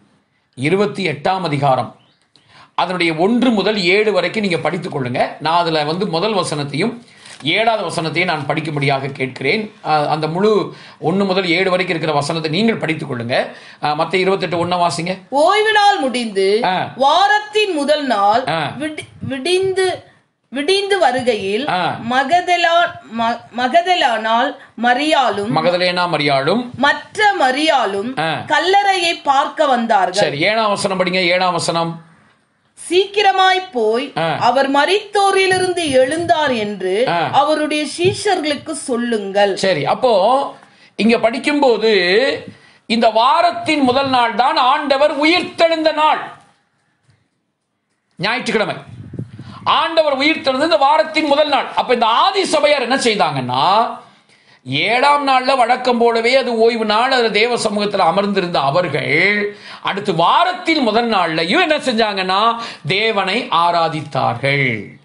இருபத்தி எட்டாம் அதிகாரம் அதனுடைய ஒன்று முதல் ஏழு வரைக்கும் நீங்கள் படித்துக் கொள்ளுங்க நான் அதில் வந்து முதல் வசனத்தையும் ஏழாவது வசனத்தையும் நான் படிக்கும்படியாக கேட்கிறேன் அஹ், அந்த முழு ஒன்று முதல் ஏழு வரைக்கும் இருக்கிற வசனத்தை நீங்கள் படித்துக் கொள்ளுங்க மற்ற இருபத்தெட்டு ஒன்றை வாசிங்க ஓய்வு நாள் முடிந்து ஆ. வாரத்தின் முதல் நாள் ஆ. விடி- விடிந்து விடிந்து வருகையில் ஆ. மகதலா ம- மகதலானால் மரியாளும் மகதலேனா மரியாளும் மற்ற மரியாளும் ஆ. கல்லறையை பார்க்க வந்தார்கள் சரி ஏழாம் வசனம் படிங்க ஏழாம் வசனம் சீக்கிரமாய் போய் ஆ. அவர் மரித்தோரிலிருந்து எழுந்தார் என்று ஆ. அவருடைய சீஷர்களுக்கு சொல்லுங்கள் சரி அப்போ இங்க படிக்கும்போது இந்த வாரத்தின் முதல் நாள் தான் ஆண்டவர் உயிர்த்தெழுந்த நாள் ஞாயிற்றுக்கிழமை ஆண்டவர் உயிர்த்தெழுந்த இந்த வாரத்தின் முதல் நாள் அப்ப இந்த ஆதி சபையார் என்ன செய்தாங்கன்னா ஏழாம் நாள்ல வழக்கம் போலவே அது ஓய்வு நாள் அது தேவ சமூகத்தில் அமர்ந்திருந்த அவர்கள் அடுத்து வாரத்தின் முதல் நாள்லயும் என்ன செஞ்சாங்கன்னா தேவனை ஆராதித்தார்கள்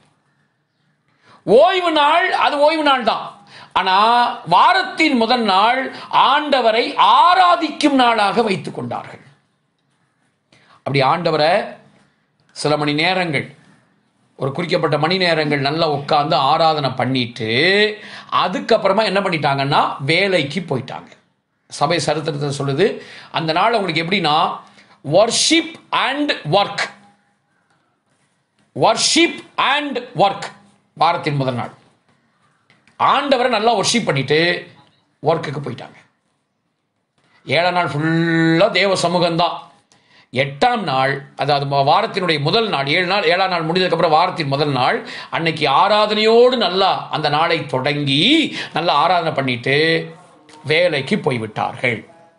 ஓய்வு நாள் அது ஓய்வு நாள் தான் ஆனா வாரத்தின் முதல் நாள் ஆண்டவரை ஆராதிக்கும் நாளாக வைத்துக் கொண்டார்கள் அப்படி ஆண்டவரை சில மணி நேரங்கள் ஒரு குறிக்கப்பட்ட மணி நேரங்கள் நல்லா உட்காந்து ஆராதனை பண்ணிட்டு அதுக்கப்புறமா என்ன பண்ணிட்டாங்கன்னா வேலைக்கு போயிட்டாங்க சபை சரித்திரத்தை சொல்லுது அந்த நாள் உங்களுக்கு எப்படின்னா worship and work worship and work வாரத்தின் முதல் நாள் ஆண்டவரை நல்லா ஒர்ஷிப் பண்ணிட்டு ஒர்க்குக்கு போயிட்டாங்க ஏழாம் நாள் ஃபுல்லாக தேவ சமூகம்தான் எட்டாம் நாள் அதாவது ம- வாரத்தினுடைய முதல் நாள் ஏழு நாள் ஏழாம் நாள் முடிஞ்சதுக்கப்புறம் வாரத்தின் முதல் நாள் அன்னைக்கு ஆராதனையோடு நல்லா அந்த நாளை தொடங்கி நல்லா ஆராதனை பண்ணிட்டு வேலைக்கு போய்விட்டார்கள்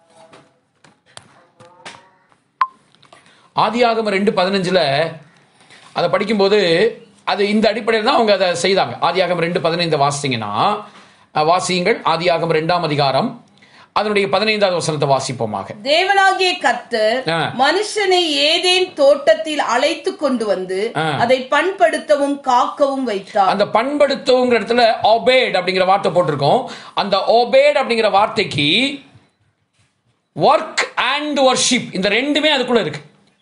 ஆதியாகமம் ரெண்டு பதினஞ்சில் அதை படிக்கும்போது அது இந்த அடிப்படையில் தான் அவங்க அதை செய்தாங்க ஆதியாகமம் ரெண்டு பதினைந்து வாசிங்கன்னா அஹ், வாசியுங்கள் ஆதியாகமம் ரெண்டாம் அதிகாரம் அதனுடைய பதினைந்தாவது வசனத்தை வாசிப்போமாக தேவனாகிய கர்த்தர் ஆ. மனுஷனை ஏதேன் தோட்டத்தில் அழைத்து கொண்டு வந்து ஆ. அதை பண்படுத்தவும் காக்கவும் வைத்தார் அந்த பண்படுத்தவுங்கிற இடத்துல ஒபேட் அப்படிங்கிற வார்த்தை போட்டிருக்கோம் அந்த ஒபேட் அப்படிங்கிற வார்த்தைக்கு ஒர்க் அண்ட் வர்ஷிப் இந்த ரெண்டுமே அதுக்குள்ள இருக்கு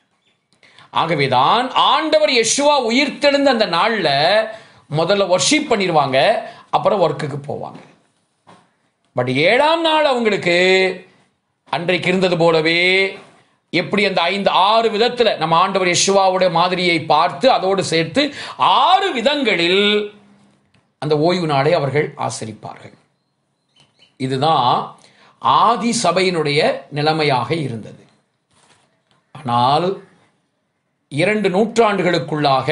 ஆகவேதான் ஆண்டவர் யெஷுவா உயிர்த்தெழுந்த அந்த நாள்ல முதல்ல வர்ஷிப் பண்ணிடுவாங்க அப்புறம் ஒர்க்குக்கு போவாங்க பட் ஏழாம் நாள் அவங்களுக்கு அன்றைக்கு இருந்தது போலவே எப்படி அந்த ஐந்து ஆறு விதத்துல நம்ம ஆண்டவர் யெஷுவாவுடைய மாதிரியை பார்த்து அதோடு சேர்த்து ஆறு விதங்களில் அந்த ஓய்வு நாளை அவர்கள் ஆசரிப்பார்கள் இதுதான் ஆதி சபையினுடைய நிலைமையாக இருந்தது ஆனால் இரண்டு நூற்றாண்டுகளுக்குள்ளாக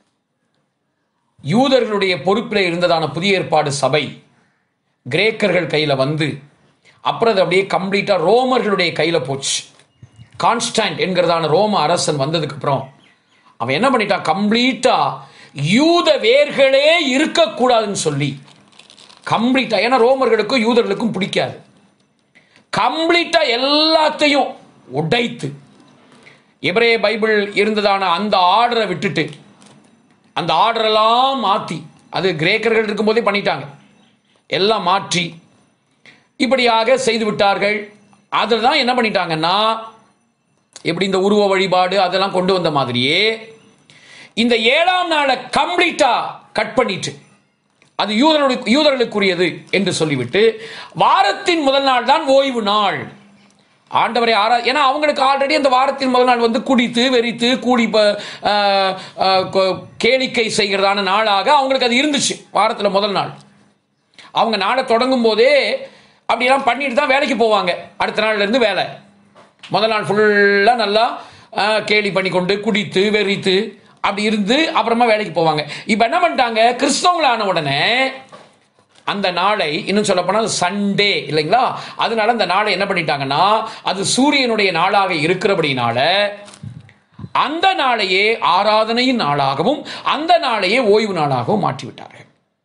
யூதர்களுடைய பொறுப்பில் இருந்ததான புதிய ஏற்பாடு சபை கிரேக்கர்கள் கையில் வந்து அப்புறம் அது அப்படியே கம்ப்ளீட்டாக ரோமர்களுடைய கையில் போச்சு கான்ஸ்டன்ட் என்கிறதான ரோம அரசன் வந்ததுக்கப்புறம் அவன் என்ன பண்ணிட்டான் கம்ப்ளீட்டாக யூத வேர்களே இருக்கக்கூடாதுன்னு சொல்லி கம்ப்ளீட்டாக ஏன்னா ரோமர்களுக்கும் யூதர்களுக்கும் பிடிக்காது கம்ப்ளீட்டாக எல்லாத்தையும் உடைத்து எபிரே பைபிள் இருந்ததான அந்த ஆர்டரை விட்டுட்டு அந்த ஆர்டரெல்லாம் மாற்றி அது கிரேக்கர்கள் இருக்கும்போதே பண்ணிட்டாங்க எல்லாம் மாற்றி இப்படியாக செய்து விட்டார்கள் அதில் தான் என்ன பண்ணிட்டாங்கன்னா எப்படி இந்த உருவ வழிபாடு அதெல்லாம் கொண்டு வந்த மாதிரியே இந்த ஏழாம் நாளை கம்ப்ளீட்டா கட் பண்ணிட்டு அது யூதர்களுடைய யூதர்களுக்குரியது என்று சொல்லிவிட்டு வாரத்தின் முதல் நாள் தான் ஓய்வு நாள் ஆண்டவரை ஆரா ஏன்னா அவங்களுக்கு ஆல்ரெடி அந்த வாரத்தின் முதல் நாள் வந்து குடித்து வெறித்து கூடி ப- ஆஹ், ஆஹ், கொ- கேளிக்கை செய்கிறதான நாளாக அவங்களுக்கு அது இருந்துச்சு வாரத்தில் முதல் நாள் அவங்க நாளை தொடங்கும் போதே அப்படியெல்லாம் பண்ணிட்டு தான் வேலைக்கு போவாங்க அடுத்த நாள்ல இருந்து வேலை முதல் நாள் ஃபுல்லாக நல்லா ஆஹ், கேலி பண்ணி கொண்டு குடித்து வெறித்து அப்படி இருந்து அப்புறமா வேலைக்கு போவாங்க இப்போ என்ன பண்ணிட்டாங்க கிறிஸ்தவங்களான உடனே அந்த நாளை இன்னும் சொல்ல போனால் சண்டே இல்லைங்களா அதனால அந்த நாளை என்ன பண்ணிட்டாங்கன்னா அது சூரியனுடைய நாளாக இருக்கிறபடினால அந்த நாளையே ஆராதனையின் நாளாகவும் அந்த நாளையே ஓய்வு நாளாகவும் மாற்றிவிட்டார்கள்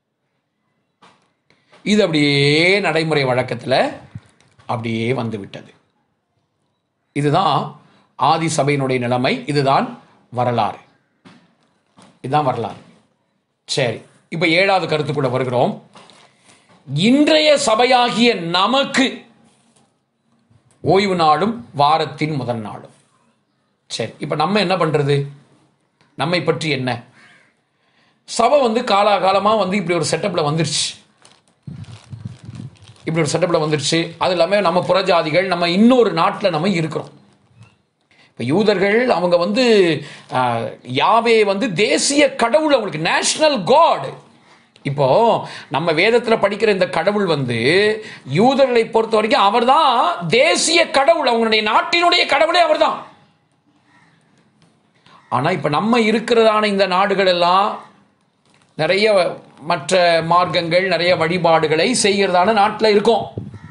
இது அப்படியே நடைமுறை வழக்கத்தில் அப்படியே வந்து விட்டது இதுதான் ஆதி சபையினுடைய நிலைமை இதுதான் வரலாறு இதுதான் வரலாறு சரி இப்போ ஏழாவது கருத்துக்குள்ள வருகிறோம் இன்றைய சபையாகிய நமக்கு ஓய்வு நாளும் வாரத்தின் முதல் நாளும் சரி இப்போ நம்ம என்ன பண்ணுறது நம்மை பற்றி என்ன சபை வந்து காலாகாலமாக வந்து இப்படி ஒரு செட்டப்பில் வந்துருச்சு இப்படி ஒரு செட்டப்பில் வந்துருச்சு அது இல்லாமல் நம்ம புறஜாதிகள் நம்ம இன்னொரு நாட்டில் நம்ம இருக்கிறோம் இப்போ யூதர்கள் அவங்க வந்து ஆஹ், யாவே வந்து தேசிய கடவுள் அவங்களுக்கு நேஷனல் காட் இப்போ நம்ம வேதத்தில் படிக்கிற இந்த கடவுள் வந்து யூதர்களை பொறுத்த வரைக்கும் அவர்தான் தேசிய கடவுள் அவங்களுடைய நாட்டினுடைய கடவுளே அவர்தான் ஆனால் இப்போ நம்ம இருக்கிறதான இந்த நாடுகள் எல்லாம் நிறைய மற்ற மார்க்கங்கள் நிறைய வழிபாடுகளை செய்கிறதான நாட்டில் இருக்கோம்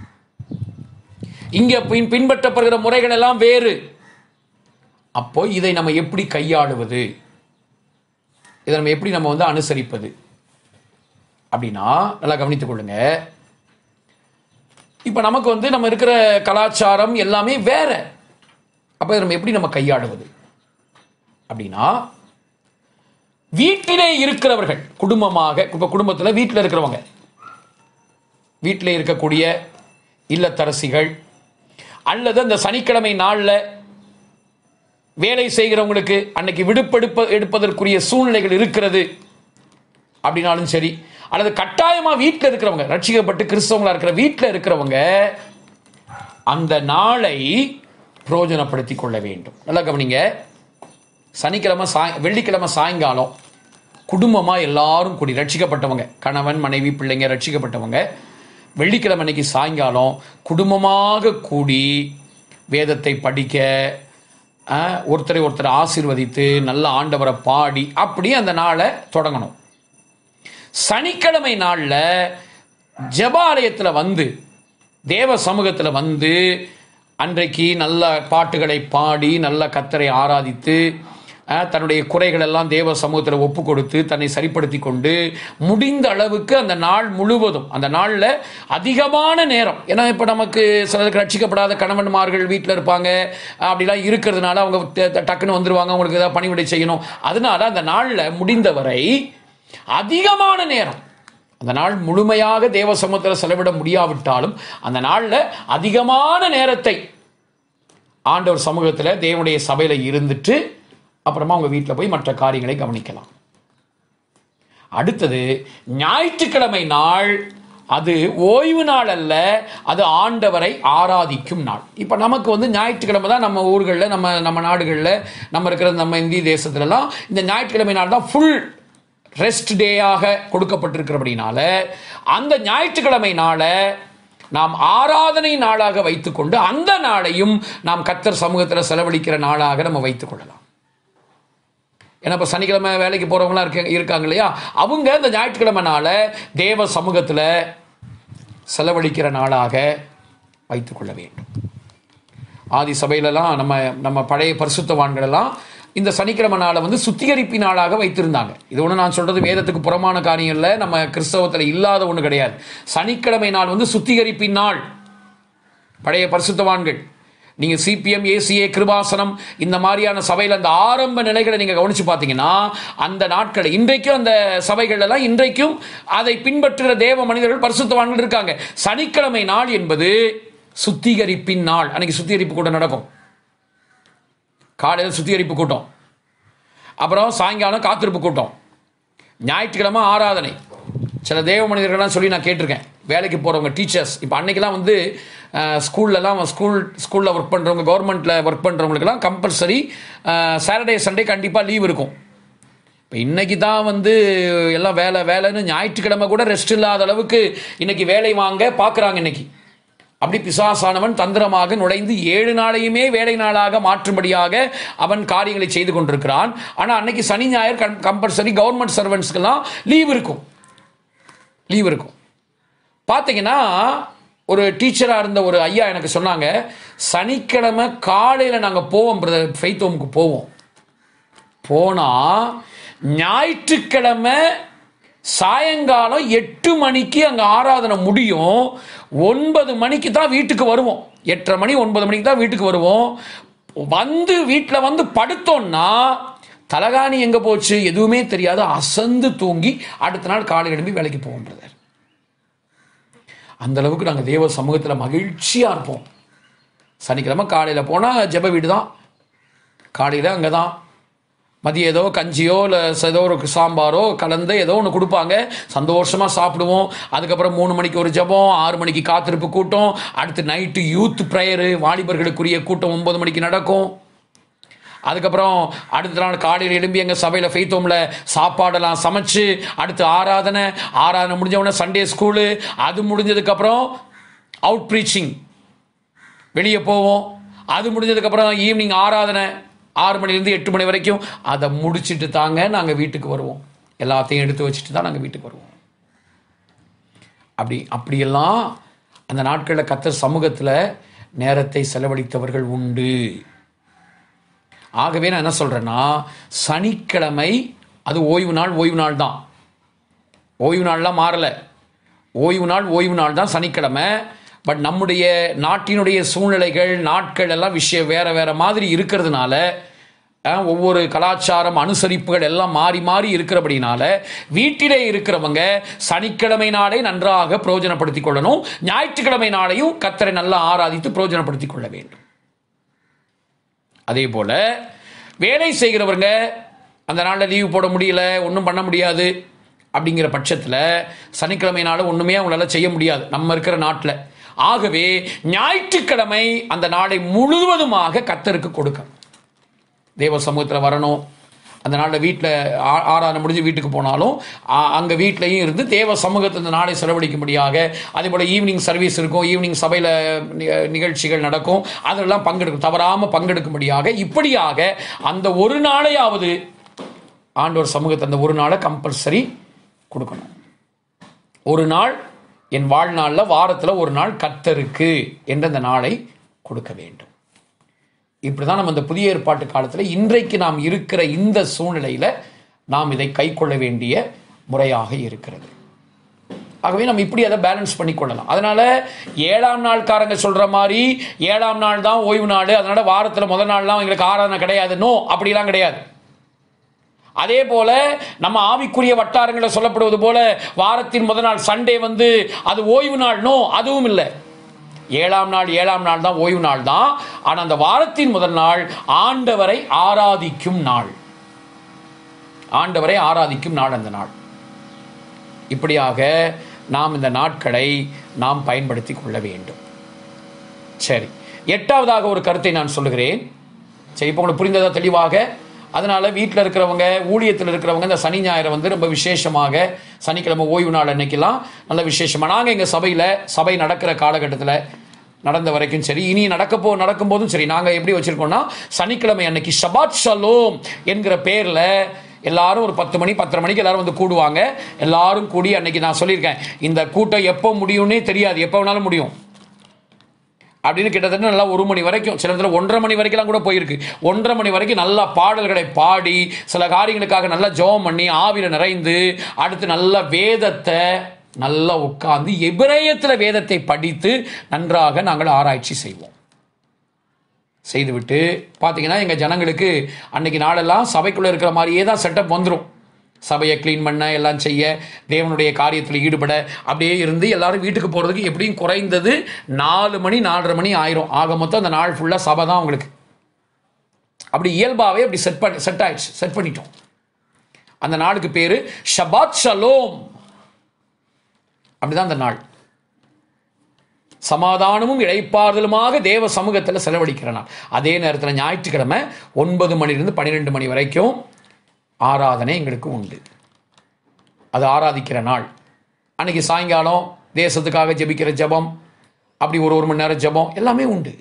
இங்கே பின் பின்பற்றப்படுகிற முறைகள் எல்லாம் வேறு அப்போ இதை நம்ம எப்படி கையாளுவது இதை நம்ம எப்படி நம்ம வந்து அனுசரிப்பது அப்படின்னா நல்லா கவனித்துக் கொள்ளுங்க இப்போ நமக்கு வந்து நம்ம இருக்கிற கலாச்சாரம் எல்லாமே வேற அப்போ இதை நம்ம எப்படி நம்ம கையாளுவது அப்படின்னா வீட்டிலே இருக்கிறவர்கள் குடும்பமாக இப்போ குடும்பத்தில் வீட்டில் இருக்கிறவங்க வீட்டில் இருக்கக்கூடிய இல்லத்தரசிகள் அல்லது அந்த சனிக்கிழமை நாளில் வேலை செய்கிறவங்களுக்கு அன்னைக்கு விடுப்பெடுப்ப எடுப்பதற்குரிய சூழ்நிலைகள் இருக்கிறது அப்படின்னாலும் சரி அல்லது கட்டாயமாக வீட்டில் இருக்கிறவங்க ரட்சிக்கப்பட்டு கிறிஸ்தவங்களா இருக்கிற வீட்டில் இருக்கிறவங்க அந்த நாளை பிரயோஜனப்படுத்தி கொள்ள வேண்டும் நல்லா கவனிங்க சனிக்கிழமை சாய் வெள்ளிக்கிழமை சாயங்காலம் குடும்பமாக எல்லாரும் கூடி ரட்சிக்கப்பட்டவங்க கணவன் மனைவி பிள்ளைங்க ரட்சிக்கப்பட்டவங்க வெள்ளிக்கிழமை அன்னைக்கு சாயங்காலம் குடும்பமாக கூடி வேதத்தை படிக்க அஹ், ஒருத்தரை ஒருத்தர் ஆசீர்வதித்து நல்ல ஆண்டவரை பாடி அப்படி அந்த நாளை தொடங்கணும் சனிக்கிழமை நாளில் ஜெபாலயத்தில் வந்து தேவ சமூகத்தில் வந்து அன்றைக்கு நல்ல பாட்டுகளை பாடி நல்ல கத்தரை ஆராதித்து அஹ், தன்னுடைய குறைகள் எல்லாம் தேவ சமூகத்தில் ஒப்பு கொடுத்து தன்னை சரிப்படுத்தி கொண்டு முடிந்த அளவுக்கு அந்த நாள் முழுவதும் அந்த நாளில் அதிகமான நேரம் ஏன்னா இப்போ நமக்கு சிலருக்கு ரட்சிக்கப்படாத கணவன்மார்கள் வீட்டில் இருப்பாங்க அப்படிலாம் இருக்கிறதுனால அவங்க ட- ட- டக்குன்னு வந்துருவாங்க அவங்களுக்கு ஏதாவது பணிவிடை செய்யணும் அதனால அந்த நாளில் முடிந்தவரை அதிகமான நேரம் அந்த நாள் முழுமையாக தேவ சமூகத்தில் செலவிட முடியாவிட்டாலும் அந்த நாளில் அதிகமான நேரத்தை ஆண்டவர் சமூகத்தில் தேவனுடைய சபையில் இருந்துட்டு அப்புறமா உங்கள் வீட்டில் போய் மற்ற காரியங்களை கவனிக்கலாம் அடுத்தது ஞாயிற்றுக்கிழமை நாள் அது ஓய்வு நாள் அல்ல அது ஆண்டவரை ஆராதிக்கும் நாள் இப்போ நமக்கு வந்து ஞாயிற்றுக்கிழமை தான் நம்ம ஊர்களில் நம்ம நம்ம நாடுகளில் நம்ம இருக்கிற நம்ம இந்திய தேசத்துலலாம் இந்த ஞாயிற்றுக்கிழமை நாள் தான் ஃபுல் ரெஸ்ட் டேயாக கொடுக்கப்பட்டிருக்கிறபடினால அந்த ஞாயிற்றுக்கிழமை நாளை நாம் ஆராதனை நாளாக வைத்துக்கொண்டு அந்த நாளையும் நாம் கத்தர் சமூகத்தில் செலவழிக்கிற நாளாக நம்ம வைத்துக் கொள்ளலாம் ஏன்னா இப்போ சனிக்கிழமை வேலைக்கு போகிறவங்களாம் இருக்க இருக்காங்க இல்லையா அவங்க இந்த ஞாயிற்றுக்கிழமை நாளை தேவ சமூகத்தில் செலவழிக்கிற நாளாக வைத்துக்கொள்ள வேண்டும் ஆதி சபையிலலாம் நம்ம நம்ம பழைய பரிசுத்தவான்கள் எல்லாம் இந்த சனிக்கிழமை நாளை வந்து சுத்திகரிப்பு நாளாக வைத்திருந்தாங்க இது ஒன்று நான் சொல்றது வேதத்துக்கு புறமான காரியம் இல்லை நம்ம கிறிஸ்தவத்தில் இல்லாத ஒன்று கிடையாது சனிக்கிழமை நாள் வந்து சுத்திகரிப்பின் நாள் பழைய பரிசுத்தவான்கள் நீங்க சிபிஎம் ஏசிஏ கிருபாசனம் இந்த மாதிரியான சபையில் அந்த ஆரம்ப நிலைகளை நீங்க கவனிச்சு பார்த்தீங்கன்னா அந்த நாட்கள் இன்றைக்கும் அந்த சபைகள் எல்லாம் இன்றைக்கும் அதை பின்பற்றுகிற தேவ மனிதர்கள் பரிசுத்தவான்கள் இருக்காங்க சனிக்கிழமை நாள் என்பது சுத்திகரிப்பின் நாள் அன்னைக்கு சுத்திகரிப்பு கூட்டம் நடக்கும் காலையில் சுத்திகரிப்பு கூட்டம் அப்புறம் சாயங்காலம் காத்திருப்பு கூட்டம் ஞாயிற்றுக்கிழமை ஆராதனை சில தேவ மனிதர்கள்லாம் சொல்லி நான் கேட்டிருக்கேன் வேலைக்கு போகிறவங்க டீச்சர்ஸ் இப்போ அன்னைக்கெல்லாம் வந்து ஸ்கூல்லலாம் ஸ்கூல் ஸ்கூலில் ஒர்க் பண்ணுறவங்க கவர்மெண்ட்டில் ஒர்க் பண்ணுறவங்களுக்கெல்லாம் கம்பல்சரி சாட்டர்டே சண்டே கண்டிப்பாக லீவ் இருக்கும் இப்போ இன்னைக்கு தான் வந்து எல்லாம் வேலை வேலைன்னு ஞாயிற்றுக்கிழமை கூட ரெஸ்ட் இல்லாத அளவுக்கு இன்னைக்கு வேலை வாங்க பார்க்குறாங்க இன்னைக்கு அப்படி பிசாசானவன் தந்திரமாக நுழைந்து ஏழு நாளையுமே வேலை நாளாக மாற்றும்படியாக அவன் காரியங்களை செய்து கொண்டிருக்கிறான் ஆனால் அன்னைக்கு சனி ஞாயிறு கம்பல்சரி கவர்மெண்ட் சர்வெண்ட்ஸ்க்கெல்லாம் லீவ் இருக்கும் லீவ் இருக்கும் பார்த்தீங்கன்னா ஒரு டீச்சராக இருந்த ஒரு ஐயா எனக்கு சொன்னாங்க சனிக்கிழமை காலையில் நாங்கள் போவோம் பிரதர் ஃபெய்த் ஹோமுக்கு போவோம் போனால் ஞாயிற்றுக்கிழமை சாயங்காலம் எட்டு மணிக்கு அங்கே ஆராதனை முடியும் ஒன்பது மணிக்கு தான் வீட்டுக்கு வருவோம் எட்டரை மணி ஒன்பது மணிக்கு தான் வீட்டுக்கு வருவோம் வந்து வீட்டில் வந்து படுத்தோம்னா தலகாணி எங்கே போச்சு எதுவுமே தெரியாது அசந்து தூங்கி அடுத்த நாள் காலை எழும்பி வேலைக்கு போவோம் பிரதர் அந்த அளவுக்கு நாங்கள் தேவ சமூகத்தில் மகிழ்ச்சியாக இருப்போம் சனிக்கிழமை காலையில் போனால் ஜெப வீடு தான் காலையில் அங்கே தான் மதியம் ஏதோ கஞ்சியோ இல்லை ஏதோ ஒரு சாம்பாரோ கலந்து ஏதோ ஒன்று கொடுப்பாங்க சந்தோஷமாக சாப்பிடுவோம் அதுக்கப்புறம் மூணு மணிக்கு ஒரு ஜெபம் ஆறு மணிக்கு காத்திருப்பு கூட்டம் அடுத்து நைட்டு யூத் ப்ரேயரு வாலிபர்களுக்குரிய கூட்டம் ஒன்பது மணிக்கு நடக்கும் அதுக்கப்புறம் அடுத்த நாள் காலையில் எழும்பி எங்கள் சபையில் ஃபெய்த்தோமில் சாப்பாடெல்லாம் சமைச்சு அடுத்து ஆராதனை ஆராதனை முடிஞ்ச உடனே சண்டே ஸ்கூலு அது முடிஞ்சதுக்கப்புறம் அவுட் ப்ரீச்சிங் வெளியே போவோம் அது முடிஞ்சதுக்கப்புறம் ஈவினிங் ஆராதனை ஆறு மணிலேருந்து எட்டு மணி வரைக்கும் அதை முடிச்சிட்டு தாங்க நாங்கள் வீட்டுக்கு வருவோம் எல்லாத்தையும் எடுத்து வச்சுட்டு தான் நாங்கள் வீட்டுக்கு வருவோம் அப்படி அப்படியெல்லாம் அந்த நாட்களில் கத்தர் சமூகத்தில் நேரத்தை செலவழித்தவர்கள் உண்டு ஆகவே நான் என்ன சொல்கிறேன்னா சனிக்கிழமை அது ஓய்வு நாள் ஓய்வு நாள் தான் ஓய்வு நாள்லாம் மாறலை ஓய்வு நாள் ஓய்வு நாள் தான் சனிக்கிழமை பட் நம்முடைய நாட்டினுடைய சூழ்நிலைகள் நாட்கள் எல்லாம் விஷயம் வேற வேற மாதிரி இருக்கிறதுனால அஹ், ஒவ்வொரு கலாச்சாரம் அனுசரிப்புகள் எல்லாம் மாறி மாறி இருக்கிறபடினால வீட்டிலே இருக்கிறவங்க சனிக்கிழமை நாளை நன்றாக பிரயோஜனப்படுத்திக் கொள்ளணும் ஞாயிற்றுக்கிழமை நாளையும் கத்தரை நல்லா ஆராதித்து பிரயோஜனப்படுத்திக் கொள்ள வேண்டும் அதே போல வேலை செய்கிறவங்க அந்த நாளில் லீவு போட முடியல ஒன்றும் பண்ண முடியாது அப்படிங்கிற பட்சத்தில் சனிக்கிழமை நாள் ஒன்றுமே அவங்களால செய்ய முடியாது நம்ம இருக்கிற நாட்டில் ஆகவே ஞாயிற்றுக்கிழமை அந்த நாளை முழுவதுமாக கத்தருக்கு கொடுக்கணும் தேவ சமூகத்தில் வரணும் அந்த நாளில் வீட்டில் ஆறான முடிஞ்சு வீட்டுக்கு போனாலும் அங்கே வீட்லையும் இருந்து தேவ சமூகத்தில் இந்த நாளை செலவழிக்கும்படியாக அதே போல் ஈவினிங் சர்வீஸ் இருக்கும் ஈவினிங் சபையில் நிகழ்ச்சிகள் நடக்கும் அதெல்லாம் பங்கெடுக்கும் தவறாமல் பங்கெடுக்கும்படியாக இப்படியாக அந்த ஒரு நாளையாவது ஆண்டவர் சமூகத்தை அந்த ஒரு நாளை கம்பல்சரி கொடுக்கணும் ஒரு நாள் என் வாழ்நாளில் வாரத்தில் ஒரு நாள் கத்தருக்கு என்ற அந்த நாளை கொடுக்க வேண்டும் இப்படி தான் நம்ம இந்த புதிய ஏற்பாட்டு காலத்தில் இன்றைக்கு நாம் இருக்கிற இந்த சூழ்நிலையில் நாம் இதை கைக்கொள்ள வேண்டிய முறையாக இருக்கிறது ஆகவே நம்ம இப்படி அதை பேலன்ஸ் பண்ணி கொள்ளலாம் அதனால ஏழாம் நாள்காரங்க சொல்ற மாதிரி ஏழாம் நாள் தான் ஓய்வு நாள் அதனால வாரத்தில் முதல் நாள்லாம் எங்களுக்கு ஆராதனை கிடையாது நோ அப்படிலாம் கிடையாது அதே போல நம்ம ஆவிக்குரிய வட்டாரங்களை சொல்லப்படுவது போல வாரத்தின் முதல் நாள் சண்டே வந்து அது ஓய்வு நாள் நோ அதுவும் இல்லை ஏழாம் நாள் ஏழாம் நாள் தான் ஓய்வு நாள் தான் ஆனால் அந்த வாரத்தின் முதல் நாள் ஆண்டவரை ஆராதிக்கும் நாள் ஆண்டவரை ஆராதிக்கும் நாள் அந்த நாள் இப்படியாக நாம் இந்த நாட்களை நாம் பயன்படுத்தி கொள்ள வேண்டும் சரி எட்டாவதாக ஒரு கருத்தை நான் சொல்லுகிறேன் சரி இப்போ உங்களுக்கு புரிந்ததா தெளிவாக அதனால வீட்டில் இருக்கிறவங்க ஊழியத்தில் இருக்கிறவங்க இந்த சனி ஞாயிறை வந்து ரொம்ப விசேஷமாக சனிக்கிழமை ஓய்வு நாள் அன்னைக்கெல்லாம் நல்ல விசேஷமாக நாங்கள் எங்கள் சபையில் சபை நடக்கிற காலகட்டத்தில் நடந்த வரைக்கும் சரி இனி நடக்க போ நடக்கும்போதும் சரி நாங்கள் எப்படி வச்சுருக்கோம்னா சனிக்கிழமை அன்னைக்கு ஷபாத் ஷலோம் என்கிற பேரில் எல்லாரும் ஒரு பத்து மணி பத்தரை மணிக்கு எல்லாரும் வந்து கூடுவாங்க எல்லாரும் கூடி அன்னைக்கு நான் சொல்லியிருக்கேன் இந்த கூட்டம் எப்போ முடியும்னே தெரியாது எப்போ வேணாலும் முடியும் அப்படின்னு கிட்டத்தட்ட நல்லா ஒரு மணி வரைக்கும் சில இடத்துல ஒன்றரை மணி வரைக்கும்லாம் கூட போயிருக்கு ஒன்றரை மணி வரைக்கும் நல்லா பாடல்களை பாடி சில காரியங்களுக்காக நல்லா ஜெபம் பண்ணி ஆவியில் நிறைந்து அடுத்து நல்ல வேதத்தை நல்லா உட்கார்ந்து எபிரேயத்தில் வேதத்தை படித்து நன்றாக நாங்கள் ஆராய்ச்சி செய்வோம் செய்துவிட்டு பார்த்தீங்கன்னா எங்கள் ஜனங்களுக்கு அன்னைக்கு நாளெல்லாம் சபைக்குள்ளே இருக்கிற மாதிரியே தான் செட்டப் வந்துடும் சபையை க்ளீன் பண்ண எல்லாம் செய்ய தேவனுடைய காரியத்தில் ஈடுபட அப்படியே இருந்து எல்லாரும் வீட்டுக்கு போகிறதுக்கு எப்படியும் குறைந்தது நாலு மணி நாலரை மணி ஆயிரும் ஆக மொத்தம் அந்த நாள் ஃபுல்லாக சபை தான் அவங்களுக்கு அப்படி இயல்பாகவே அப்படி செட் பண்ணி செட் ஆயிடுச்சு செட் பண்ணிட்டோம் அந்த நாளுக்கு பேர் ஷபாத் ஷலோம் அப்படிதான் அந்த நாள் சமாதானமும் இழைப்பாறுதலுமாக தேவ சமூகத்தில் செலவழிக்கிற நாள் அதே நேரத்தில் ஞாயிற்றுக்கிழமை ஒன்பது மணிலிருந்து பன்னிரெண்டு மணி வரைக்கும் ஆராதனை எங்களுக்கு உண்டு அது ஆராதிக்கிற நாள் அன்னைக்கு சாயங்காலம் தேசத்துக்காக ஜெபிக்கிற ஜெபம் அப்படி ஒரு ஒரு மணி நேரம் ஜெபம் எல்லாமே உண்டு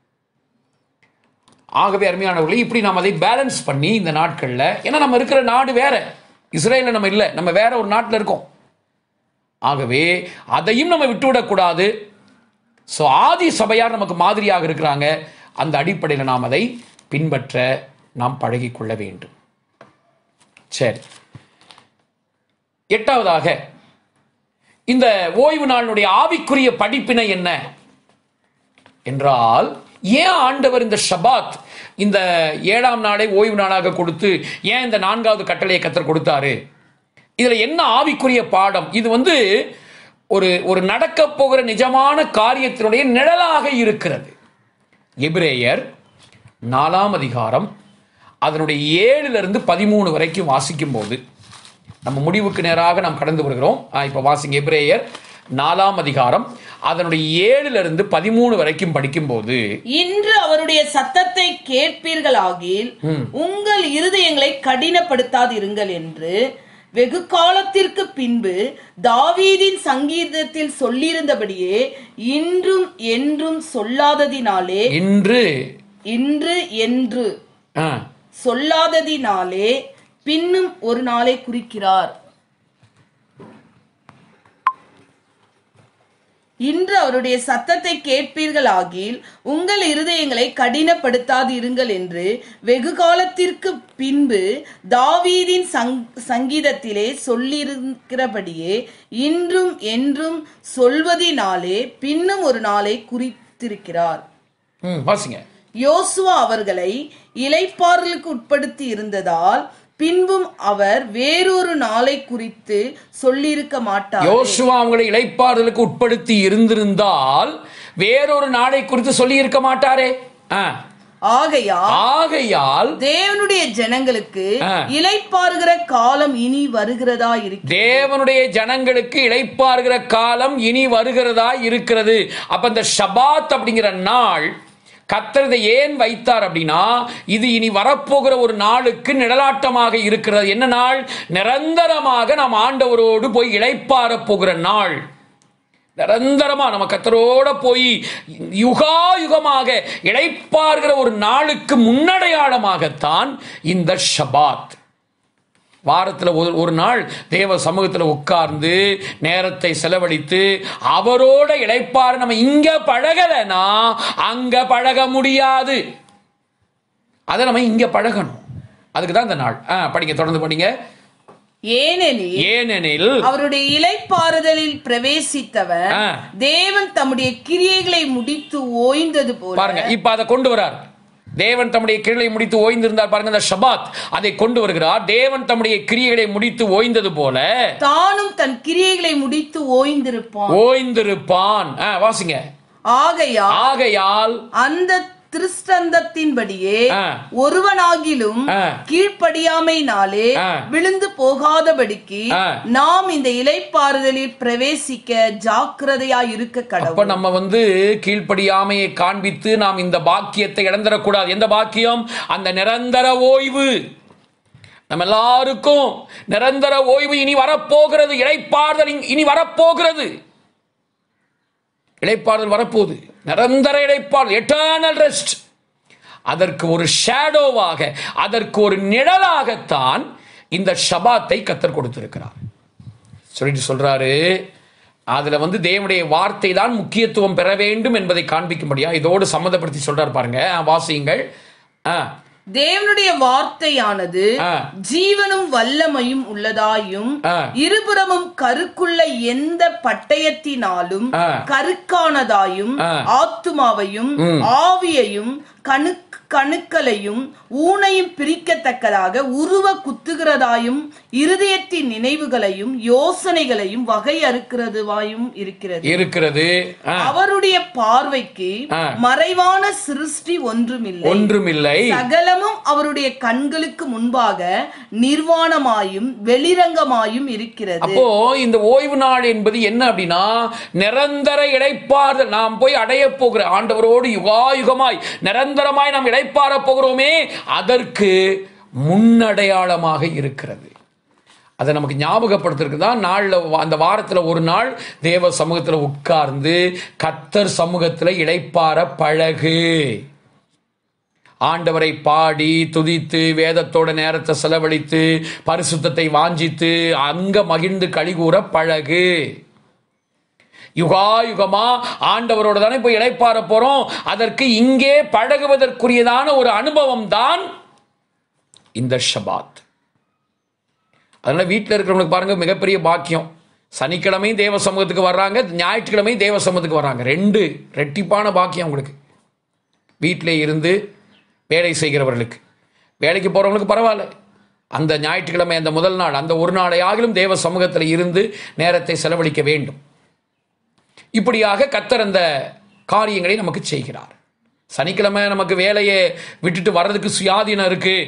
ஆகவே அருமையானவர்களே இப்படி நாம் அதை பேலன்ஸ் பண்ணி இந்த நாட்களில் ஏன்னா நம்ம இருக்கிற நாடு வேற இஸ்ரேலில் நம்ம இல்லை நம்ம வேற ஒரு நாட்டில் இருக்கோம் ஆகவே அதையும் நம்ம விட்டுவிடக்கூடாது ஸோ ஆதி சபையார் நமக்கு மாதிரியாக இருக்கிறாங்க அந்த அடிப்படையில் நாம் அதை பின்பற்ற நாம் பழகிக்கொள்ள வேண்டும் சரி எட்டாவதாக இந்த ஓய்வு நாளினுடைய ஆவிக்குரிய படிப்பினை என்ன என்றால் ஏன் ஆண்டவர் இந்த ஷபாத் இந்த ஏழாம் நாளை ஓய்வு நாளாக கொடுத்து ஏன் இந்த நான்காவது கட்டளையை கத்தர் கொடுத்தாரு இதுல என்ன ஆவிக்குரிய பாடம் இது வந்து ஒரு ஒரு நடக்க போகிற நிஜமான காரியத்தினுடைய நிழலாக இருக்கிறது எபிரேயர் நாலாம் அதிகாரம் அதனுடைய ஏழுல இருந்து பதிமூணு வரைக்கும் வாசிக்கும் போது நம்ம முடிவுக்கு நேராக நாம் கடந்து வருகிறோம் ஆ, இப்ப வாசிங்க எபிரேயர் நாலாம் அதிகாரம் அதனுடைய ஏழுல இருந்து பதிமூணு வரைக்கும் படிக்கும்போது இன்று அவருடைய சத்தத்தை கேட்பீர்களாகில் உங்கள் இருதயங்களை கடினப்படுத்தாதிருங்கள் என்று வெகு காலத்திற்கு பின்பு தாவீதின் சங்கீதத்தில் சொல்லியிருந்தபடியே இன்றும் என்றும் சொல்லாததினாலே இன்று இன்று என்று ஆ, சொல்லாததினாலே பின்னும் ஒரு நாளை குறிக்கிறார் இன்று அவருடைய சத்தத்தை கேட்பீர்களாகில் உங்கள் இருதயங்களை கடினப்படுத்தாது இருங்கள் என்று வெகு காலத்திற்கு பின்பு தாவீதின் சங் சங்கீதத்திலே சொல்லியிருக்கிறபடியே இன்றும் என்றும் சொல்வதினாலே பின்னும் ஒரு நாளை குறித்திருக்கிறார் ம், வாசிங்க யோசுவா அவர்களை இலைப்பாறலுக்கு உட்படுத்தி இருந்ததால் பின்பும் அவர் வேறொரு நாளை குறித்து சொல்லியிருக்க மாட்டார் யோசுவா அவங்களை இளைப்பாறுதலுக்கு உட்படுத்தி இருந்திருந்தால் வேறொரு நாளை குறித்து சொல்லி இருக்க மாட்டாரே ஆ. ஆகையால் ஆகையால் தேவனுடைய ஜனங்களுக்கு ஆ. இலைப்பாறுகிற காலம் இனி வருகிறதா இருக்கு தேவனுடைய ஜனங்களுக்கு இளைப்பாறுகிற காலம் இனி வருகிறதா இருக்கிறது அப்ப இந்த ஷபாத் அப்படிங்கிற நாள் கர்த்தர் இதை ஏன் வைத்தார் அப்படின்னா இது இனி வரப்போகிற ஒரு நாளுக்கு நிழலாட்டமாக இருக்கிறது என்ன நாள் நிரந்தரமாக நாம் ஆண்டவரோடு போய் இளைப்பாற போகிற நாள் நிரந்தரமா நம்ம கத்தரோட போய் யுகா யுகமாக இளைப்பாறுகிற ஒரு நாளுக்கு முன்னடையாளமாகத்தான் இந்த ஷபாத் வாரத்தில் ஒரு ஒரு நாள் தேவ சமூகத்தில் உட்கார்ந்து நேரத்தை செலவழித்து அவரோட இளைப்பாறு நம்ம இங்க பழகலைன்னா அங்க பழக முடியாது அதை நம்ம இங்க பழகணும் அதுக்கு தான் இந்த நாள் ஆ படிங்க தொடர்ந்து படிங்க ஏனெனில் ஏனெனில் அவருடைய இலைப்பாறுதலில் பிரவேசித்தவர் ஆ. தேவன் தம்முடைய கிரியைகளை முடித்து ஓய்ந்தது போல பாருங்க இப்ப அதை கொண்டு வரார் தேவன் தம்முடைய கிரியை முடித்து ஓய்ந்திருந்தார் பாருங்க இந்த ஷபாத் அதை கொண்டு வருகிறார் தேவன் தம்முடைய கிரியைகளை முடித்து ஓய்ந்தது போல தானும் தன் கிரியைகளை முடித்து ஓய்ந்திருப்பான் ஓய்ந்திருப்பான் ஆ, வாசிங்க ஆகையால் ஆகையால் அந்த திருஷ்டந்தத்தின்படியே ஆ. ஒருவனாகிலும் ஆ. கீழ்ப்படியாமைனாலே ஆ. விழுந்து போகாதபடிக்கு ஆ. நாம் இந்த இலைப்பாறுதலில் பிரவேசிக்க ஜாக்கிரதையா இருக்க அப்ப கடவுள் நம்ம வந்து கீழ்ப்படியாமையை காண்பித்து நாம் இந்த பாக்கியத்தை இழந்துடக்கூடாது எந்த பாக்கியம் அந்த நிரந்தர ஓய்வு நம்ம எல்லாருக்கும் நிரந்தர ஓய்வு இனி வரப்போகிறது இளைப்பாறுதல் இனி- இனி வரப்போகிறது இளைப்பாறுதல் வரப்போகுது நிரந்தர இளைப்பாறுதல் எட்டர்னல் ரெஸ்ட் அதற்கு ஒரு ஷேடோவாக அதற்கு ஒரு நிழலாகத்தான் இந்த ஷபாத்தை கத்தர் கொடுத்திருக்கிறார் சொல்லிட்டு சொல்றாரு அதுல வந்து தேவனுடைய வார்த்தை தான் முக்கியத்துவம் பெற வேண்டும் என்பதை காண்பிக்கும்படியா இதோடு சம்மந்தப்படுத்தி சொல்றாரு பாருங்க ஆ, வாசியுங்கள் ஆ, தேவனுடைய வார்த்தையானது ஆ. ஜீவனும் வல்லமையும் உள்ளதாயும் ஆ. இருபுறமும் கருக்குள்ள எந்த பட்டயத்தினாலும் ஆ. கருக்கானதாயும் ஆ. ஆத்துமாவையும் ஆவியையும் கணு கணுக்களையும் ஊனையும் பிரிக்கத்தக்கதாக உருவ குத்துகிறதாயும் இருதயத்தின் நினைவுகளையும் யோசனைகளையும் வகை அறுக்கிறதுவாயும் இருக்கிறது இருக்கிறது ஆ, அவருடைய பார்வைக்கு ஆ. மறைவான சிருஷ்டி ஒன்றுமில்லை ஒன்றுமில்லை சகலமும் அவருடைய கண்களுக்கு முன்பாக நிர்வாணமாயும் வெளிரங்கமாயும் இருக்கிறது அப்போ இந்த ஓய்வு நாள் என்பது என்ன அப்படின்னா நிரந்தர இடைப்பாறுதல் நாம் போய் அடைய போகிற ஆண்டவரோடு யுகாயுகமாய் நிரந்தரமாய் நாம் இடைப்பாற போகிறோமே அதற்கு முன்னடையாளமாக இருக்கிறது அதை நமக்கு ஞாபகப்படுத்துறதுக்கு தான் நாளில் அந்த வாரத்தில் ஒரு நாள் தேவ சமூகத்தில் உட்கார்ந்து கத்தர் சமூகத்தில் இளைப்பாற பழகு ஆண்டவரை பாடி துதித்து வேதத்தோட நேரத்தை செலவழித்து பரிசுத்தத்தை வாஞ்சித்து அங்க மகிழ்ந்து கழிகூற பழகு யுகா யுகமா ஆண்டவரோட தானே போய் இளைப்பாற போறோம் அதற்கு இங்கே பழகுவதற்குரியதான ஒரு அனுபவம் தான் இந்த ஷபாத் அதனால வீட்டில் இருக்கிறவங்களுக்கு பாருங்க மிகப்பெரிய பாக்கியம் சனிக்கிழமையும் தேவ சமூகத்துக்கு வர்றாங்க ஞாயிற்றுக்கிழமையும் தேவ சமூகத்துக்கு வர்றாங்க ரெண்டு ரெட்டிப்பான பாக்கியம் உங்களுக்கு வீட்டிலே இருந்து வேலை செய்கிறவர்களுக்கு வேலைக்கு போகிறவங்களுக்கு பரவாயில்ல அந்த ஞாயிற்றுக்கிழமை அந்த முதல் நாள் அந்த ஒரு நாளை ஆகிலும் தேவ சமூகத்தில் இருந்து நேரத்தை செலவழிக்க வேண்டும் இப்படியாக கத்தர் அந்த காரியங்களை நமக்கு செய்கிறார் சனிக்கிழமை நமக்கு வேலையை விட்டுட்டு வர்றதுக்கு சுயாதீனம் இருக்கு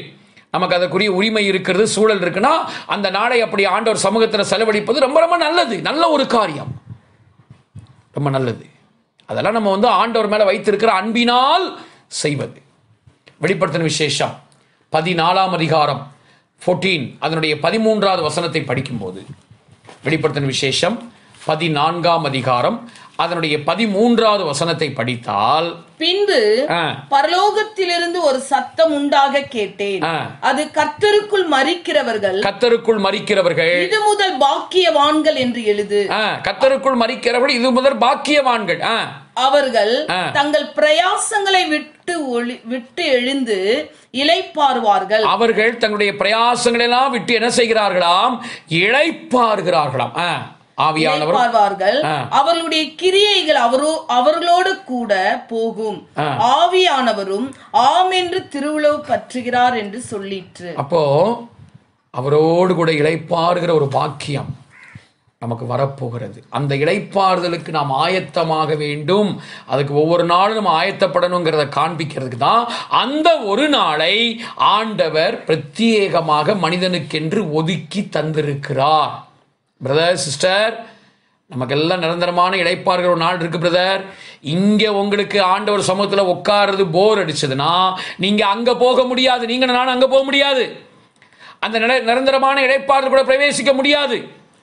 நமக்கு அதற்குரிய உரிமை இருக்கிறது சூழல் இருக்குன்னா அந்த நாளை அப்படி ஆண்டவர் சமூகத்தில் செலவழிப்பது ரொம்ப ரொம்ப நல்லது நல்ல ஒரு காரியம் ரொம்ப நல்லது அதெல்லாம் நம்ம வந்து ஆண்டவர் மேலே வைத்திருக்கிற அன்பினால் செய்வது வெளிப்படுத்தின விசேஷம் பதினாலாம் அதிகாரம் 14 அதனுடைய பதிமூன்றாவது வசனத்தை படிக்கும்போது வெளிப்படுத்தின விசேஷம் பதினான்காம் அதிகாரம் அதனுடைய பதிமூன்றாவது வசனத்தை படித்தால் பின்பு ஆ. பரலோகத்திலிருந்து ஒரு சத்தம் உண்டாக கேட்டேன் ஆ. அது கர்த்தருக்குள் மறிக்கிறவர்கள் கத்தருக்குள் மறிக்கிறவர்கள் இது முதல் பாக்கியவான்கள் என்று எழுது ஆ, கத்தருக்குள் மறிக்கிறவர்கள் இது முதல் பாக்கியவான்கள் ஆ, அவர்கள் ஆ. தங்கள் பிரயாசங்களை விட்டு ஒளி விட்டு எழுந்து இளைப்பாறுவார்கள் அவர்கள் தங்களுடைய பிரயாசங்களை எல்லாம் விட்டு என்ன செய்கிறார்களாம் இழைப்பாருகிறார்களாம் ஆ, ஆவியானவர் இளைப்பாறுவார்கள் ஆ. அவர்களுடைய கிரியைகள் அவரோ அவர்களோடு கூட போகும் ஆ. ஆவியானவரும் ஆம் என்று திருவுளவு பற்றுகிறார் என்று சொல்லிற்று அப்போ அவரோடு கூட இளைப்பாறுகிற ஒரு பாக்கியம் நமக்கு வரப்போகிறது அந்த இளைப்பாறுதலுக்கு நாம் ஆயத்தமாக வேண்டும் அதுக்கு ஒவ்வொரு நாளும் நம்ம ஆயத்தப்படணுங்கிறத காண்பிக்கிறதுக்கு தான் அந்த ஒரு நாளை ஆண்டவர் பிரத்யேகமாக மனிதனுக்கென்று ஒதுக்கி தந்திருக்கிறார் பிரதர் சிஸ்டர் நமக்கெல்லாம் நிரந்தரமான இளைப்பாறுகிற ஒரு நாள் இருக்கு பிரதர் இங்க உங்களுக்கு ஆண்டவர் சமூகத்தில் உட்காருறது போர் அடிச்சதுன்னா நீங்க அங்க போக முடியாது நீங்க நான் அங்க போக முடியாது அந்த நிர- நிரந்தரமான இழைப்பாறுதல் கூட பிரவேசிக்க முடியாது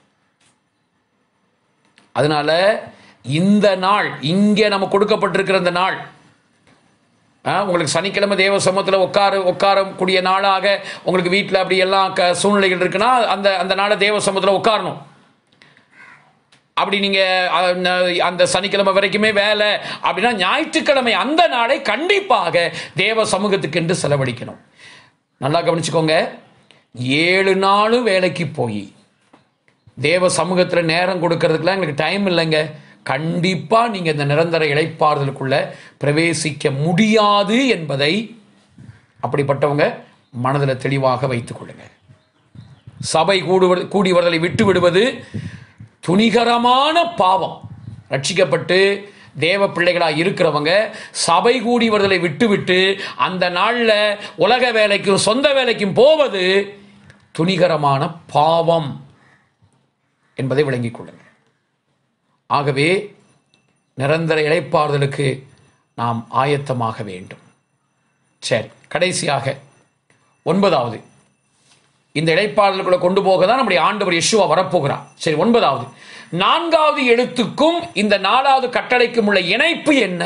அதனால இந்த நாள் இங்கே நம்ம கொடுக்கப்பட்டிருக்கிற இந்த நாள் ஆ, உங்களுக்கு சனிக்கிழமை தேவ சமூகத்தில் உட்கார உட்காரக்கூடிய நாளாக உங்களுக்கு வீட்டில் அப்படி எல்லாம் க சூழ்நிலைகள் இருக்குன்னா அந்த அந்த நாளை தேவ சமூகத்தில் உட்காரணும் அப்படி நீங்கள் அந்த சனிக்கிழமை வரைக்குமே வேலை அப்படின்னா ஞாயிற்றுக்கிழமை அந்த நாளை கண்டிப்பாக தேவ சமூகத்துக்கு என்று செலவழிக்கணும் நல்லா கவனிச்சுக்கோங்க ஏழு நாளும் வேலைக்கு போய் தேவ சமூகத்தில் நேரம் கொடுக்கறதுக்குலாம் எங்களுக்கு டைம் இல்லைங்க கண்டிப்பாக நீங்கள் இந்த நிரந்தர இழைப்பாறுதலுக்குள்ள பிரவேசிக்க முடியாது என்பதை அப்படிப்பட்டவங்க மனதில் தெளிவாக வைத்துக் கொள்ளுங்க சபை கூடுவது கூடி வருதலை விட்டு விடுவது துணிகரமான பாவம் ரட்சிக்கப்பட்டு தேவ பிள்ளைகளாக இருக்கிறவங்க சபை கூடி வருதலை விட்டுவிட்டு அந்த நாளில் உலக வேலைக்கும் சொந்த வேலைக்கும் போவது துணிகரமான பாவம் என்பதை விளங்கிக் கொள்ளுங்கள் ஆகவே நிரந்தர இழைப்பாறுதலுக்கு நாம் ஆயத்தமாக வேண்டும் சரி கடைசியாக ஒன்பதாவது இந்த இடைப்பாடலுக்குள்ள கொண்டு போக தான் நம்முடைய ஆண்டவர் யெஷுவா வரப்போகிறார் சரி ஒன்பதாவது நான்காவது எழுத்துக்கும் இந்த நாலாவது கட்டளைக்கும் உள்ள இணைப்பு என்ன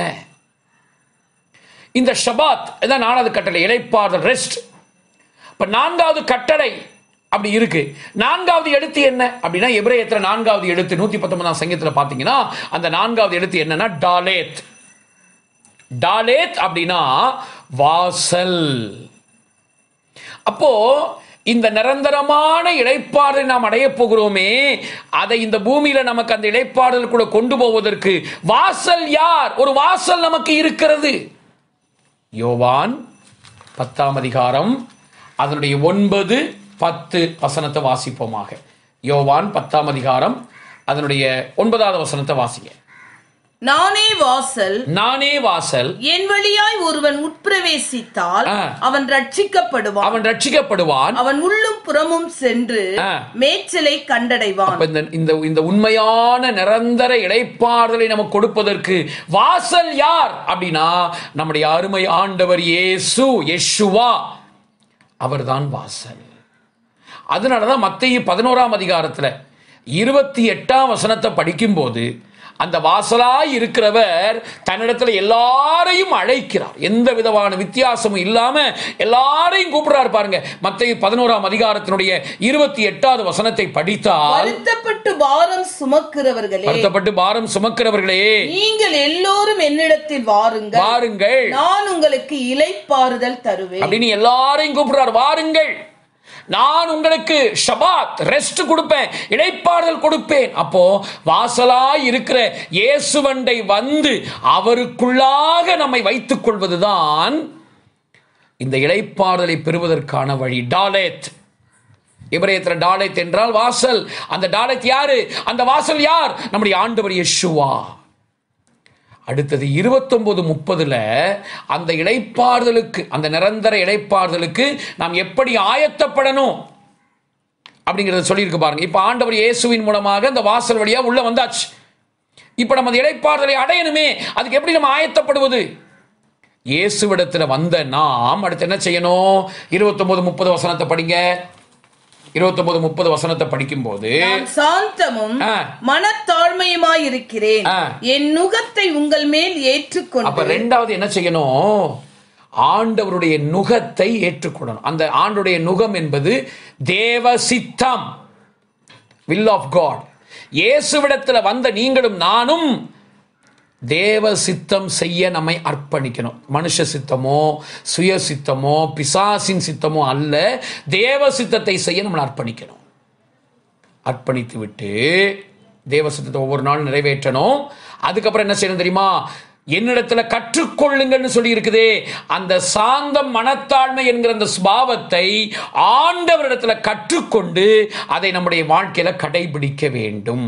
இந்த ஷபாத் இதான் நாலாவது கட்டளை இடைப்பாடல் ரெஸ்ட் இப்ப நான்காவது கட்டளை அப்படி இருக்கு நான்காவது எழுத்து என்ன அப்படின்னா எபிரேயத்துல நான்காவது எழுத்து நூத்தி பத்தொன்பதாம் சங்கத்துல பாத்தீங்கன்னா அந்த நான்காவது எழுத்து என்னன்னா டாலேத் டாலேத் அப்படின்னா வாசல் அப்போ இந்த நிரந்தரமான இடைப்பாடலை நாம் அடைய போகிறோமே அதை இந்த பூமியில நமக்கு அந்த இடைப்பாடலுக்குள்ள கொண்டு போவதற்கு வாசல் யார் ஒரு வாசல் நமக்கு இருக்கிறது யோவான் பத்தாம் அதிகாரம் அதனுடைய ஒன்பது பத்து வசனத்தை வாசிப்போமாக யோவான் பத்தாம் அதிகாரம் அதனுடைய ஒன்பதாவது வசனத்தை வாசிங்க நானே வாசல் நானே வாசல் என் வழியாய் ஒருவன் உட்பிரவேசித்தால் ஆ. அவன் ரட்சிக்கப்படுவான் அவன் ரட்சிக்கப்படுவான் அவன் உள்ளும் புறமும் சென்று ஆ. மேய்ச்சலை கண்டடைவான் அப்ப இந்த இந்த இந்த உண்மையான நிரந்தர இடைப்பாறுதலை நமக்கு கொடுப்பதற்கு வாசல் யார் அப்படின்னா நம்முடைய அருமை ஆண்டவர் இயேசு யெஷுவா அவர்தான் வாசல் அதனாலதான் மத்திய பதினோராம் அதிகாரத்துல இருபத்தி எட்டாம் வசனத்தை படிக்கும்போது அந்த வாசலாய் இருக்கிறவர் தன்னிடத்துல எல்லாரையும் அழைக்கிறார் எந்த விதமான வித்தியாசமும் இல்லாம எல்லாரையும் கூப்பிடுறாரு பாருங்க மத்திய பதினோராம் அதிகாரத்தினுடைய இருபத்தி எட்டாவது வசனத்தை படித்தால் வருத்தப்பட்டு பாரம் சுமக்கிறவர்களே வருத்தப்பட்டு பாரம் சுமக்கிறவர்களே நீங்கள் எல்லோரும் என்னிடத்தில் வாருங்கள் வாருங்கள் நான் உங்களுக்கு இலைப்பாறுதல் தருவேன் அப்படின்னு எல்லாரையும் கூப்பிடுறார் வாருங்கள் நான் உங்களுக்கு ஷபாத் ரெஸ்ட் கொடுப்பேன் இடைப்பாறுதல் கொடுப்பேன் அப்போ வாசலாய் இருக்கிற இயேசுவண்டை வந்து அவருக்குள்ளாக நம்மை வைத்துக் கொள்வதுதான் இந்த இடைப்பாறுதலை பெறுவதற்கான வழி டாலேத் இப்ரேயத்தில் டாலேத் என்றால் வாசல் அந்த டாலேத் யாரு அந்த வாசல் யார் நம்முடைய ஆண்டவர் யெஷுவா அடுத்தது இருபத்தொன்பது முப்பதுல அந்த இடைப்பாறுதலுக்கு அந்த நிரந்தர இடைப்பாறுதலுக்கு நாம் எப்படி ஆயத்தப்படணும் அப்படிங்கிறத சொல்லியிருக்கு பாருங்க இப்போ ஆண்டவர் இயேசுவின் மூலமாக அந்த வாசல் வழியா உள்ள வந்தாச்சு இப்போ நம்ம அந்த இடைப்பாறுதலை அடையணுமே அதுக்கு எப்படி நம்ம ஆயத்தப்படுவது இயேசுவிடத்துல வந்த நாம் அடுத்து என்ன செய்யணும் இருபத்தொன்பது முப்பது வசனத்தை படிங்க இருபத்தொன்பது முப்பது வசனத்தை படிக்கும்போது நான் சாந்தமும் ஆ. மனத்தாழ்மையுமாய் இருக்கிறேன் ஆ. என் நுகத்தை உங்கள் மேல் அப்ப ஏற்றுக்கொண்டு ரெண்டாவது என்ன செய்யணும் ஆண்டவருடைய நுகத்தை ஏற்றுக்கொள்ளணும் அந்த ஆண்டுடைய நுகம் என்பது தேவ சித்தம் வில் ஆஃப் காட் இயேசுவிடத்துல வந்த நீங்களும் நானும் தேவ சித்தம் செய்ய நம்மை அர்ப்பணிக்கணும் மனுஷ சித்தமோ சுய சித்தமோ பிசாசின் சித்தமோ அல்ல தேவ சித்தத்தை செய்ய நம்மளை அர்ப்பணிக்கணும் அர்ப்பணித்து விட்டு தேவ சித்தத்தை ஒவ்வொரு நாள் நிறைவேற்றணும் அதுக்கப்புறம் என்ன செய்யணும் தெரியுமா என்னிடத்துல கற்றுக்கொள்ளுங்கள்னு சொல்லி இருக்குதே அந்த சாந்தம் மனத்தாழ்மை என்கிற அந்த சுபாவத்தை ஆண்டவரிடத்துல கற்றுக்கொண்டு அதை நம்முடைய வாழ்க்கையில கடைபிடிக்க வேண்டும்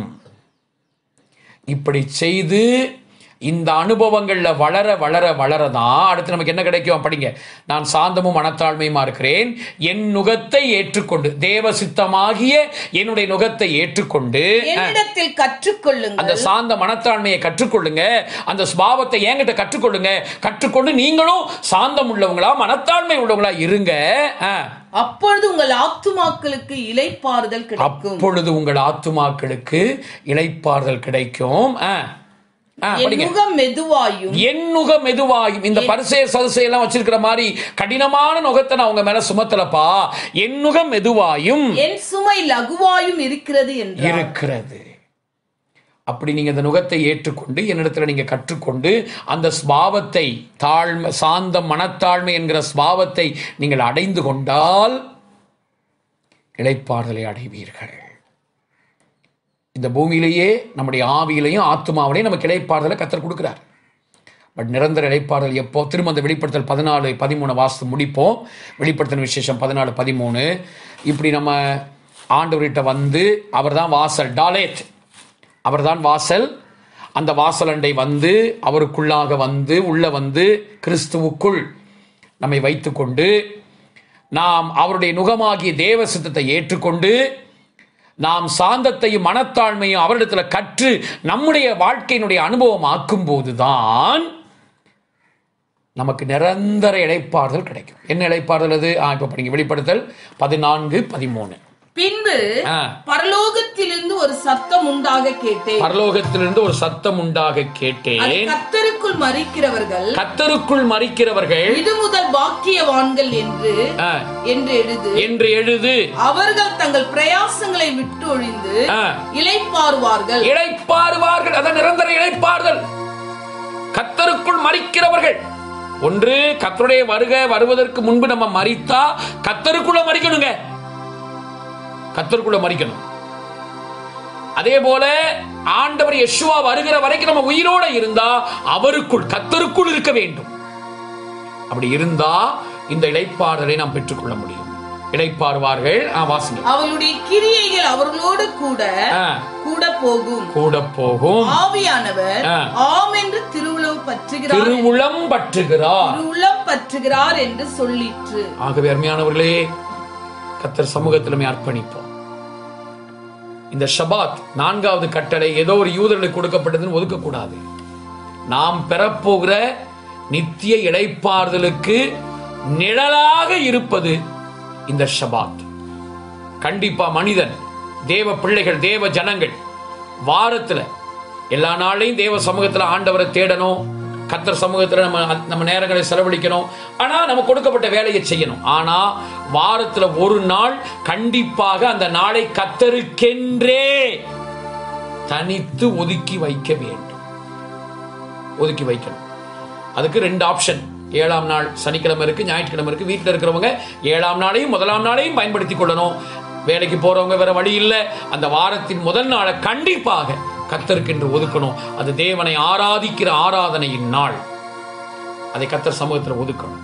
இப்படி செய்து இந்த அனுபவங்கள்ல வளர வளர வளரதான் அடுத்து நமக்கு என்ன கிடைக்கும் படிங்க நான் சாந்தமும் மனத்தாழ்மையுமா இருக்கிறேன் என் நுகத்தை ஏற்றுக்கொண்டு தேவ சித்தமாகிய என்னுடைய நுகத்தை ஏற்றுக்கொண்டு என்னிடத்தில் கற்றுக்கொள்ளுங்கள் அந்த சாந்த மனத்தாழ்மையை கற்றுக்கொள்ளுங்க அந்த சுபாவத்தை என்கிட்ட கற்றுக்கொள்ளுங்க கற்றுக்கொண்டு நீங்களும் சாந்தம் உள்ளவங்களா மனத்தாழ்மை உள்ளவங்களா இருங்க ஆ. அப்பொழுது உங்கள் ஆத்துமாக்களுக்கு இலைப்பாறுதல் கிடைக்கும் அப்பொழுது உங்கள் ஆத்துமாக்களுக்கு இளைப்பாறுதல் கிடைக்கும் ஆ. ஆ, என் படிங்க முகம் மெதுவாயும் என் நுகம் மெதுவாயும் இந்த பரிசே சதுசை எல்லாம் வச்சிருக்கிற மாதிரி கடினமான நுகத்தை நான் உங்க மேல சுமத்தலப்பா என் நுகம் மெதுவாயும் என் சுமை லகுவாயும் இருக்கிறது என்றார் இருக்கிறது அப்படி நீங்க இந்த நுகத்தை ஏற்றுக்கொண்டு என்னிடத்துல நீங்க கற்றுக்கொண்டு அந்த ஸ்பாவத்தை தாழ்மை சாந்தம் மனத்தாழ்மை என்கிற ஸ்பாவத்தை நீங்கள் அடைந்து கொண்டால் இளைப்பாறுதலை அடைவீர்கள் இந்த பூமியிலேயே நம்முடைய ஆவியிலையும் ஆத்மாவிலையும் நமக்கு இளைப்பாறுதலை கத்தர் கொடுக்கிறார் பட் நிரந்தர இடைப்பாடல் எப்போ திரும்ப அந்த வெளிப்படுத்தல் பதினாலு பதிமூணு வாசத்து முடிப்போம் வெளிப்படுத்தல் விசேஷம் பதினாலு பதிமூணு இப்படி நம்ம ஆண்டவர்கிட்ட வந்து அவர்தான் வாசல் டாலேத் அவர்தான் வாசல் அந்த வாசலண்டை வந்து அவருக்குள்ளாக வந்து உள்ள வந்து கிறிஸ்துவுக்குள் நம்மை வைத்துக்கொண்டு நாம் அவருடைய நுகமாகிய தேவ சித்தத்தை ஏற்றுக்கொண்டு நாம் சாந்தத்தையும் மனத்தாழ்மையும் அவரிடத்துல கற்று நம்முடைய வாழ்க்கையினுடைய அனுபவம் ஆக்கும் போதுதான் நமக்கு நிரந்தர இடைப்பாறுதல் கிடைக்கும் என்ன இடைப்பாறுதல் அது ஆ, இப்ப படிங்க வெளிப்படுத்தல் பதினான்கு பதிமூணு பின்பு ஆ. பரலோகத்திலிருந்து ஒரு சத்தம் உண்டாக கேட்டேன் பரலோகத்திலிருந்து ஒரு சத்தம் உண்டாக அது கேட்டேன் கத்தருக்குள் மறிக்கிறவர்கள் கத்தருக்குள் மறிக்கிறவர்கள் இது முதல் பாக்கியவான்கள் என்று ஆ, என்று எழுது என்று எழுது அவர்கள் தங்கள் பிரயாசங்களை விட்டு ஒழிந்து ஆ, இளைப்பாறுவார்கள் இளைப்பாறுவார்கள் அதான் நிரந்தர இளைப்பாறுதல் கத்தருக்குள் மறிக்கிறவர்கள் ஒன்று கத்தருடைய வருகை வருவதற்கு முன்பு நம்ம மறித்தா கத்தருக்குள்ள மறிக்கணுங்க கத்தருக்குள்ள மறிக்கணும் அதே போல ஆண்டவர் யெஷுவா வருகிற வரைக்கும் நம்ம உயிரோட இருந்தா அவருக்குள் கத்தருக்குள் இருக்க வேண்டும் அப்படி இருந்தா இந்த இளைப்பாறுதலை நாம் பெற்றுக்கொள்ள முடியும் இளைப்பாறுவார்கள் ஆ, வாசிங்க அவளுடைய கிரியைகள் அவர்களோடு கூட ஆ, கூட போகும் கூட போகும் ஆவியானவர் ஆ. ஆம் என்று திருவுளம் பற்றுகிறார் திருவுளம் பற்றுகிறார் திருவுளம் பற்றுகிறார் என்று சொல்லிற்று ஆகவே அருமையானவர்களே கத்தர் சமூகத்திலுமே அர்ப்பணிப்போம் இந்த ஷபாத் நான்காவது கட்டளை ஏதோ ஒரு யூதர்களுக்கு கொடுக்கப்பட்டதுன்னு ஒதுக்கக்கூடாது நாம் பெறப்போகிற நித்திய இளைப்பாறுதலுக்கு நிழலாக இருப்பது இந்த ஷபாத் கண்டிப்பா மனிதன் தேவ பிள்ளைகள் தேவ ஜனங்கள் வாரத்துல எல்லா நாளையும் தேவ சமூகத்துல ஆண்டவரை தேடணும் கத்தர் சமூகத்துல நம்ம நம்ம நேரங்களை செலவழிக்கணும் ஆனா நம்ம கொடுக்கப்பட்ட வேலையை செய்யணும் ஆனா வாரத்துல ஒரு நாள் கண்டிப்பாக அந்த நாளை கத்தருக்கென்றே தனித்து ஒதுக்கி வைக்க வேண்டும் ஒதுக்கி வைக்கணும் அதுக்கு ரெண்டு ஆப்ஷன் ஏழாம் நாள் சனிக்கிழமை இருக்கு ஞாயிற்றுக்கிழமை இருக்கு வீட்டில் இருக்கிறவங்க ஏழாம் நாளையும் முதலாம் நாளையும் பயன்படுத்தி கொள்ளணும் வேலைக்கு போறவங்க வேற வழி இல்லை அந்த வாரத்தின் முதல் நாளை கண்டிப்பாக கத்தருக்கென்று ஒதுக்கணும் அது தேவனை ஆராதிக்கிற ஆராதனையின் நாள் அதை கத்தர் சமூகத்தில் ஒதுக்கணும்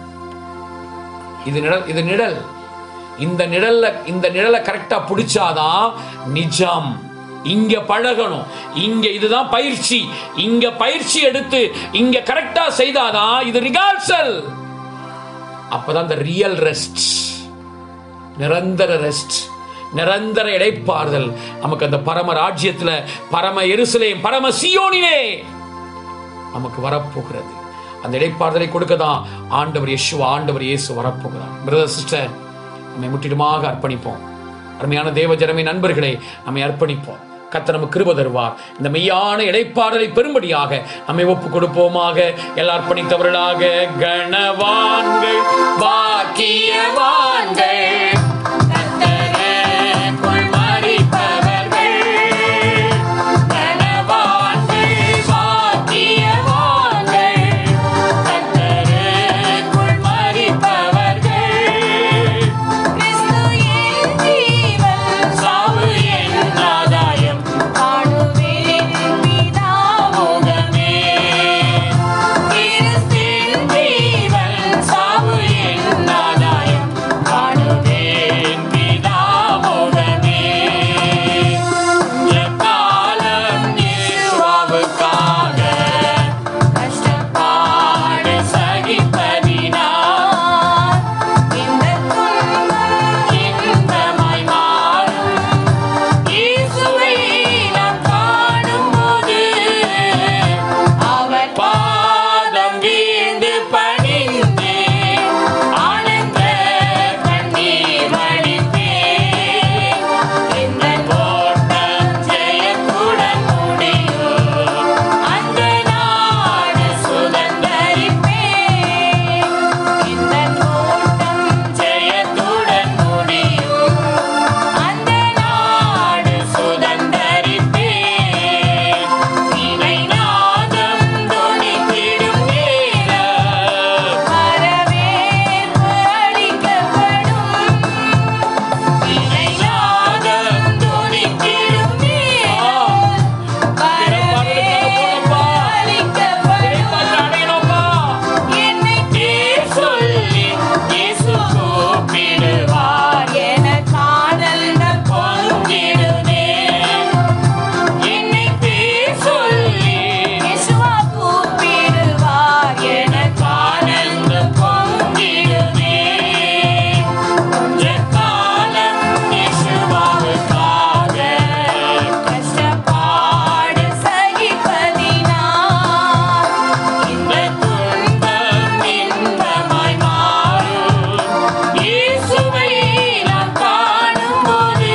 இது நிழல் இது நிழல் இந்த நிழல்ல இந்த நிழலை கரெக்டா பிடிச்சாதான் நிஜம் இங்க பழகணும் இங்க இதுதான் பயிற்சி இங்க பயிற்சி எடுத்து இங்க கரெக்டா செய்தாதான் இது ரிகார்சல் அப்பதான் இந்த ரியல் ரெஸ்ட் நிரந்தர ரெஸ்ட் நிரந்தர இடைப்பாறுதல் நமக்கு அந்த பரம ராஜ்யத்துல பரம எருசலேம் பரம சியோனிலே நமக்கு வரப்போகிறது அந்த இடைப்பாறுதலை கொடுக்க தான் ஆண்டவர் யேசுவா ஆண்டவர் இயேசு வரப்போகிறார் பிரதர் சிஸ்டர் நம்மை முற்றிலுமாக அர்ப்பணிப்போம் அருமையான தேவ ஜனமே நண்பர்களே நம்மை அர்ப்பணிப்போம் கத்த நமக்கு கிருப தருவார் இந்த மெய்யான இடைப்பாடலை பெரும்படியாக நம்மை ஒப்பு கொடுப்போமாக எல்லா அர்ப்பணித்தவர்களாக கணவான்கள் பாக்கியவான்கள் கர்த்தருக்குள் மரிப்பவர்கள் கனவான்கள் பாக்கியவான்கள் கர்த்தருக்குள் மரிப்பவர்கள் கிறிஸ்து என் ஜீவன் சாவு என் ஆதாயம் காணுவேன் பிதாமுகமே கிறிஸ்தின் ஜீவன் சாவு என் ஆதாயம் காணுவேன் பிதாமுகமே காலம் இயேசுவுக்காக கஷ்டப்பாடு சகிப்பதினால் இந்த துன்பம் இன்பமாய் மாறும் இயேசுவை நாம் காணும்போது அவர் பாதம் வீழ்ந்து பணிந்து ஆனந்த கண்ணீர் வடிப்பேன் இந்த ஓட்டம் ஜெயத்துடன் முடியும் அந்த நாடு சுதந்தரிப்பேன் இந்த ஓட்டம் ஜெயத்துடன் முடியும் அந்த நாடு சுதந்தரிப்பேன் இவை நாதம் துணித்திடும் நேரம் வரவேற்பு அளிக்கப்படும் இவை நாதம் துணித்திடும் நேரம் வரவேற்பு அளிக்கப்படும் என்னை பேர் சொல்லி இயேசு கூப்பிடுவார் என காதல் பொங்கிடுமே என்னை பேர் சொல்லி இயேசுவா கூப்பிடுவார் என காதல் பொங்கிடுமே கொஞ்ச காலம் இயேசுவாவுக்காக கஷ்டப்பாடு சகிப்பதினால் இந்த துன்பம் இன்பமாய் மாறும் இயேசுவை நாம் காணும்போது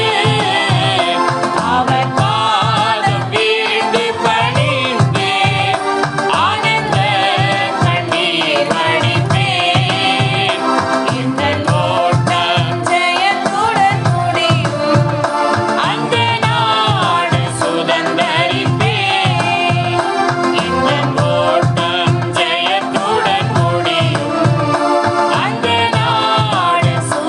அவர் பாதம் வீழ்ந்து பணிந்து ஆனந்த கண்ணீர் வடிப்பேன் இந்த ஓட்டம் ஜெயத்துடன் முடியும் அந்த நாடு சுதந்தரிப்பேன் இந்த ஓட்டம் ஜெயத்துடன் முடியும் அந்த நாடு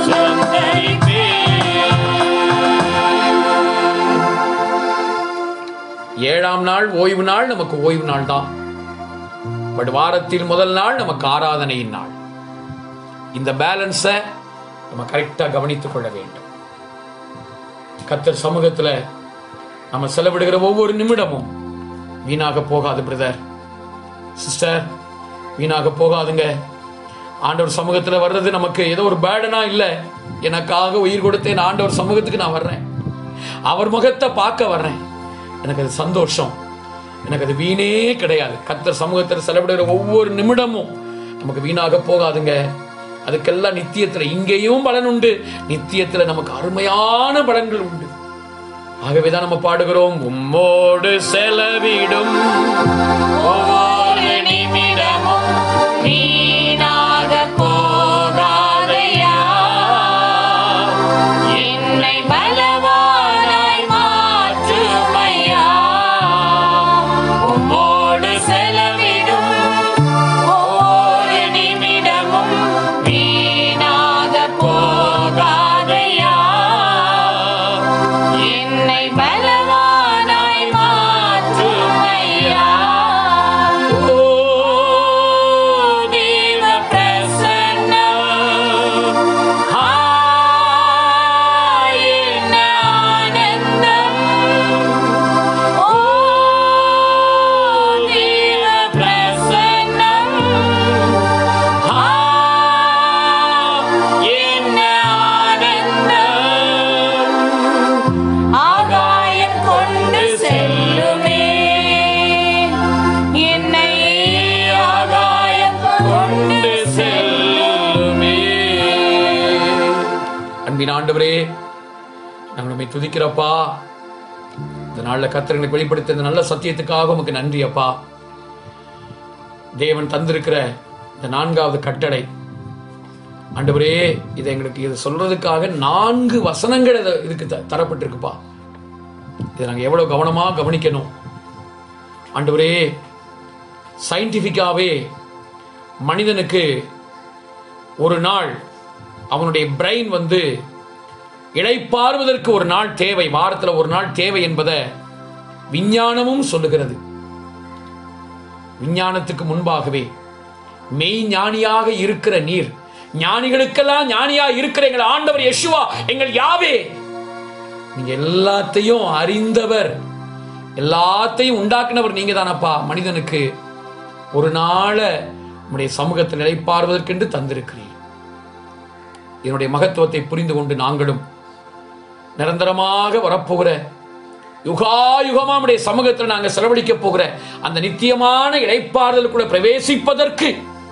சுதந்தரிப்பேன் ஏழாம் நாள் ஓய்வு நாள் நமக்கு ஓய்வு நாள் தான் பட் வாரத்தில் முதல் நாள் நமக்கு ஆராதனையின் நாள் இந்த பேலன்ஸை நம்ம கரெக்டாக கவனித்துக் கொள்ள வேண்டும் கத்தர் சமூகத்துல நம்ம செலவிடுகிற ஒவ்வொரு நிமிடமும் வீணாக போகாது பிரதர் சிஸ்டர் வீணாக போகாதுங்க ஆண்டவர் சமூகத்துல வர்றது நமக்கு ஏதோ ஒரு பேடனா இல்லை எனக்காக உயிர் கொடுத்தேன் ஆண்டவர் சமூகத்துக்கு நான் வர்றேன் அவர் முகத்தை பார்க்க வர்றேன் எனக்கு அது சந்தோஷம் எனக்கு அது வீணே கிடையாது கத்தர் சமூகத்தில் செலவிடுகிற ஒவ்வொரு நிமிடமும் நமக்கு வீணாக போகாதுங்க அதுக்கெல்லாம் நித்தியத்துல இங்கேயும் பலன் உண்டு நித்தியத்துல நமக்கு அருமையான பலன்கள் உண்டு ஆகவேதான் நம்ம பாடுகிறோம் உம்மோடு செலவிடும் ஒவ்வொரு நிமிடமும் வீணாக போகாதையா என்னை பலவானாய் மாற்றுமையா உம்மோடு செலவிடும் ஒவ்வொரு நிமிடமும் வீணாக போகாதையா என்னை பலவானாய் மாற்றுமையா ஆண்டவரே நாங்கள் உண்மை துதிக்கிறப்பா இந்த நாளில் கத்திரங்களுக்கு வெளிப்படுத்த இந்த நல்ல சத்தியத்துக்காக உமக்கு நன்றி அப்பா தேவன் தந்திருக்கிற இந்த நான்காவது கட்டளை ஆண்டவரே இதை எங்களுக்கு இது சொல்றதுக்காக நான்கு வசனங்கள் இது- இதுக்கு த- தரப்பட்டிருக்குப்பா இதை நாங்கள் எவ்வளவு கவனமா கவனிக்கணும் ஆண்டவரே சயின்டிஃபிக்காவே மனிதனுக்கு ஒரு நாள் அவனுடைய பிரெயின் வந்து இளைப்பாறுவதற்கு ஒரு நாள் தேவை வாரத்தில் ஒரு நாள் தேவை என்பதை விஞ்ஞானமும் சொல்லுகிறது விஞ்ஞானத்துக்கு முன்பாகவே மெய் ஞானியாக இருக்கிற நீர் ஞானிகளுக்கெல்லாம் ஞானியா இருக்கிற எங்கள் ஆண்டவர் யெஷுவா எங்கள் யாவே நீங்க எல்லாத்தையும் அறிந்தவர் எல்லாத்தையும் உண்டாக்குனவர் நீங்க தானப்பா மனிதனுக்கு ஒரு நாள நம்முடைய சமூகத்தில் நிலைப்பாறுவதற்கென்று தந்திருக்கிறீர் என்னுடைய மகத்துவத்தை புரிந்து கொண்டு நாங்களும் நிரந்தரமாக வரப்போகிற யுகா யுகமா நம்முடைய சமூகத்தில் நாங்கள் செலவழிக்க போகிற அந்த நித்தியமான இடைப்பாறுதலுக்குள்ள பிரவேசிப்பதற்கு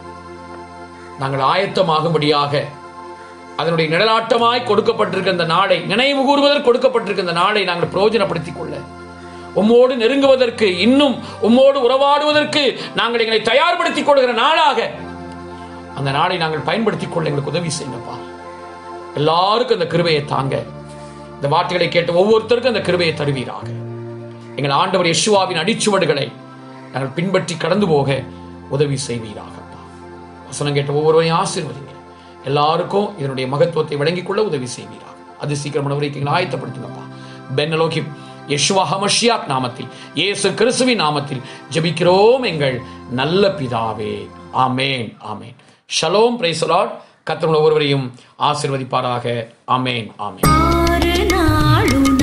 நாங்கள் ஆயத்தமாகும்படியாக அதனுடைய நிழலாட்டமாய் கொடுக்கப்பட்டிருக்க அந்த நாளை நினைவு கூறுவதற்கு கொடுக்கப்பட்டிருக்க அந்த நாளை நாங்கள் பிரயோஜனப்படுத்திக் கொள்ள உம்மோடு நெருங்குவதற்கு இன்னும் உம்மோடு உறவாடுவதற்கு நாங்கள் எங்களை தயார்படுத்திக் கொள்கிற நாளாக அந்த நாளை நாங்கள் பயன்படுத்திக் கொள்ள எங்களுக்கு உதவி செய்யுங்கப்பா எல்லாருக்கும் அந்த கிருபையை தாங்க இந்த வார்த்தைகளை கேட்ட ஒவ்வொருத்தருக்கும் அந்த கிருபையை தருவீராக எங்கள் ஆண்டவர் யெஷுவாவின் அடிச்சுவடுகளை நாங்கள் பின்பற்றி கடந்து போக உதவி செய்வீராகப்பா வசனம் கேட்ட ஒவ்வொருவரையும் ஆசீர்வதிங்க எல்லாருக்கும் இதனுடைய மகத்துவத்தை விளங்கிக் கொள்ள உதவி செய்வீராக அது சீக்கிரம் வரைக்கும் எங்களை ஆயத்தப்படுத்துங்கப்பா பென்னலோகி யெஷுவா ஹமஷியாக் நாமத்தில் இயேசு கிறிஸ்துவின் நாமத்தில் ஜெபிக்கிறோம் எங்கள் நல்ல பிதாவே ஆமேன் ஆமேன் ஷலோம் பிரைசலாட் கத்தவங்க ஒவ்வொருவரையும் ஆசீர்வதிப்பாராக ஆமேன் ஆமேன் ஆறு நாளும்